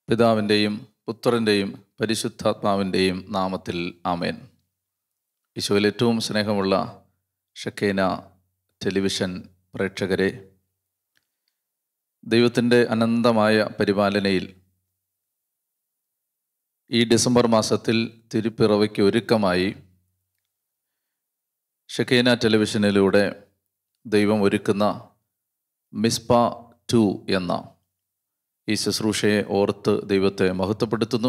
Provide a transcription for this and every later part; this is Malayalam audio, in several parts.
പിതാവിൻ്റെയും പുത്രൻ്റെയും പരിശുദ്ധാത്മാവിൻ്റെയും നാമത്തിൽ ആമേൻ ഈശോയിൽ ഏറ്റവും സ്നേഹമുള്ള ഷക്കേന ടെലിവിഷൻ പ്രേക്ഷകരെ ദൈവത്തിൻ്റെ അനന്തമായ പരിപാലനയിൽ ഈ ഡിസംബർ മാസത്തിൽ തിരുപ്പിറവയ്ക്ക് ഒരുക്കമായി ഷക്കേന ടെലിവിഷനിലൂടെ ദൈവം ഒരുക്കുന്ന മിസ്പ ടു എന്ന ഈ ശുശ്രൂഷയെ ഓർത്ത് ദൈവത്തെ മഹത്വപ്പെടുത്തുന്നു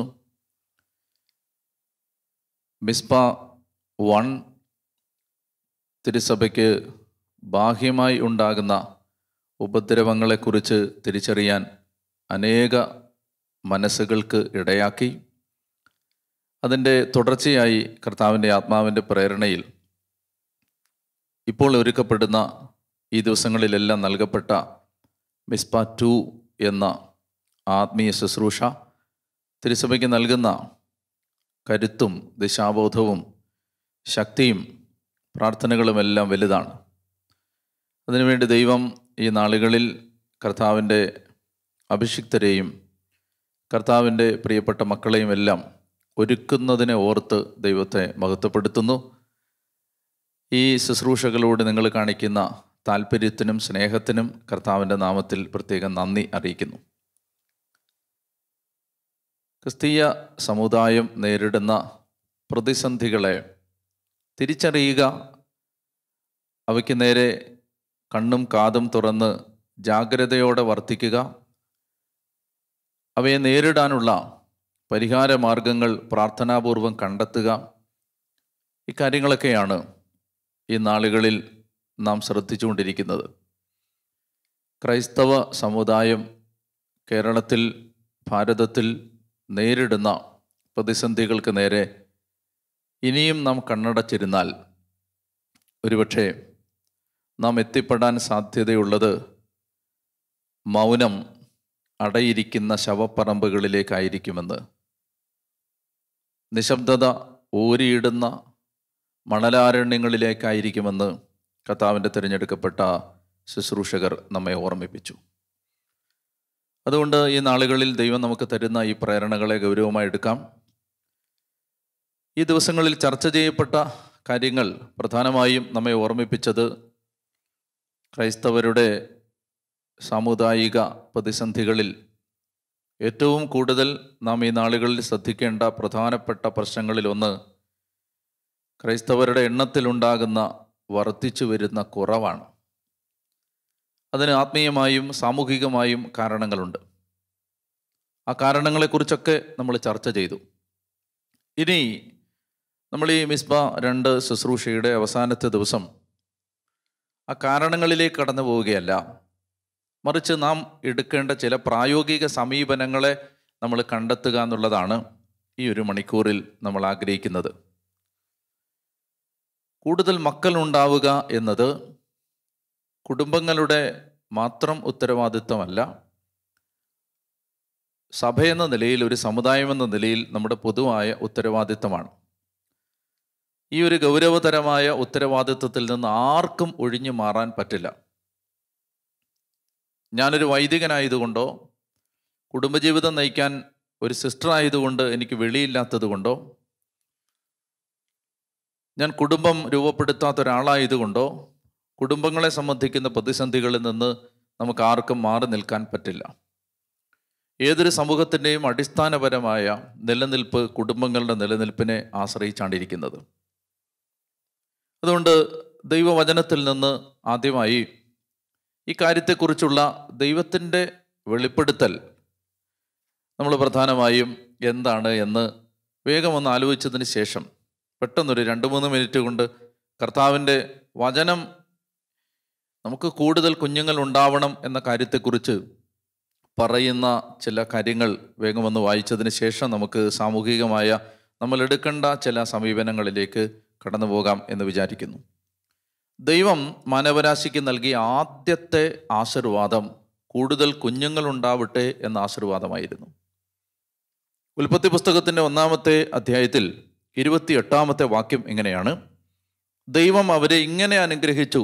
മിസ്പ വൺ തിരുസഭയ്ക്ക് ബാഹ്യമായി ഉണ്ടാകുന്ന ഉപദ്രവങ്ങളെക്കുറിച്ച് തിരിച്ചറിയാൻ അനേക മനസ്സുകൾക്ക് ഇടയാക്കി അതിൻ്റെ തുടർച്ചയായി കർത്താവിൻ്റെ ആത്മാവിൻ്റെ പ്രേരണയിൽ ഇപ്പോൾ ഒരുക്കപ്പെടുന്ന ഈ ദിവസങ്ങളിലെല്ലാം നൽകപ്പെട്ട മിസ്പ ടു എന്ന ആത്മീയ ശുശ്രൂഷ തിരുസഭയ്ക്ക് നൽകുന്ന കരുത്തും ദിശാബോധവും ശക്തിയും പ്രാർത്ഥനകളുമെല്ലാം വലുതാണ് അതിനുവേണ്ടി ദൈവം ഈ നാളുകളിൽ കർത്താവിൻ്റെ അഭിഷിക്തരെയും കർത്താവിൻ്റെ പ്രിയപ്പെട്ട മക്കളെയും എല്ലാം ഒരുക്കുന്നതിനെ ഓർത്ത് ദൈവത്തെ മഹത്വപ്പെടുത്തുന്നു ഈ ശുശ്രൂഷകളോട് നിങ്ങൾ കാണിക്കുന്ന താല്പര്യത്തിനും സ്നേഹത്തിനും കർത്താവിൻ്റെ നാമത്തിൽ പ്രത്യേകം നന്ദി അറിയിക്കുന്നു ക്രിസ്തീയ സമുദായം നേരിടുന്ന പ്രതിസന്ധികളെ തിരിച്ചറിയുക അവയ്ക്ക് നേരെ കണ്ണും കാതും തുറന്ന് ജാഗ്രതയോടെ വർത്തിക്കുക അവയെ നേരിടാനുള്ള പരിഹാര മാർഗങ്ങൾ പ്രാർത്ഥനാപൂർവം കണ്ടെത്തുക ഇക്കാര്യങ്ങളൊക്കെയാണ് ഈ നാളുകളിൽ നാം ശ്രദ്ധിച്ചുകൊണ്ടിരിക്കുന്നത് ക്രൈസ്തവ സമുദായം കേരളത്തിൽ ഭാരതത്തിൽ നേരിടുന്ന പ്രതിസന്ധികൾക്ക് നേരെ ഇനിയും നാം കണ്ണടച്ചിരുന്നാൽ ഒരുപക്ഷെ നാം എത്തിപ്പെടാൻ സാധ്യതയുള്ളത് മൗനം അടയിരിക്കുന്ന ശവപ്പറമ്പുകളിലേക്കായിരിക്കുമെന്ന് നിശബ്ദത ഊരിയിടുന്ന മണലാരണ്യങ്ങളിലേക്കായിരിക്കുമെന്ന് കർത്താവിൻ്റെ തിരഞ്ഞെടുക്കപ്പെട്ട ശുശ്രൂഷകർ നമ്മെ ഓർമ്മിപ്പിച്ചു അതുകൊണ്ട് ഈ നാളുകളിൽ ദൈവം നമുക്ക് തരുന്ന ഈ പ്രേരണകളെ ഗൗരവമായി എടുക്കാം ഈ ദിവസങ്ങളിൽ ചർച്ച ചെയ്യപ്പെട്ട കാര്യങ്ങൾ പ്രധാനമായും നമ്മെ ഓർമ്മിപ്പിച്ചത് ക്രൈസ്തവരുടെ സാമുദായിക പ്രതിസന്ധികളിൽ ഏറ്റവും കൂടുതൽ നാം ഈ നാളുകളിൽ ശ്രദ്ധിക്കേണ്ട പ്രധാനപ്പെട്ട പ്രശ്നങ്ങളിലൊന്ന് ക്രൈസ്തവരുടെ എണ്ണത്തിലുണ്ടാകുന്ന വർദ്ധിച്ചു വരുന്ന കുറവാണ് അതിന് ആത്മീയമായും സാമൂഹികമായും കാരണങ്ങളുണ്ട് ആ കാരണങ്ങളെക്കുറിച്ചൊക്കെ നമ്മൾ ചർച്ച ചെയ്തു ഇനി നമ്മൾ ഈ മിസ്ബ രണ്ട് ശുശ്രൂഷയുടെ അവസാനത്തെ ദിവസം ആ കാരണങ്ങളിലേക്ക് കടന്നു പോവുകയല്ല മറിച്ച് നാം എടുക്കേണ്ട ചില പ്രായോഗിക സമീപനങ്ങളെ നമ്മൾ കണ്ടെത്തുക എന്നുള്ളതാണ് ഈ ഒരു മണിക്കൂറിൽ നമ്മൾ ആഗ്രഹിക്കുന്നത് കൂടുതൽ മക്കൾ ഉണ്ടാവുക എന്നത് കുടുംബങ്ങളുടെ മാത്രം ഉത്തരവാദിത്വമല്ല സഭയെന്ന നിലയിൽ ഒരു സമുദായം എന്ന നിലയിൽ നമ്മുടെ പൊതുവായ ഉത്തരവാദിത്തമാണ് ഈ ഒരു ഗൗരവതരമായ ഉത്തരവാദിത്വത്തിൽ നിന്ന് ആർക്കും ഒഴിഞ്ഞു മാറാൻ പറ്റില്ല ഞാനൊരു വൈദികനായതുകൊണ്ടോ കുടുംബജീവിതം നയിക്കാൻ ഒരു സിസ്റ്റർ ആയതുകൊണ്ട് എനിക്ക് വെളിയില്ലാത്തത് കൊണ്ടോ ഞാൻ കുടുംബം രൂപപ്പെടുത്താത്ത ഒരാളായതുകൊണ്ടോ കുടുംബങ്ങളെ സംബന്ധിക്കുന്ന പ്രതിസന്ധികളിൽ നിന്ന് നമുക്ക് ആർക്കും മാറി നിൽക്കാൻ പറ്റില്ല ഏതൊരു സമൂഹത്തിൻ്റെയും അടിസ്ഥാനപരമായ നിലനിൽപ്പ് കുടുംബങ്ങളുടെ നിലനിൽപ്പിനെ ആശ്രയിച്ചാണ്ടിരിക്കുന്നത് അതുകൊണ്ട് ദൈവവചനത്തിൽ നിന്ന് ആദ്യമായി ഈ കാര്യത്തെക്കുറിച്ചുള്ള ദൈവത്തിൻ്റെ വെളിപ്പെടുത്തൽ നമ്മൾ പ്രധാനമായും എന്താണ് എന്ന് വേഗം ഒന്ന് ആലോചിച്ചതിന് ശേഷം പെട്ടെന്നൊരു രണ്ട് മൂന്ന് മിനിറ്റ് കൊണ്ട് കർത്താവിൻ്റെ വചനം നമുക്ക് കൂടുതൽ കുഞ്ഞുങ്ങൾ ഉണ്ടാവണം എന്ന കാര്യത്തെക്കുറിച്ച് പറയുന്ന ചില കാര്യങ്ങൾ വേഗം ഒന്ന് വായിച്ചതിന് ശേഷം നമുക്ക് സാമൂഹികമായ നമ്മൾ എടുക്കേണ്ട ചില സമീപനങ്ങളിലേക്ക് കടന്നു പോകാം എന്ന് വിചാരിക്കുന്നു ദൈവം മാനവരാശിക്ക് നൽകിയ ആദ്യത്തെ ആശീർവാദം കൂടുതൽ കുഞ്ഞുങ്ങൾ ഉണ്ടാവട്ടെ എന്ന ആശീർവാദമായിരുന്നു ഉൽപ്പത്തി പുസ്തകത്തിൻ്റെ ഒന്നാമത്തെ അധ്യായത്തിൽ ഇരുപത്തി എട്ടാമത്തെ വാക്യം ഇങ്ങനെയാണ് ദൈവം അവരെ ഇങ്ങനെ അനുഗ്രഹിച്ചു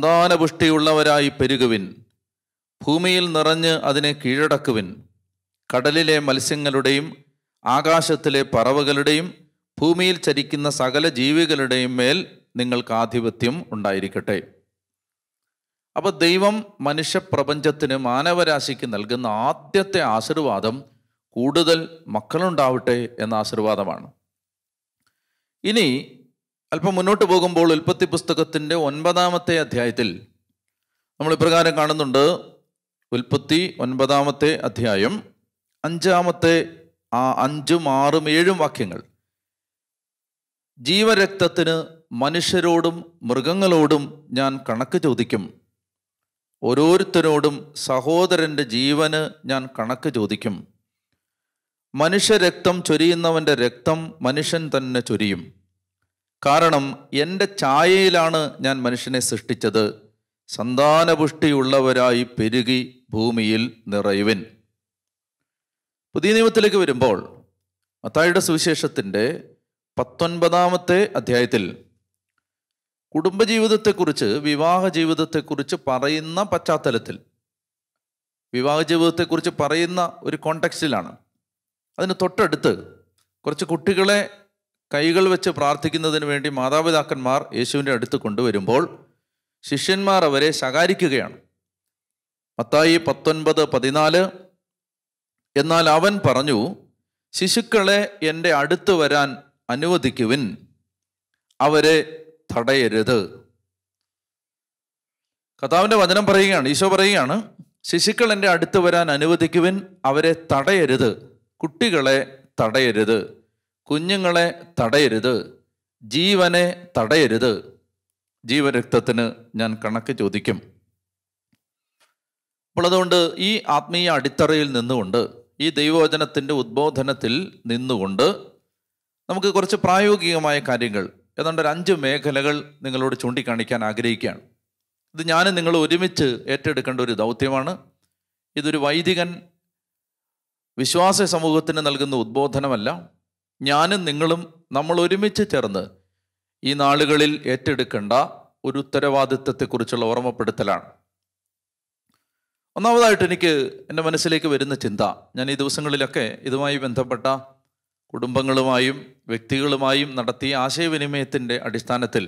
സന്താനപുഷ്ടിയുള്ളവരായി പെരുകുവിൻ ഭൂമിയിൽ നിറഞ്ഞ് അതിനെ കീഴടക്കുവിൻ കടലിലെ മത്സ്യങ്ങളുടെയും ആകാശത്തിലെ പറവകളുടെയും ഭൂമിയിൽ ചരിക്കുന്ന സകല ജീവികളുടെയും മേൽ നിങ്ങൾക്ക് ആധിപത്യം ഉണ്ടായിരിക്കട്ടെ അപ്പോൾ ദൈവം മനുഷ്യപ്രപഞ്ചത്തിന് മാനവരാശിക്ക് നൽകുന്ന ആദ്യത്തെ ആശീർവാദം കൂടുതൽ മക്കളുണ്ടാവട്ടെ എന്ന ആശീർവാദമാണ് ഇനി അല്പം മുന്നോട്ട് പോകുമ്പോൾ ഉൽപ്പത്തി പുസ്തകത്തിൻ്റെ ഒൻപതാമത്തെ അധ്യായത്തിൽ നമ്മൾ ഇപ്രകാരം കാണുന്നുണ്ട് ഉൽപ്പത്തി ഒൻപതാമത്തെ അധ്യായം അഞ്ചാമത്തെ ആ അഞ്ചും ആറും ഏഴും വാക്യങ്ങൾ ജീവരക്തത്തിന് മനുഷ്യരോടും മൃഗങ്ങളോടും ഞാൻ കണക്ക് ചോദിക്കും ഓരോരുത്തരോടും സഹോദരൻ്റെ ജീവന് ഞാൻ കണക്ക് ചോദിക്കും മനുഷ്യരക്തം ചൊരിയുന്നവൻ്റെ രക്തം മനുഷ്യൻ തന്നെ ചൊരിയും കാരണം എൻ്റെ ഛായയിലാണ് ഞാൻ മനുഷ്യനെ സൃഷ്ടിച്ചത് സന്താനപുഷ്ടിയുള്ളവരായി പെരുകി ഭൂമിയിൽ നിറയുവിൻ പുതിയ നിയമത്തിലേക്ക് വരുമ്പോൾ മത്തായിയുടെ സുവിശേഷത്തിൻ്റെ പത്തൊൻപതാമത്തെ അധ്യായത്തിൽ കുടുംബജീവിതത്തെക്കുറിച്ച് വിവാഹ ജീവിതത്തെക്കുറിച്ച് പറയുന്ന പശ്ചാത്തലത്തിൽ വിവാഹ ജീവിതത്തെക്കുറിച്ച് പറയുന്ന ഒരു കോണ്ടക്സ്റ്റിലാണ് അതിന് തൊട്ടടുത്ത് കുറച്ച് കുട്ടികളെ കൈകൾ വെച്ച് പ്രാർത്ഥിക്കുന്നതിന് വേണ്ടി മാതാപിതാക്കന്മാർ യേശുവിൻ്റെ അടുത്ത് കൊണ്ടുവരുമ്പോൾ ശിഷ്യന്മാർ അവരെ ശകാരിക്കുകയാണ് മത്തായി പത്തൊൻപത് പതിനാല് എന്നാൽ അവൻ പറഞ്ഞു ശിശുക്കളെ എൻ്റെ അടുത്ത് വരാൻ അനുവദിക്കുവിൻ അവരെ തടയരുത് കഥാവിൻ്റെ വചനം പറയുകയാണ് ഈശോ പറയുകയാണ് ശിശുക്കൾ എൻ്റെ അടുത്ത് വരാൻ അനുവദിക്കുവിൻ അവരെ തടയരുത് കുട്ടികളെ തടയരുത് കുഞ്ഞുങ്ങളെ തടയരുത് ജീവനെ തടയരുത് ജീവരക്തത്തിന് ഞാൻ കണക്ക് ചോദിക്കും അപ്പോൾ അതുകൊണ്ട് ഈ ആത്മീയ അടിത്തറയിൽ നിന്നുകൊണ്ട് ഈ ദൈവവചനത്തിൻ്റെ ഉദ്ബോധനത്തിൽ നിന്നുകൊണ്ട് നമുക്ക് കുറച്ച് പ്രായോഗികമായ കാര്യങ്ങൾ ഏതാണ്ട് ഒരു അഞ്ച് മേഖലകൾ നിങ്ങളോട് ചൂണ്ടിക്കാണിക്കാൻ ആഗ്രഹിക്കുകയാണ് ഇത് ഞാനും നിങ്ങൾ ഒരുമിച്ച് ഏറ്റെടുക്കേണ്ട ഒരു ദൗത്യമാണ് ഇതൊരു വൈദികൻ വിശ്വാസ സമൂഹത്തിന് നൽകുന്ന ഉദ്ബോധനമല്ല ഞാനും നിങ്ങളും നമ്മൾ ഒരുമിച്ച് ചേർന്ന് ഈ നാളുകളിൽ ഏറ്റെടുക്കേണ്ട ഒരു ഉത്തരവാദിത്വത്തെക്കുറിച്ചുള്ള ഓർമ്മപ്പെടുത്തലാണ് ഒന്നാമതായിട്ട് എനിക്ക് എൻ്റെ മനസ്സിലേക്ക് വരുന്ന ചിന്ത ഞാൻ ഈ ദിവസങ്ങളിലൊക്കെ ഇതുമായി ബന്ധപ്പെട്ട കുടുംബങ്ങളുമായും വ്യക്തികളുമായും നടത്തിയ ആശയവിനിമയത്തിൻ്റെ അടിസ്ഥാനത്തിൽ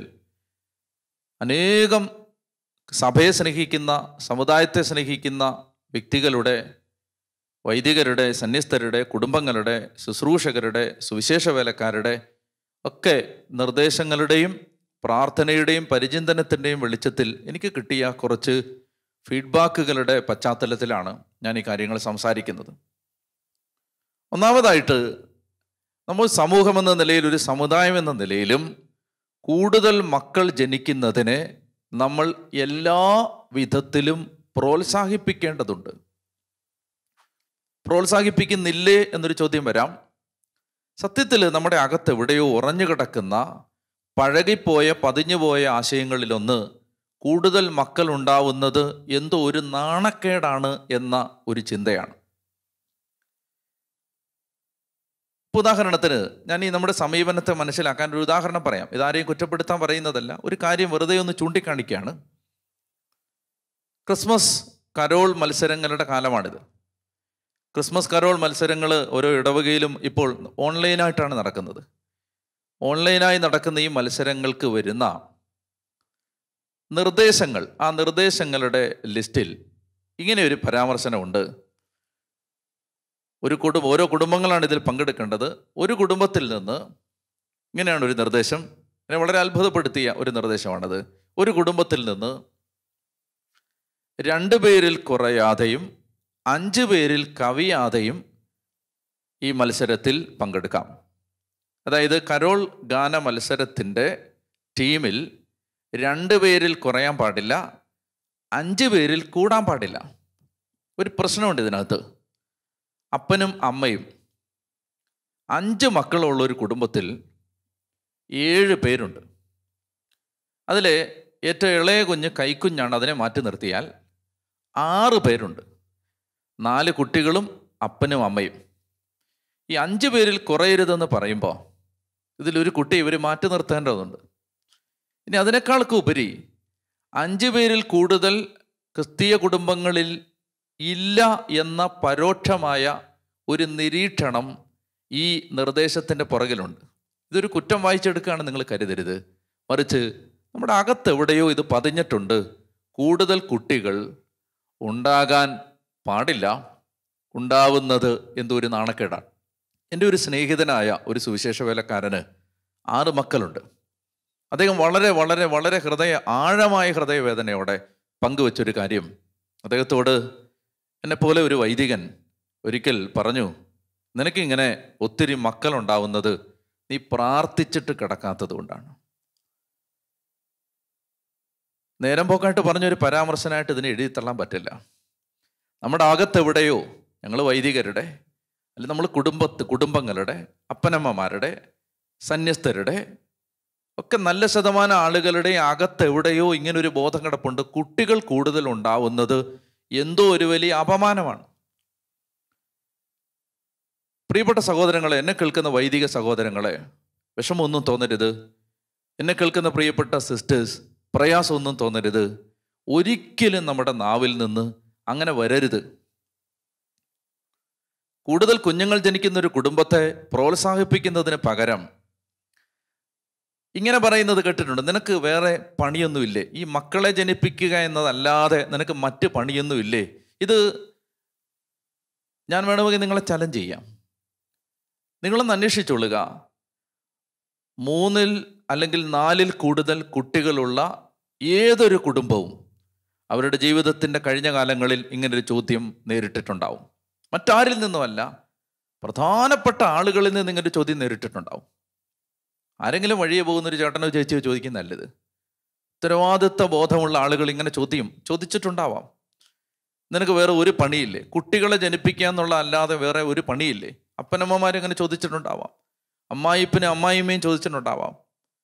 അനേകം സഭയെ സ്നേഹിക്കുന്ന സമുദായത്തെ സ്നേഹിക്കുന്ന വ്യക്തികളുടെ വൈദികരുടെ സന്യസ്തരുടെ കുടുംബങ്ങളുടെ ശുശ്രൂഷകരുടെ സുവിശേഷ വേലക്കാരുടെ ഒക്കെ നിർദ്ദേശങ്ങളുടെയും പ്രാർത്ഥനയുടെയും പരിചിന്തനത്തിൻ്റെയും വെളിച്ചത്തിൽ എനിക്ക് കിട്ടിയ കുറച്ച് ഫീഡ്ബാക്കുകളുടെ പശ്ചാത്തലത്തിലാണ് ഞാൻ ഈ കാര്യങ്ങൾ സംസാരിക്കുന്നത് ഒന്നാമതായിട്ട് നമ്മൾ സമൂഹം എന്ന നിലയിൽ ഒരു സമുദായം എന്ന നിലയിലും കൂടുതൽ മക്കൾ ജനിക്കുന്നതിനെ നമ്മൾ എല്ലാ വിധത്തിലും പ്രോത്സാഹിപ്പിക്കേണ്ടതുണ്ട് പ്രോത്സാഹിപ്പിക്കുന്നില്ലേ എന്നൊരു ചോദ്യം വരാം സത്യത്തിൽ നമ്മുടെ അകത്ത് എവിടെയോ ഉറഞ്ഞു കിടക്കുന്ന പഴകിപ്പോയ പതിഞ്ഞുപോയ ആശയങ്ങളിലൊന്ന് കൂടുതൽ മക്കൾ ഉണ്ടാവുന്നത് എന്തോ ഒരു നാണക്കേടാണ് എന്ന ഒരു ചിന്തയാണ് ഇപ്പൊ ഉദാഹരണത്തിന് ഞാൻ ഈ നമ്മുടെ സമീപനത്തെ മനസ്സിലാക്കാൻ ഒരു ഉദാഹരണം പറയാം ഇതാരെയും കുറ്റപ്പെടുത്താൻ പറയുന്നതല്ല ഒരു കാര്യം വെറുതെ ഒന്ന് ചൂണ്ടിക്കാണിക്കുകയാണ് ക്രിസ്മസ് കരോൾ മത്സരങ്ങളുടെ കാലമാണിത് ക്രിസ്മസ് കരോൾ മത്സരങ്ങൾ ഓരോ ഇടവകയിലും ഇപ്പോൾ ഓൺലൈനായിട്ടാണ് നടക്കുന്നത് ഓൺലൈനായി നടക്കുന്ന ഈ മത്സരങ്ങൾക്ക് വരുന്ന നിർദ്ദേശങ്ങൾ ആ നിർദ്ദേശങ്ങളുടെ ലിസ്റ്റിൽ ഇങ്ങനെ ഒരു പരാമർശനമുണ്ട് ഒരു കുടുംബം ഓരോ കുടുംബങ്ങളാണ് ഇതിൽ പങ്കെടുക്കേണ്ടത് ഒരു കുടുംബത്തിൽ നിന്ന് ഇങ്ങനെയാണ് ഒരു നിർദ്ദേശം എന്നെ വളരെ അത്ഭുതപ്പെടുത്തിയ ഒരു നിർദ്ദേശമാണത് ഒരു കുടുംബത്തിൽ നിന്ന് രണ്ടു പേരിൽ കുറയാതെയും അഞ്ച് പേരിൽ കവിയാതെയും ഈ മത്സരത്തിൽ പങ്കെടുക്കാം അതായത് കരോൾ ഗാന മത്സരത്തിൻ്റെ ടീമിൽ രണ്ട് പേരിൽ കുറയാൻ പാടില്ല അഞ്ച് പേരിൽ കൂടാൻ പാടില്ല ഒരു പ്രശ്നമുണ്ട് ഇതിനകത്ത് അപ്പനും അമ്മയും അഞ്ച് മക്കളുള്ള ഒരു കുടുംബത്തിൽ ഏഴ് പേരുണ്ട് അതിൽ ഏറ്റവും ഇളയ കുഞ്ഞ് കൈക്കുഞ്ഞാണ് അതിനെ മാറ്റി നിർത്തിയാൽ ആറ് പേരുണ്ട് നാല് കുട്ടികളും അപ്പനും അമ്മയും ഈ അഞ്ച് പേരിൽ കുറയരുതെന്ന് പറയുമ്പോൾ ഇതിലൊരു കുട്ടി ഇവർ മാറ്റി നിർത്തേണ്ടതുണ്ട് ഇനി അതിനേക്കാൾക്ക് ഉപരി അഞ്ച് പേരിൽ കൂടുതൽ ക്രിസ്തീയ കുടുംബങ്ങളിൽ ഇല്ല എന്ന പരോക്ഷമായ ഒരു നിരീക്ഷണം ഈ നിർദ്ദേശത്തിൻ്റെ പുറകിലുണ്ട് ഇതൊരു കുറ്റം വായിച്ചെടുക്കുകയാണ് നിങ്ങൾ കരുതരുത് മറിച്ച് നമ്മുടെ അകത്ത് എവിടെയോ ഇത് പതിഞ്ഞിട്ടുണ്ട് കൂടുതൽ കുട്ടികൾ ഉണ്ടാകാൻ പാടില്ല ഉണ്ടാവുന്നത് എന്തോ ഒരു നാണക്കേടാണ് എൻ്റെ ഒരു സ്നേഹിതനായ ഒരു സുവിശേഷ വേലക്കാരന് ആറ് മക്കളുണ്ട് അദ്ദേഹം വളരെ വളരെ വളരെ ഹൃദയ ആഴമായ ഹൃദയവേദനയോടെ പങ്കുവച്ചൊരു കാര്യം അദ്ദേഹത്തോട് എന്നെപ്പോലെ ഒരു വൈദികൻ ഒരിക്കൽ പറഞ്ഞു നിനക്കിങ്ങനെ ഒത്തിരി മക്കളുണ്ടാവുന്നത് നീ പ്രാർത്ഥിച്ചിട്ട് കിടക്കാത്തത് കൊണ്ടാണ് നേരം പോക്കായിട്ട് പറഞ്ഞൊരു പരാമർശനായിട്ട് ഇതിനെ എഴുതി തള്ളാൻ പറ്റില്ല നമ്മുടെ അകത്തെവിടെയോ ഞങ്ങൾ വൈദികരുടെ അല്ലെങ്കിൽ നമ്മൾ കുടുംബത്ത് കുടുംബങ്ങളുടെ അപ്പനമ്മമാരുടെ സന്യസ്തരുടെ ഒക്കെ നല്ല ശതമാനം ആളുകളുടെ അകത്ത് എവിടെയോ ഇങ്ങനൊരു ബോധം കിടപ്പുണ്ട് കുട്ടികൾ കൂടുതൽ ഉണ്ടാവുന്നത് എന്തോ ഒരു വലിയ അപമാനമാണ് പ്രിയപ്പെട്ട സഹോദരങ്ങളെ എന്നെ കേൾക്കുന്ന വൈദിക സഹോദരങ്ങളെ വിഷമമൊന്നും തോന്നരുത് എന്നെ കേൾക്കുന്ന പ്രിയപ്പെട്ട സിസ്റ്റേഴ്സ് പ്രയാസമൊന്നും തോന്നരുത് ഒരിക്കലും നമ്മുടെ നാവിൽ നിന്ന് അങ്ങനെ വരരുത് കൂടുതൽ കുഞ്ഞുങ്ങൾ ജനിക്കുന്ന ഒരു കുടുംബത്തെ പ്രോത്സാഹിപ്പിക്കുന്നതിന് പകരം ഇങ്ങനെ പറയുന്നത് കേട്ടിട്ടുണ്ട് നിനക്ക് വേറെ പണിയൊന്നുമില്ലേ ഈ മക്കളെ ജനിപ്പിക്കുക എന്നതല്ലാതെ നിനക്ക് മറ്റ് പണിയൊന്നുമില്ലേ ഇത് ഞാൻ വേണമെങ്കിൽ നിങ്ങളെ ചലഞ്ച് ചെയ്യാം നിങ്ങളൊന്ന് അന്വേഷിച്ചോളുക മൂന്നിൽ അല്ലെങ്കിൽ നാലിൽ കൂടുതൽ കുട്ടികളുള്ള ഏതൊരു കുടുംബവും അവരുടെ ജീവിതത്തിൻ്റെ കഴിഞ്ഞ കാലങ്ങളിൽ ഇങ്ങനൊരു ചോദ്യം നേരിട്ടിട്ടുണ്ടാവും മറ്റാരിൽ നിന്നുമല്ല പ്രധാനപ്പെട്ട ആളുകളിൽ നിന്ന് ഇങ്ങനൊരു ചോദ്യം നേരിട്ടിട്ടുണ്ടാവും ആരെങ്കിലും വഴിയെ പോകുന്ന ഒരു ചേട്ടനോ ചേച്ചിയോ ചോദിക്കുന്ന നല്ലത് ഉത്തരവാദിത്വ ബോധമുള്ള ആളുകൾ ഇങ്ങനെ ചോദ്യം ചോദിച്ചിട്ടുണ്ടാവാം നിനക്ക് വേറെ ഒരു പണിയില്ലേ കുട്ടികളെ ജനിപ്പിക്കുക എന്നുള്ള അല്ലാതെ വേറെ ഒരു പണിയില്ലേ അപ്പനമ്മമാരിങ്ങനെ ചോദിച്ചിട്ടുണ്ടാവാം അമ്മായിപ്പനും അമ്മായിമ്മയും ചോദിച്ചിട്ടുണ്ടാവാം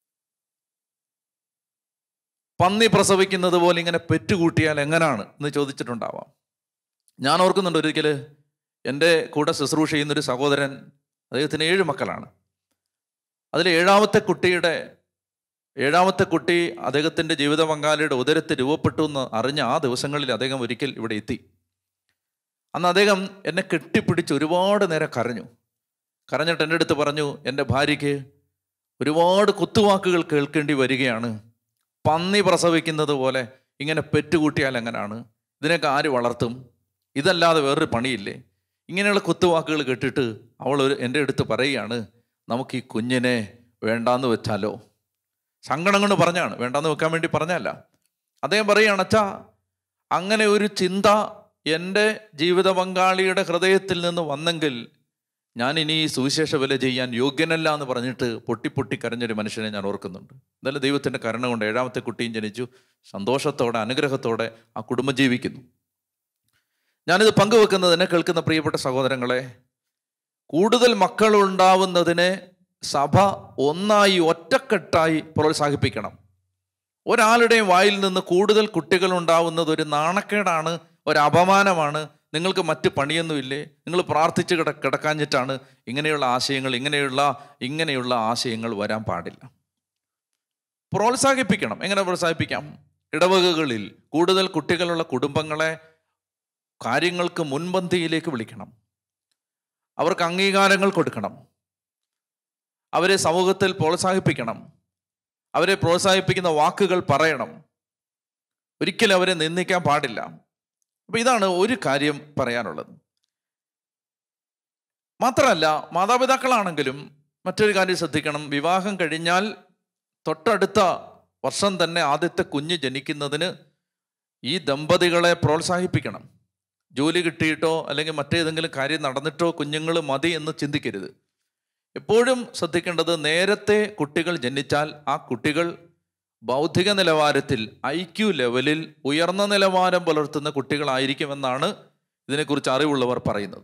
പന്നി പ്രസവിക്കുന്നത് പോലെ ഇങ്ങനെ പെറ്റുകൂട്ടിയാൽ എങ്ങനാണ് എന്ന് ചോദിച്ചിട്ടുണ്ടാവാം ഞാൻ ഓർക്കുന്നുണ്ട് ഒരിക്കൽ എൻ്റെ കൂടെ ശുശ്രൂഷ ചെയ്യുന്നൊരു സഹോദരൻ അദ്ദേഹത്തിന് ഏഴ് മക്കളാണ് അതിൽ ഏഴാമത്തെ കുട്ടിയുടെ ഏഴാമത്തെ കുട്ടി അദ്ദേഹത്തിൻ്റെ ജീവിത പങ്കാളിയുടെ ഉദരത്തിൽ രൂപപ്പെട്ടു എന്ന് അറിഞ്ഞ ആ ദിവസങ്ങളിൽ അദ്ദേഹം ഒരിക്കൽ ഇവിടെ എത്തി അന്ന് അദ്ദേഹം എന്നെ കെട്ടിപ്പിടിച്ച് ഒരുപാട് നേരം കരഞ്ഞു കരഞ്ഞിട്ട് എൻ്റെ അടുത്ത് പറഞ്ഞു എൻ്റെ ഭാര്യയ്ക്ക് ഒരുപാട് കുത്തുവാക്കുകൾ കേൾക്കേണ്ടി വരികയാണ് പന്നി പ്രസവിക്കുന്നത് പോലെ ഇങ്ങനെ പെറ്റുകൂട്ടിയാൽ എങ്ങനെയാണ് ഇതിനൊക്കെ ആര് വളർത്തും ഇതല്ലാതെ വേറൊരു പണിയില്ലേ ഇങ്ങനെയുള്ള കുത്തുവാക്കുകൾ കേട്ടിട്ട് അവൾ ഒരു എൻ്റെ അടുത്ത് പറയുകയാണ് നമുക്ക് ഈ കുഞ്ഞിനെ വേണ്ടാന്ന് വെച്ചാലോ സങ്കടം കൊണ്ട് പറഞ്ഞാണ് വേണ്ടാന്ന് വെക്കാൻ വേണ്ടി പറഞ്ഞല്ല അദ്ദേഹം പറയുകയാണ് അച്ഛാ അങ്ങനെ ഒരു ചിന്ത എൻ്റെ ജീവിത പങ്കാളിയുടെ ഹൃദയത്തിൽ നിന്ന് വന്നെങ്കിൽ ഞാൻ ഇനി ഈ സുവിശേഷ വില ചെയ്യാൻ യോഗ്യനല്ല എന്ന് പറഞ്ഞിട്ട് പൊട്ടി പൊട്ടി കരഞ്ഞൊരു മനുഷ്യനെ ഞാൻ ഓർക്കുന്നുണ്ട് എന്തായാലും ദൈവത്തിൻ്റെ കരുണ കൊണ്ട് ഏഴാമത്തെ കുട്ടിയും ജനിച്ചു സന്തോഷത്തോടെ അനുഗ്രഹത്തോടെ ആ കുടുംബം ജീവിക്കുന്നു ഞാനിത് പങ്കുവെക്കുന്നത് എന്നെ കേൾക്കുന്ന പ്രിയപ്പെട്ട സഹോദരങ്ങളെ കൂടുതൽ മക്കൾ ഉണ്ടാവുന്നതിനെ സഭ ഒന്നായി ഒറ്റക്കെട്ടായി പ്രോത്സാഹിപ്പിക്കണം ഒരാളുടെയും വായിൽ നിന്ന് കൂടുതൽ കുട്ടികൾ ഉണ്ടാവുന്നത് ഒരു നാണക്കേടാണ് ഒരു അപമാനമാണ് നിങ്ങൾക്ക് മറ്റ് പണിയൊന്നുമില്ലേ നിങ്ങൾ പ്രാർത്ഥിച്ച് കിട കിടക്കാഞ്ഞിട്ടാണ് ഇങ്ങനെയുള്ള ആശയങ്ങൾ ഇങ്ങനെയുള്ള ഇങ്ങനെയുള്ള ആശയങ്ങൾ വരാൻ പാടില്ല പ്രോത്സാഹിപ്പിക്കണം എങ്ങനെ പ്രോത്സാഹിപ്പിക്കാം ഇടവകകളിൽ കൂടുതൽ കുട്ടികളുള്ള കുടുംബങ്ങളെ കാര്യങ്ങൾക്ക് മുൻപന്തിയിലേക്ക് വിളിക്കണം അവർക്ക് അംഗീകാരങ്ങൾ കൊടുക്കണം അവരെ സമൂഹത്തിൽ പ്രോത്സാഹിപ്പിക്കണം അവരെ പ്രോത്സാഹിപ്പിക്കുന്ന വാക്കുകൾ പറയണം ഒരിക്കലും അവരെ നിന്ദിക്കാൻ പാടില്ല അപ്പൊ ഇതാണ് ഒരു കാര്യം പറയാനുള്ളത് മാത്രമല്ല മാതാപിതാക്കളാണെങ്കിലും മറ്റൊരു കാര്യം ശ്രദ്ധിക്കണം വിവാഹം കഴിഞ്ഞാൽ തൊട്ടടുത്ത വർഷം തന്നെ ആദ്യത്തെ കുഞ്ഞ് ജനിക്കുന്നതിന് ഈ ദമ്പതികളെ പ്രോത്സാഹിപ്പിക്കണം ജോലി കിട്ടിയിട്ടോ അല്ലെങ്കിൽ മറ്റേതെങ്കിലും കാര്യം നടന്നിട്ടോ കുഞ്ഞുങ്ങൾ മതി എന്ന് ചിന്തിക്കരുത് എപ്പോഴും ശ്രദ്ധിക്കേണ്ടത് നേരത്തെ കുട്ടികൾ ജനിച്ചാൽ ആ കുട്ടികൾ ബൗദ്ധിക നിലവാരത്തിൽ ഐ ക്യു ലെവലിൽ ഉയർന്ന നിലവാരം പുലർത്തുന്ന കുട്ടികളായിരിക്കുമെന്നാണ് ഇതിനെക്കുറിച്ച് അറിവുള്ളവർ പറയുന്നത്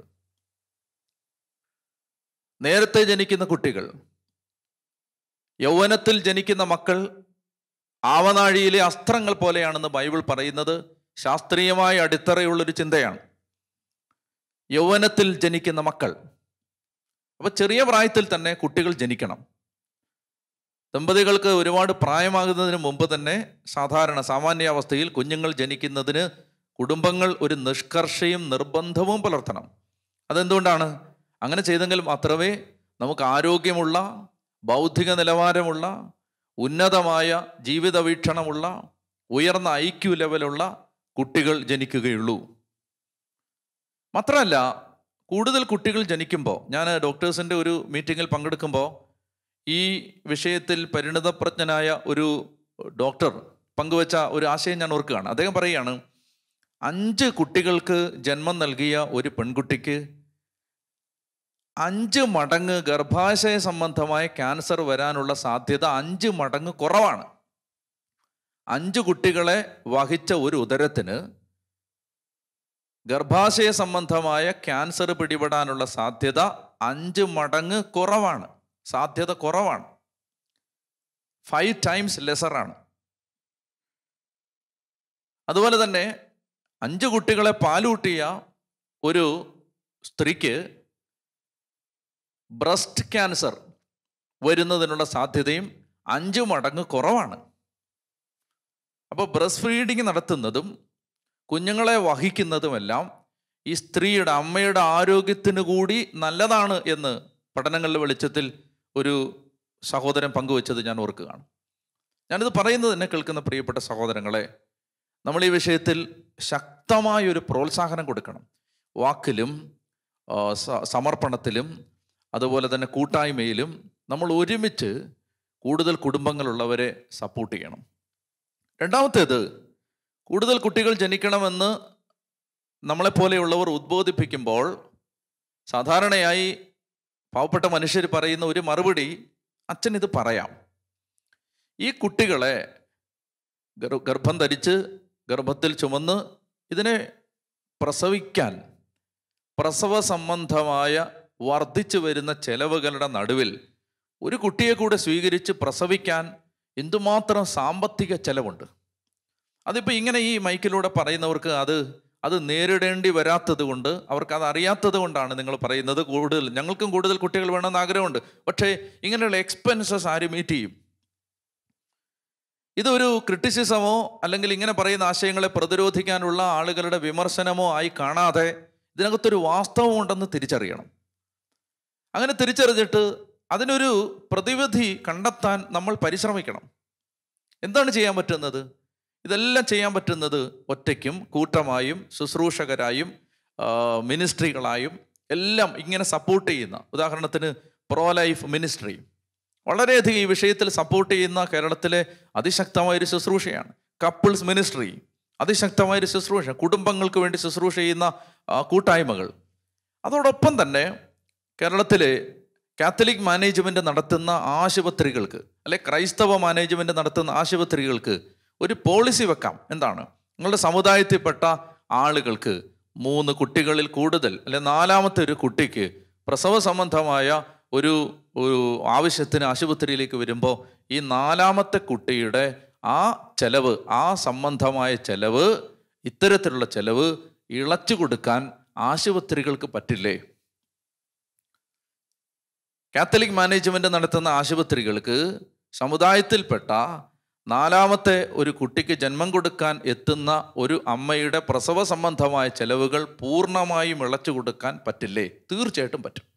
നേരത്തെ ജനിക്കുന്ന കുട്ടികൾ യൗവനത്തിൽ ജനിക്കുന്ന മക്കൾ ആവനാഴിയിലെ അസ്ത്രങ്ങൾ പോലെയാണെന്ന് ബൈബിൾ പറയുന്നത് ശാസ്ത്രീയമായ അടിത്തറയുള്ളൊരു ചിന്തയാണ് യൗവനത്തിൽ ജനിക്കുന്ന മക്കൾ അപ്പൊ ചെറിയ പ്രായത്തിൽ തന്നെ കുട്ടികൾ ജനിക്കണം ദമ്പതികൾക്ക് ഒരുപാട് പ്രായമാകുന്നതിന് മുമ്പ് തന്നെ സാധാരണ സാമാന്യാവസ്ഥയിൽ കുഞ്ഞുങ്ങൾ ജനിക്കുന്നതിന് കുടുംബങ്ങൾ ഒരു നിഷ്കർഷയും നിർബന്ധവും പുലർത്തണം അതെന്തുകൊണ്ടാണ് അങ്ങനെ ചെയ്തെങ്കിൽ മാത്രമേ നമുക്ക് ആരോഗ്യമുള്ള ബൗദ്ധിക നിലവാരമുള്ള ഉന്നതമായ ജീവിത വീക്ഷണമുള്ള ഉയർന്ന ഐക്യു ലെവലുള്ള കുട്ടികൾ ജനിക്കുകയുള്ളൂ മാത്രമല്ല കൂടുതൽ കുട്ടികൾ ജനിക്കുമ്പോൾ ഞാൻ ഡോക്ടേഴ്സിൻ്റെ ഒരു മീറ്റിങ്ങിൽ പങ്കെടുക്കുമ്പോൾ ഈ വിഷയത്തിൽ പരിണിതപ്രജ്ഞനായ ഒരു ഡോക്ടർ പങ്കുവച്ച ഒരു ആശയം ഞാൻ ഓർക്കുകയാണ് അദ്ദേഹം പറയുകയാണ് അഞ്ച് കുട്ടികൾക്ക് ജന്മം നൽകിയ ഒരു പെൺകുട്ടിക്ക് അഞ്ച് മടങ്ങ് ഗർഭാശയ സംബന്ധമായ ക്യാൻസർ വരാനുള്ള സാധ്യത അഞ്ച് മടങ്ങ് കുറവാണ് അഞ്ച് കുട്ടികളെ വഹിച്ച ഒരു ഉദരത്തിന് ഗർഭാശയ സംബന്ധമായ ക്യാൻസർ പിടിപെടാനുള്ള സാധ്യത അഞ്ച് മടങ്ങ് കുറവാണ് സാധ്യത കുറവാണ് ഫൈവ് ടൈംസ് ലെസറാണ് അതുപോലെ തന്നെ അഞ്ച് കുട്ടികളെ പാലൂട്ടിയ ഒരു സ്ത്രീക്ക് ബ്രസ്റ്റ് ക്യാൻസർ വരുന്നതിനുള്ള സാധ്യതയും അഞ്ച് മടങ്ങ് കുറവാണ് അപ്പോൾ ബ്രസ്റ്റ് ഫീഡിങ് നടത്തുന്നതും കുഞ്ഞുങ്ങളെ വഹിക്കുന്നതുമെല്ലാം ഈ സ്ത്രീയുടെ അമ്മയുടെ ആരോഗ്യത്തിന് കൂടി നല്ലതാണ് എന്ന് പഠനങ്ങളുടെ വെളിച്ചത്തിൽ ഒരു സഹോദരൻ പങ്കുവച്ചത് ഞാൻ ഓർക്കുകയാണ് ഞാനിത് പറയുന്നത് എന്നെ കേൾക്കുന്ന പ്രിയപ്പെട്ട സഹോദരങ്ങളെ നമ്മൾ ഈ വിഷയത്തിൽ ശക്തമായൊരു പ്രോത്സാഹനം കൊടുക്കണം വാക്കിലും ആ, സ- സമർപ്പണത്തിലും അതുപോലെ തന്നെ കൂട്ടായ്മയിലും നമ്മൾ ഒരുമിച്ച് കൂടുതൽ കുടുംബങ്ങളുള്ളവരെ സപ്പോർട്ട് ചെയ്യണം രണ്ടാമത്തേത് കൂടുതൽ കുട്ടികൾ ജനിക്കണമെന്ന് നമ്മളെപ്പോലെയുള്ളവർ ഉദ്ബോധിപ്പിക്കുമ്പോൾ സാധാരണയായി പാവപ്പെട്ട മനുഷ്യർ പറയുന്ന ഒരു മറുപടി അച്ഛൻ ഇത് പറയാം ഈ കുട്ടികളെ ഗർ- ഗർഭം ധരിച്ച് ഗർഭത്തിൽ ചുമന്ന് ഇതിനെ പ്രസവിക്കാൻ പ്രസവ സംബന്ധമായ വർദ്ധിച്ചു വരുന്ന ചെലവുകളുടെ നടുവിൽ ഒരു കുട്ടിയെ കൂടെ സ്വീകരിച്ച് പ്രസവിക്കാൻ എന്തുമാത്രം സാമ്പത്തിക ചെലവുണ്ട് അതിപ്പോൾ ഇങ്ങനെ ഈ മൈക്കിലൂടെ പറയുന്നവർക്ക് അത് അത് നേരിടേണ്ടി വരാത്തത് കൊണ്ട് അവർക്ക് അത് അറിയാത്തത് കൊണ്ടാണ് നിങ്ങൾ പറയുന്നത് കൂടുതൽ ഞങ്ങൾക്കും കൂടുതൽ കുട്ടികൾ വേണമെന്ന് ആഗ്രഹമുണ്ട് പക്ഷേ ഇങ്ങനെയുള്ള എക്സ്പെൻസസ് ആര് മീറ്റ് ചെയ്യും ഇതൊരു ക്രിറ്റിസിസമോ അല്ലെങ്കിൽ ഇങ്ങനെ പറയുന്ന ആശയങ്ങളെ പ്രതിരോധിക്കാനുള്ള ആളുകളുടെ വിമർശനമോ ആയി കാണാതെ ഇതിനകത്തൊരു വാസ്തവമുണ്ടെന്ന് തിരിച്ചറിയണം അങ്ങനെ തിരിച്ചറിഞ്ഞിട്ട് അതിനൊരു പ്രതിവിധി കണ്ടെത്താൻ നമ്മൾ പരിശ്രമിക്കണം എന്താണ് ചെയ്യാൻ പറ്റുന്നത് ഇതെല്ലാം ചെയ്യാൻ പറ്റുന്നത് ഒറ്റയ്ക്കും കൂട്ടമായും ശുശ്രൂഷകരായും ആ, മിനിസ്ട്രികളായും എല്ലാം ഇങ്ങനെ സപ്പോർട്ട് ചെയ്യുന്ന ഉദാഹരണത്തിന് പ്രോ ലൈഫ് മിനിസ്ട്രി വളരെയധികം ഈ വിഷയത്തിൽ സപ്പോർട്ട് ചെയ്യുന്ന കേരളത്തിലെ അതിശക്തമായൊരു ശുശ്രൂഷയാണ് കപ്പിൾസ് മിനിസ്ട്രി അതിശക്തമായൊരു ശുശ്രൂഷ കുടുംബങ്ങൾക്ക് വേണ്ടി ശുശ്രൂഷ ചെയ്യുന്ന ആ, കൂട്ടായ്മകൾ അതോടൊപ്പം തന്നെ കേരളത്തിലെ കാത്തലിക് മാനേജ്മെന്റ് നടത്തുന്ന ആശുപത്രികൾക്ക് അല്ലെ ക്രൈസ്തവ മാനേജ്മെന്റ് നടത്തുന്ന ആശുപത്രികൾക്ക് ഒരു പോളിസി വെക്കാം എന്താണ് നിങ്ങളുടെ സമുദായത്തിൽപ്പെട്ട ആളുകൾക്ക് മൂന്ന് കുട്ടികളിൽ കൂടുതൽ അല്ലെ നാലാമത്തെ ഒരു കുട്ടിക്ക് പ്രസവ സംബന്ധമായ ഒരു ഒരു ആവശ്യത്തിന് ആശുപത്രിയിലേക്ക് വരുമ്പോൾ ഈ നാലാമത്തെ കുട്ടിയുടെ ആ ചെലവ് ആ സംബന്ധമായ ചെലവ് ഇത്തരത്തിലുള്ള ചെലവ് ഇളച്ചു കൊടുക്കാൻ ആശുപത്രികൾക്ക് പറ്റില്ലേ കാത്തലിക് മാനേജ്മെന്റ് നടത്തുന്ന ആശുപത്രികൾക്ക് സമുദായത്തിൽപ്പെട്ട നാലാമത്തെ ഒരു കുട്ടിക്ക് ജന്മം കൊടുക്കാൻ എത്തുന്ന ഒരു അമ്മയുടെ പ്രസവ സംബന്ധമായ ചെലവുകൾ പൂർണ്ണമായും ഇളച്ചു കൊടുക്കാൻ പറ്റില്ലേ തീർച്ചയായിട്ടും പറ്റും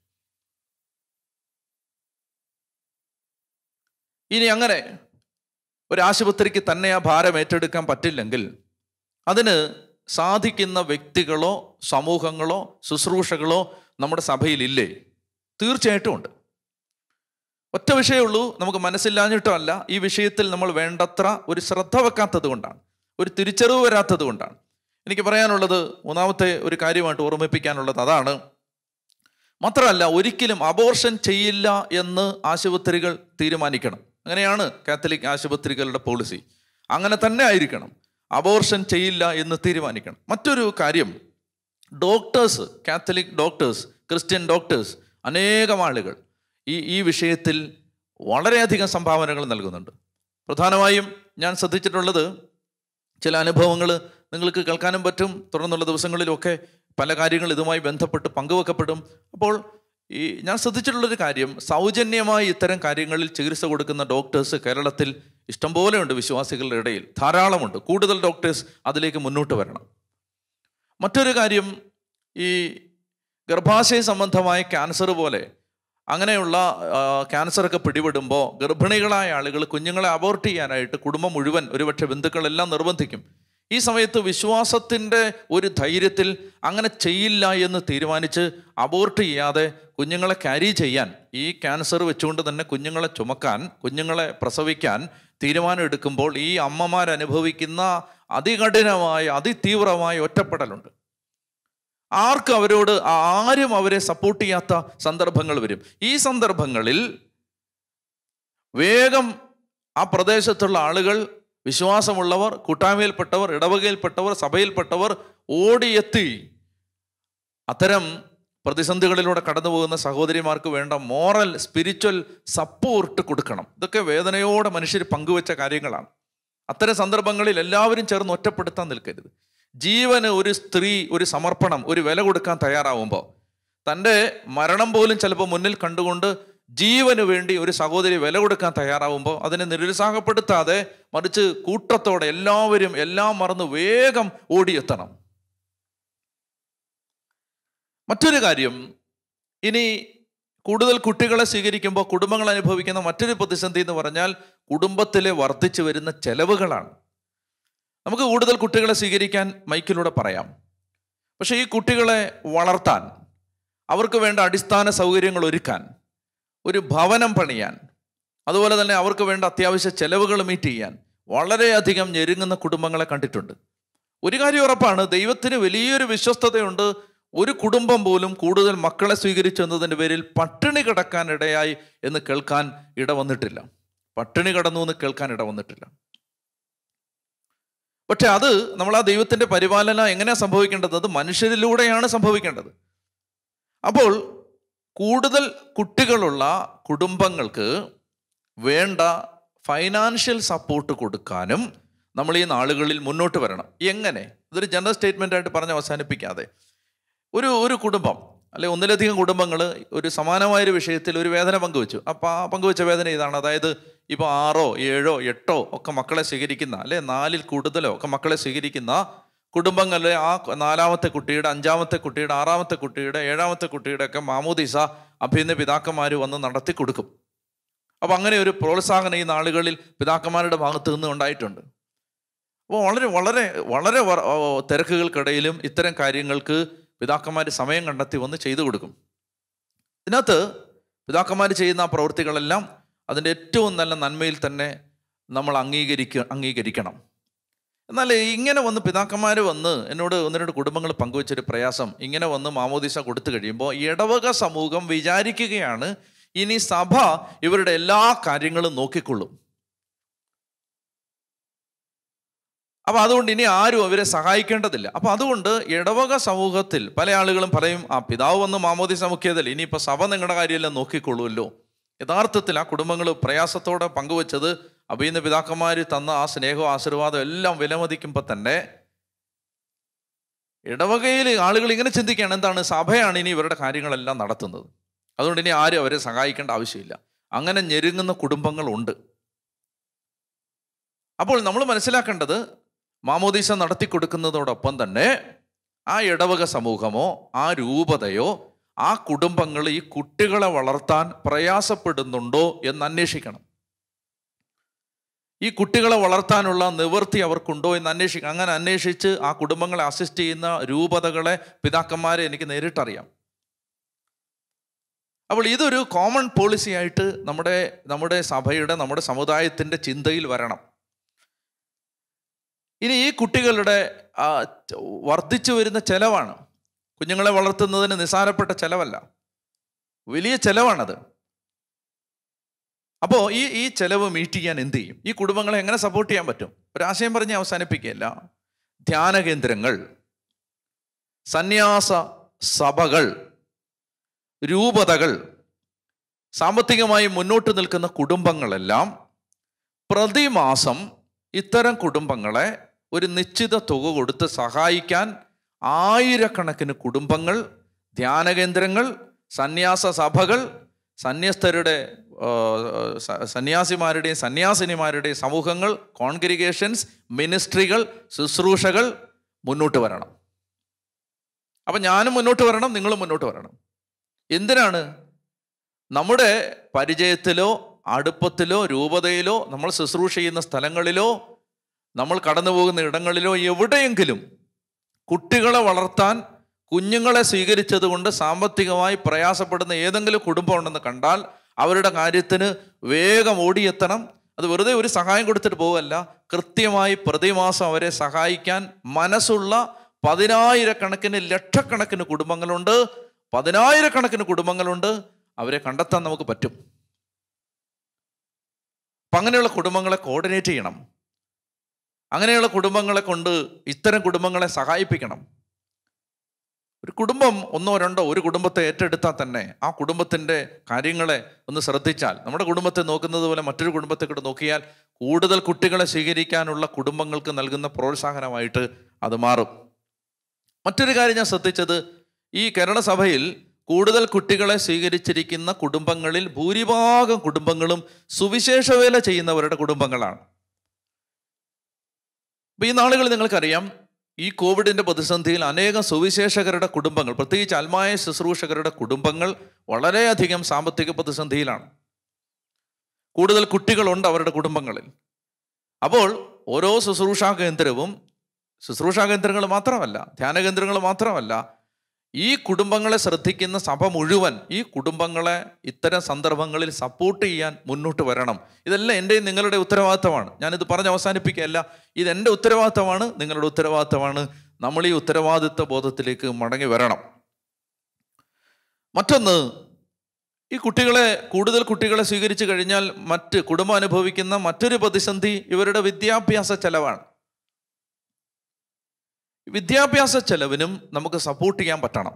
ഇനി അങ്ങനെ ഒരു ആശുപത്രിക്ക് തന്നെ ആ ഭാരം ഏറ്റെടുക്കാൻ പറ്റില്ലെങ്കിൽ അതിന് സാധിക്കുന്ന വ്യക്തികളോ സമൂഹങ്ങളോ ശുശ്രൂഷകളോ നമ്മുടെ സഭയിലില്ലേ തീർച്ചയായിട്ടും ഉണ്ട് ഒറ്റ വിഷയമുള്ളൂ നമുക്ക് മനസ്സില്ലാഞ്ഞിട്ടല്ല ഈ വിഷയത്തിൽ നമ്മൾ വേണ്ടത്ര ഒരു ശ്രദ്ധ വെക്കാത്തത് കൊണ്ടാണ് ഒരു തിരിച്ചറിവ് വരാത്തത് കൊണ്ടാണ് എനിക്ക് പറയാനുള്ളത് മൂന്നാമത്തെ ഒരു കാര്യമായിട്ട് ഓർമ്മിപ്പിക്കാനുള്ളത് അതാണ് മാത്രമല്ല ഒരിക്കലും അബോർഷൻ ചെയ്യില്ല എന്ന് ആശുപത്രികൾ തീരുമാനിക്കണം അങ്ങനെയാണ് കാത്തലിക് ആശുപത്രികളുടെ പോളിസി അങ്ങനെ തന്നെ ആയിരിക്കണം അബോർഷൻ ചെയ്യില്ല എന്ന് തീരുമാനിക്കണം മറ്റൊരു കാര്യം doctors Catholic doctors Christian doctors അനേകം ആളുകൾ ഈ ഈ വിഷയത്തിൽ വളരെയധികം സംഭാവനകൾ നൽകുന്നുണ്ട് പ്രധാനമായും ഞാൻ ശ്രദ്ധിച്ചിട്ടുള്ളത് ചില അനുഭവങ്ങൾ നിങ്ങൾക്ക് കേൾക്കാനും പറ്റും തുടർന്നുള്ള ദിവസങ്ങളിലൊക്കെ പല കാര്യങ്ങൾ ഇതുമായി ബന്ധപ്പെട്ട് പങ്കുവെക്കപ്പെടും അപ്പോൾ ഈ ഞാൻ ശ്രദ്ധിച്ചിട്ടുള്ളൊരു കാര്യം സൗജന്യമായി ഇത്തരം കാര്യങ്ങളിൽ ചികിത്സ കൊടുക്കുന്ന ഡോക്ടേഴ്സ് കേരളത്തിൽ ഇഷ്ടംപോലെ ഉണ്ട് വിശ്വാസികളുടെ ഇടയിൽ ധാരാളമുണ്ട് കൂടുതൽ ഡോക്ടേഴ്സ് അതിലേക്ക് മുന്നോട്ട് വരണം മറ്റൊരു കാര്യം ഈ ഗർഭാശയ സംബന്ധമായ ക്യാൻസർ പോലെ അങ്ങനെയുള്ള ആ, ക്യാൻസറൊക്കെ പിടിപെടുമ്പോൾ ഗർഭിണികളായ ആളുകൾ കുഞ്ഞുങ്ങളെ അബോർട്ട് ചെയ്യാനായിട്ട് കുടുംബം മുഴുവൻ ഒരുപക്ഷെ ബന്ധുക്കളെല്ലാം നിർബന്ധിക്കും ഈ സമയത്ത് വിശ്വാസത്തിൻ്റെ ഒരു ധൈര്യത്തിൽ അങ്ങനെ ചെയ്യില്ല എന്ന് തീരുമാനിച്ച് അബോർട്ട് ചെയ്യാതെ കുഞ്ഞുങ്ങളെ ക്യാരി ചെയ്യാൻ ഈ ക്യാൻസർ വെച്ചുകൊണ്ട് തന്നെ കുഞ്ഞുങ്ങളെ ചുമക്കാൻ കുഞ്ഞുങ്ങളെ പ്രസവിക്കാൻ തീരുമാനം എടുക്കുമ്പോൾ ഈ അമ്മമാരനുഭവിക്കുന്ന അതികഠിനമായ അതിതീവ്രമായ ഒറ്റപ്പെടലുണ്ട് ആർക്കും അവരോട് ആരും അവരെ സപ്പോർട്ട് ചെയ്യാത്ത സന്ദർഭങ്ങൾ വരും ഈ സന്ദർഭങ്ങളിൽ വേഗം ആ പ്രദേശത്തുള്ള ആളുകൾ വിശ്വാസമുള്ളവർ കൂട്ടായ്മയിൽപ്പെട്ടവർ ഇടവകയിൽപ്പെട്ടവർ സഭയിൽപ്പെട്ടവർ ഓടിയെത്തി അത്തരം പ്രതിസന്ധികളിലൂടെ കടന്നു പോകുന്ന സഹോദരിമാർക്ക് വേണ്ട മോറൽ സ്പിരിച്വൽ സപ്പോർട്ട് കൊടുക്കണം ഇതൊക്കെ വേദനയോടെ മനുഷ്യർ പങ്കുവെച്ച കാര്യങ്ങളാണ് അത്തരം സന്ദർഭങ്ങളിൽ എല്ലാവരും ചേർന്ന് ഒറ്റപ്പെടുത്താൻ നിൽക്കരുത് ജീവന് ഒരു സ്ത്രീ ഒരു സമർപ്പണം ഒരു വില കൊടുക്കാൻ തയ്യാറാവുമ്പോൾ തൻ്റെ മരണം പോലും ചിലപ്പോൾ മുന്നിൽ കണ്ടുകൊണ്ട് ജീവന് വേണ്ടി ഒരു സഹോദരി വില കൊടുക്കാൻ തയ്യാറാവുമ്പോൾ അതിനെ നിരുത്സാഹപ്പെടുത്താതെ മറിച്ച് കൂട്ടത്തോടെ എല്ലാവരും എല്ലാം മറന്ന് വേഗം ഓടിയെത്തണം മറ്റൊരു കാര്യം ഇനി കൂടുതൽ കുട്ടികളെ സ്വീകരിക്കുമ്പോൾ കുടുംബങ്ങൾ അനുഭവിക്കുന്ന മറ്റൊരു പ്രതിസന്ധി എന്ന് പറഞ്ഞാൽ കുടുംബത്തിലെ വർദ്ധിച്ചു വരുന്ന ചെലവുകളാണ് നമുക്ക് കൂടുതൽ കുട്ടികളെ സ്വീകരിക്കാൻ മൈക്കിലൂടെ പറയാം പക്ഷേ ഈ കുട്ടികളെ വളർത്താൻ അവർക്ക് വേണ്ട അടിസ്ഥാന സൗകര്യങ്ങൾ ഒരുക്കാൻ ഒരു ഭവനം പണിയാൻ അതുപോലെ തന്നെ അവർക്ക് വേണ്ട അത്യാവശ്യ ചെലവുകൾ മീറ്റ് ചെയ്യാൻ വളരെയധികം ഞെരുങ്ങുന്ന കുടുംബങ്ങളെ കണ്ടിട്ടുണ്ട് ഒരു കാര്യം ഉറപ്പാണ് ദൈവത്തിന് വലിയൊരു വിശ്വസ്തതയുണ്ട് ഒരു കുടുംബം പോലും കൂടുതൽ മക്കളെ സ്വീകരിച്ചു എന്നതിൻ്റെ പേരിൽ പട്ടിണി കിടക്കാൻ ഇടയായി എന്ന് കേൾക്കാൻ ഇട വന്നിട്ടില്ല പട്ടിണി കടന്നു എന്ന് കേൾക്കാൻ ഇട വന്നിട്ടില്ല പക്ഷെ അത് നമ്മൾ ആ ദൈവത്തിന്റെ പരിപാലന എങ്ങനെയാണ് സംഭവിക്കേണ്ടത് അത് മനുഷ്യരിലൂടെയാണ് സംഭവിക്കേണ്ടത് അപ്പോൾ കൂടുതൽ കുട്ടികളുള്ള കുടുംബങ്ങൾക്ക് വേണ്ട ഫൈനാൻഷ്യൽ സപ്പോർട്ട് കൊടുക്കാനും നമ്മൾ ഈ നാളുകളിൽ മുന്നോട്ട് വരണം എങ്ങനെ ഇതൊരു ജനറൽ സ്റ്റേറ്റ്മെൻ്റ് ആയിട്ട് പറഞ്ഞ് അവസാനിപ്പിക്കാതെ ഒരു ഒരു കുടുംബം അല്ലെ ഒന്നിലധികം കുടുംബങ്ങൾ ഒരു സമാനമായൊരു വിഷയത്തിൽ ഒരു വേദന പങ്കുവെച്ചു അപ്പോൾ ആ പങ്കുവെച്ച വേദന ഇതാണ് അതായത് ഇപ്പോൾ ആറോ ഏഴോ എട്ടോ ഒക്കെ മക്കളെ സ്വീകരിക്കുന്ന അല്ലെ നാലിൽ കൂടുതലോ ഒക്കെ മക്കളെ സ്വീകരിക്കുന്ന കുടുംബങ്ങളിലെ ആ നാലാമത്തെ കുട്ടിയുടെ അഞ്ചാമത്തെ കുട്ടിയുടെ ആറാമത്തെ കുട്ടിയുടെ ഏഴാമത്തെ കുട്ടിയുടെ ഒക്കെ മാമോദിസ അഭിന്ന പിതാക്കന്മാർ വന്ന് നടത്തി കൊടുക്കും അപ്പോൾ അങ്ങനെ ഒരു പ്രോത്സാഹനം ഈ നാളുകളിൽ പിതാക്കന്മാരുടെ ഭാഗത്ത് നിന്ന് ഉണ്ടായിട്ടുണ്ട് അപ്പോൾ വളരെ വളരെ വളരെ വ- ഓ, തിരക്കുകൾക്കിടയിലും ഇത്തരം കാര്യങ്ങൾക്ക് പിതാക്കന്മാർ സമയം കണ്ടെത്തി വന്ന് ചെയ്തു കൊടുക്കും ഇതിനകത്ത് പിതാക്കന്മാർ ചെയ്യുന്ന ആ പ്രവൃത്തികളെല്ലാം അതിൻ്റെ ഏറ്റവും നല്ല നന്മയിൽ തന്നെ നമ്മൾ അംഗീകരിക്ക അംഗീകരിക്കണം എന്നാൽ ഇങ്ങനെ വന്ന് പിതാക്കന്മാർ വന്ന് എന്നോട് ഒന്ന് രണ്ട് കുടുംബങ്ങൾ പങ്കുവച്ചൊരു പ്രയാസം ഇങ്ങനെ വന്ന് മാമോദിസ കൊടുത്തു കഴിയുമ്പോൾ ഇടവക സമൂഹം വിചാരിക്കുകയാണ് ഇനി സഭ ഇവരുടെ എല്ലാ കാര്യങ്ങളും നോക്കിക്കൊള്ളും അപ്പൊ അതുകൊണ്ട് ഇനി ആരും അവരെ സഹായിക്കേണ്ടതില്ല അപ്പൊ അതുകൊണ്ട് ഇടവക സമൂഹത്തിൽ പല ആളുകളും പറയും ആ പിതാവ് വന്ന് മാമോദിസ മുഖ്യതല്ല ഇനിയിപ്പോ സഭ നിങ്ങളുടെ കാര്യമെല്ലാം നോക്കിക്കൊള്ളുമല്ലോ യഥാർത്ഥത്തിൽ ആ കുടുംബങ്ങൾ പ്രയാസത്തോടെ പങ്കുവച്ചത് അഭിയുന്ന പിതാക്കന്മാർ തന്ന ആ സ്നേഹവും ആശീർവാദം എല്ലാം വിലമതിക്കുമ്പോൾ തന്നെ ഇടവകയിൽ ആളുകൾ ഇങ്ങനെ ചിന്തിക്കുകയാണ് എന്താണ് സഭയാണ് ഇനി ഇവരുടെ കാര്യങ്ങളെല്ലാം നടത്തുന്നത് അതുകൊണ്ട് ഇനി ആരും അവരെ സഹായിക്കേണ്ട ആവശ്യമില്ല അങ്ങനെ ഞെരുങ്ങുന്ന കുടുംബങ്ങളുണ്ട് അപ്പോൾ നമ്മൾ മനസ്സിലാക്കേണ്ടത് മാമോദീസ നടത്തി കൊടുക്കുന്നതോടൊപ്പം തന്നെ ആ ഇടവക സമൂഹമോ ആ രൂപതയോ ആ കുടുംബങ്ങൾ ഈ കുട്ടികളെ വളർത്താൻ പ്രയാസപ്പെടുന്നുണ്ടോ എന്ന് അന്വേഷിക്കണം ഈ കുട്ടികളെ വളർത്താനുള്ള നിവൃത്തി അവർക്കുണ്ടോ എന്ന് അന്വേഷിക്കണം അങ്ങനെ അന്വേഷിച്ച് ആ കുടുംബങ്ങളെ അസിസ്റ്റ് ചെയ്യുന്ന രൂപതകളെ പിതാക്കന്മാരെ എനിക്ക് നേരിട്ടറിയാം അപ്പോൾ ഇതൊരു കോമൺ പോളിസി ആയിട്ട് നമ്മുടെ നമ്മുടെ സഭയുടെ നമ്മുടെ സമുദായത്തിൻ്റെ ചിന്തയിൽ വരണം ഇനി ഈ കുട്ടികളുടെ ആ, ച- വർദ്ധിച്ചു വരുന്ന ചെലവാണ് കുഞ്ഞുങ്ങളെ വളർത്തുന്നതിന് നിസാരപ്പെട്ട ചെലവല്ല വലിയ ചെലവാണത് അപ്പോൾ ഈ ഈ ചെലവ് മീറ്റ് ചെയ്യാൻ എന്ത് ചെയ്യും ഈ കുടുംബങ്ങളെ എങ്ങനെ സപ്പോർട്ട് ചെയ്യാൻ പറ്റും ഒരാശയം പറഞ്ഞ് അവസാനിപ്പിക്കുകയല്ല ധ്യാന കേന്ദ്രങ്ങൾ സന്യാസ സഭകൾ രൂപതകൾ സാമ്പത്തികമായി മുന്നോട്ട് നിൽക്കുന്ന കുടുംബങ്ങളെല്ലാം പ്രതിമാസം ഇത്തരം കുടുംബങ്ങളെ ഒരു നിശ്ചിത തുക കൊടുത്ത് സഹായിക്കാൻ ആയിരക്കണക്കിന് കുടുംബങ്ങൾ ധ്യാനകേന്ദ്രങ്ങൾ സന്യാസ സഭകൾ സന്യസ്തരുടെ ആ, സ- സന്യാസിമാരുടെയും സന്യാസിനിമാരുടെയും സമൂഹങ്ങൾ കോൺഗ്രിഗേഷൻസ് മിനിസ്ട്രികൾ ശുശ്രൂഷകൾ മുന്നോട്ട് വരണം അപ്പം ഞാനും മുന്നോട്ട് വരണം നിങ്ങളും മുന്നോട്ട് വരണം എന്തിനാണ് നമ്മുടെ പരിചയത്തിലോ അടുപ്പത്തിലോ രൂപതയിലോ നമ്മൾ ശുശ്രൂഷ ചെയ്യുന്ന സ്ഥലങ്ങളിലോ നമ്മൾ കടന്നു പോകുന്ന ഇടങ്ങളിലോ എവിടെയെങ്കിലും കുട്ടികളെ വളർത്താൻ കുഞ്ഞുങ്ങളെ സ്വീകരിച്ചത് കൊണ്ട് സാമ്പത്തികമായി പ്രയാസപ്പെടുന്ന ഏതെങ്കിലും കുടുംബം ഉണ്ടെന്ന് കണ്ടാൽ അവരുടെ കാര്യത്തിന് വേഗം ഓടിയെത്തണം അത് വെറുതെ ഒരു സഹായം കൊടുത്തിട്ട് പോവല്ല കൃത്യമായി പ്രതിമാസം അവരെ സഹായിക്കാൻ മനസ്സുള്ള പതിനായിരക്കണക്കിന് ലക്ഷക്കണക്കിന് കുടുംബങ്ങളുണ്ട് പതിനായിരക്കണക്കിന് കുടുംബങ്ങളുണ്ട് അവരെ കണ്ടെത്താൻ നമുക്ക് പറ്റും അപ്പം അങ്ങനെയുള്ള കുടുംബങ്ങളെ കോർഡിനേറ്റ് ചെയ്യണം അങ്ങനെയുള്ള കുടുംബങ്ങളെ കൊണ്ട് ഇത്തരം കുടുംബങ്ങളെ സഹായിപ്പിക്കണം ഒരു കുടുംബം ഒന്നോ രണ്ടോ ഒരു കുടുംബത്തെ ഏറ്റെടുത്താൽ തന്നെ ആ കുടുംബത്തിൻ്റെ കാര്യങ്ങളെ ഒന്ന് ശ്രദ്ധിച്ചാൽ നമ്മുടെ കുടുംബത്തെ നോക്കുന്നത് പോലെ മറ്റൊരു കുടുംബത്തെ കൂടെ നോക്കിയാൽ കൂടുതൽ കുട്ടികളെ സ്വീകരിക്കാനുള്ള കുടുംബങ്ങൾക്ക് നൽകുന്ന പ്രോത്സാഹനമായിട്ട് അത് മാറും മറ്റൊരു കാര്യം ഞാൻ ശ്രദ്ധിച്ചത് ഈ കേരള സഭയിൽ കൂടുതൽ കുട്ടികളെ സ്വീകരിച്ചിരിക്കുന്ന കുടുംബങ്ങളിൽ ഭൂരിഭാഗം കുടുംബങ്ങളും സുവിശേഷ വേല ചെയ്യുന്നവരുടെ കുടുംബങ്ങളാണ് അപ്പൊ ഈ നാളുകളിൽ നിങ്ങൾക്കറിയാം ഈ കോവിഡിന്റെ പ്രതിസന്ധിയിൽ അനേകം സുവിശേഷകരുടെ കുടുംബങ്ങൾ പ്രത്യേകിച്ച് അൽമായ ശുശ്രൂഷകരുടെ കുടുംബങ്ങൾ വളരെയധികം സാമ്പത്തിക പ്രതിസന്ധിയിലാണ് കൂടുതൽ കുട്ടികളുണ്ട് അവരുടെ കുടുംബങ്ങളിൽ അപ്പോൾ ഓരോ ശുശ്രൂഷാ കേന്ദ്രവും ശുശ്രൂഷാ കേന്ദ്രങ്ങൾ മാത്രമല്ല ധ്യാന കേന്ദ്രങ്ങൾ മാത്രമല്ല ഈ കുടുംബങ്ങളെ ശ്രദ്ധിക്കുന്ന സഭ മുഴുവൻ ഈ കുടുംബങ്ങളെ ഇത്തരം സന്ദർഭങ്ങളിൽ സപ്പോർട്ട് ചെയ്യാൻ മുന്നോട്ട് വരണം ഇതെല്ലാം എൻ്റെയും നിങ്ങളുടെ ഉത്തരവാദിത്തമാണ് ഞാനിത് പറഞ്ഞ് അവസാനിപ്പിക്കുകയല്ല ഇത് എൻ്റെ ഉത്തരവാദിത്തമാണ് നിങ്ങളുടെ ഉത്തരവാദിത്തമാണ് നമ്മൾ ഈ ഉത്തരവാദിത്ത ബോധത്തിലേക്ക് മടങ്ങി വരണം മറ്റൊന്ന് ഈ കുട്ടികളെ കൂടുതൽ കുട്ടികളെ സ്വീകരിച്ചു കഴിഞ്ഞാൽ മറ്റ് കുടുംബം അനുഭവിക്കുന്ന മറ്റൊരു പ്രതിസന്ധി ഇവരുടെ വിദ്യാഭ്യാസ ചെലവാണ് വിദ്യാഭ്യാസ ചെലവിനും നമുക്ക് സപ്പോർട്ട് ചെയ്യാൻ പറ്റണം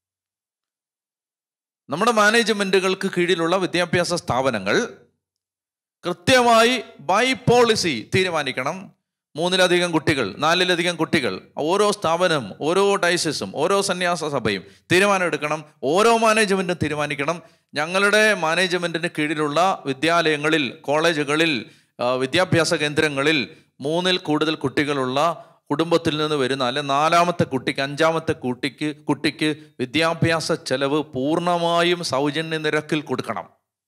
നമ്മുടെ മാനേജ്മെന്റുകൾക്ക് കീഴിലുള്ള വിദ്യാഭ്യാസ സ്ഥാപനങ്ങൾ കൃത്യമായി ബൈ പോളിസി തീരുമാനിക്കണം മൂന്നിലധികം കുട്ടികൾ നാലിലധികം കുട്ടികൾ ഓരോ സ്ഥാപനം ഓരോ ഡൈസിസും ഓരോ സന്യാസ സഭയും തീരുമാനം എടുക്കണം ഓരോ മാനേജ്മെന്റും തീരുമാനിക്കണം ഞങ്ങളുടെ മാനേജ്മെന്റിന് കീഴിലുള്ള വിദ്യാലയങ്ങളിൽ കോളേജുകളിൽ ആ, വിദ്യാഭ്യാസ കേന്ദ്രങ്ങളിൽ മൂന്നിൽ കൂടുതൽ കുട്ടികളുള്ള കുടുംബത്തിൽ നിന്ന് വരുന്ന അല്ലെ നാലാമത്തെ കുട്ടിക്ക് അഞ്ചാമത്തെ കുട്ടിക്ക് കുട്ടിക്ക് വിദ്യാഭ്യാസ ചെലവ് പൂർണ്ണമായും സൗജന്യ നിരക്കിൽ കൊടുക്കണം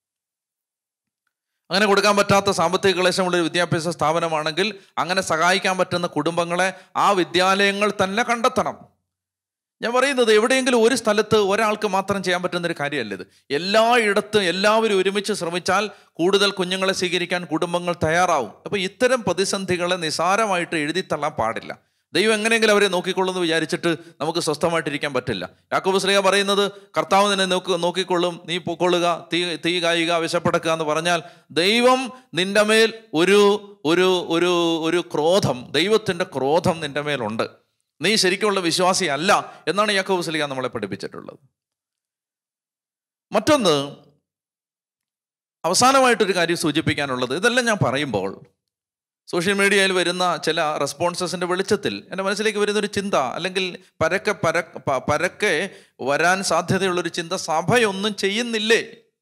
അങ്ങനെ കൊടുക്കാൻ പറ്റാത്ത സാമ്പത്തിക ക്ലേശമുള്ള ഒരു വിദ്യാഭ്യാസ സ്ഥാപനമാണെങ്കിൽ അങ്ങനെ സഹായിക്കാൻ പറ്റുന്ന കുടുംബങ്ങളെ ആ വിദ്യാലയങ്ങൾ തന്നെ കണ്ടെത്തണം ഞാൻ പറയുന്നത് എവിടെയെങ്കിലും ഒരു സ്ഥലത്ത് ഒരാൾക്ക് മാത്രം ചെയ്യാൻ പറ്റുന്ന ഒരു കാര്യമല്ല ഇത് എല്ലായിടത്തും എല്ലാവരും ഒരുമിച്ച് ശ്രമിച്ചാൽ കൂടുതൽ കുഞ്ഞുങ്ങളെ സ്വീകരിക്കാൻ കുടുംബങ്ങൾ തയ്യാറാവും അപ്പോൾ ഇത്തരം പ്രതിസന്ധികളെ നിസാരമായിട്ട് എഴുതിത്തള്ളാൻ പാടില്ല ദൈവം എങ്ങനെയെങ്കിലും അവരെ നോക്കിക്കൊള്ളുമെന്ന് വിചാരിച്ചിട്ട് നമുക്ക് സ്വസ്ഥമായിട്ടിരിക്കാൻ പറ്റില്ല യാക്കോബ് ശ്രീയ പറയുന്നത് കർത്താവ് നിന്നെ നോക്ക് നോക്കിക്കൊള്ളും നീ പൊക്കൊള്ളുക തീ തീ കായുക വിശപ്പടക്കുക എന്ന് പറഞ്ഞാൽ ദൈവം നിന്റെ മേൽ ഒരു ഒരു ഒരു ഒരു ക്രോധം ദൈവത്തിൻ്റെ ക്രോധം നിന്റെ മേലുണ്ട് നീ ശരിക്കുള്ള വിശ്വാസി അല്ല എന്നാണ് യാക്കോബ് സ്ലിഹ നമ്മളെ പഠിപ്പിച്ചിട്ടുള്ളത് മറ്റൊന്ന് അവസാനമായിട്ടൊരു കാര്യം സൂചിപ്പിക്കാനുള്ളത് ഇതെല്ലാം ഞാൻ പറയുമ്പോൾ സോഷ്യൽ മീഡിയയിൽ വരുന്ന ചില റെസ്പോൺസസിൻ്റെ വെളിച്ചത്തിൽ എൻ്റെ മനസ്സിലേക്ക് വരുന്ന ഒരു ചിന്ത അല്ലെങ്കിൽ പരക്കെ പര പ- പരക്കെ വരാൻ സാധ്യതയുള്ളൊരു ചിന്ത സഭയൊന്നും ചെയ്യുന്നില്ലേ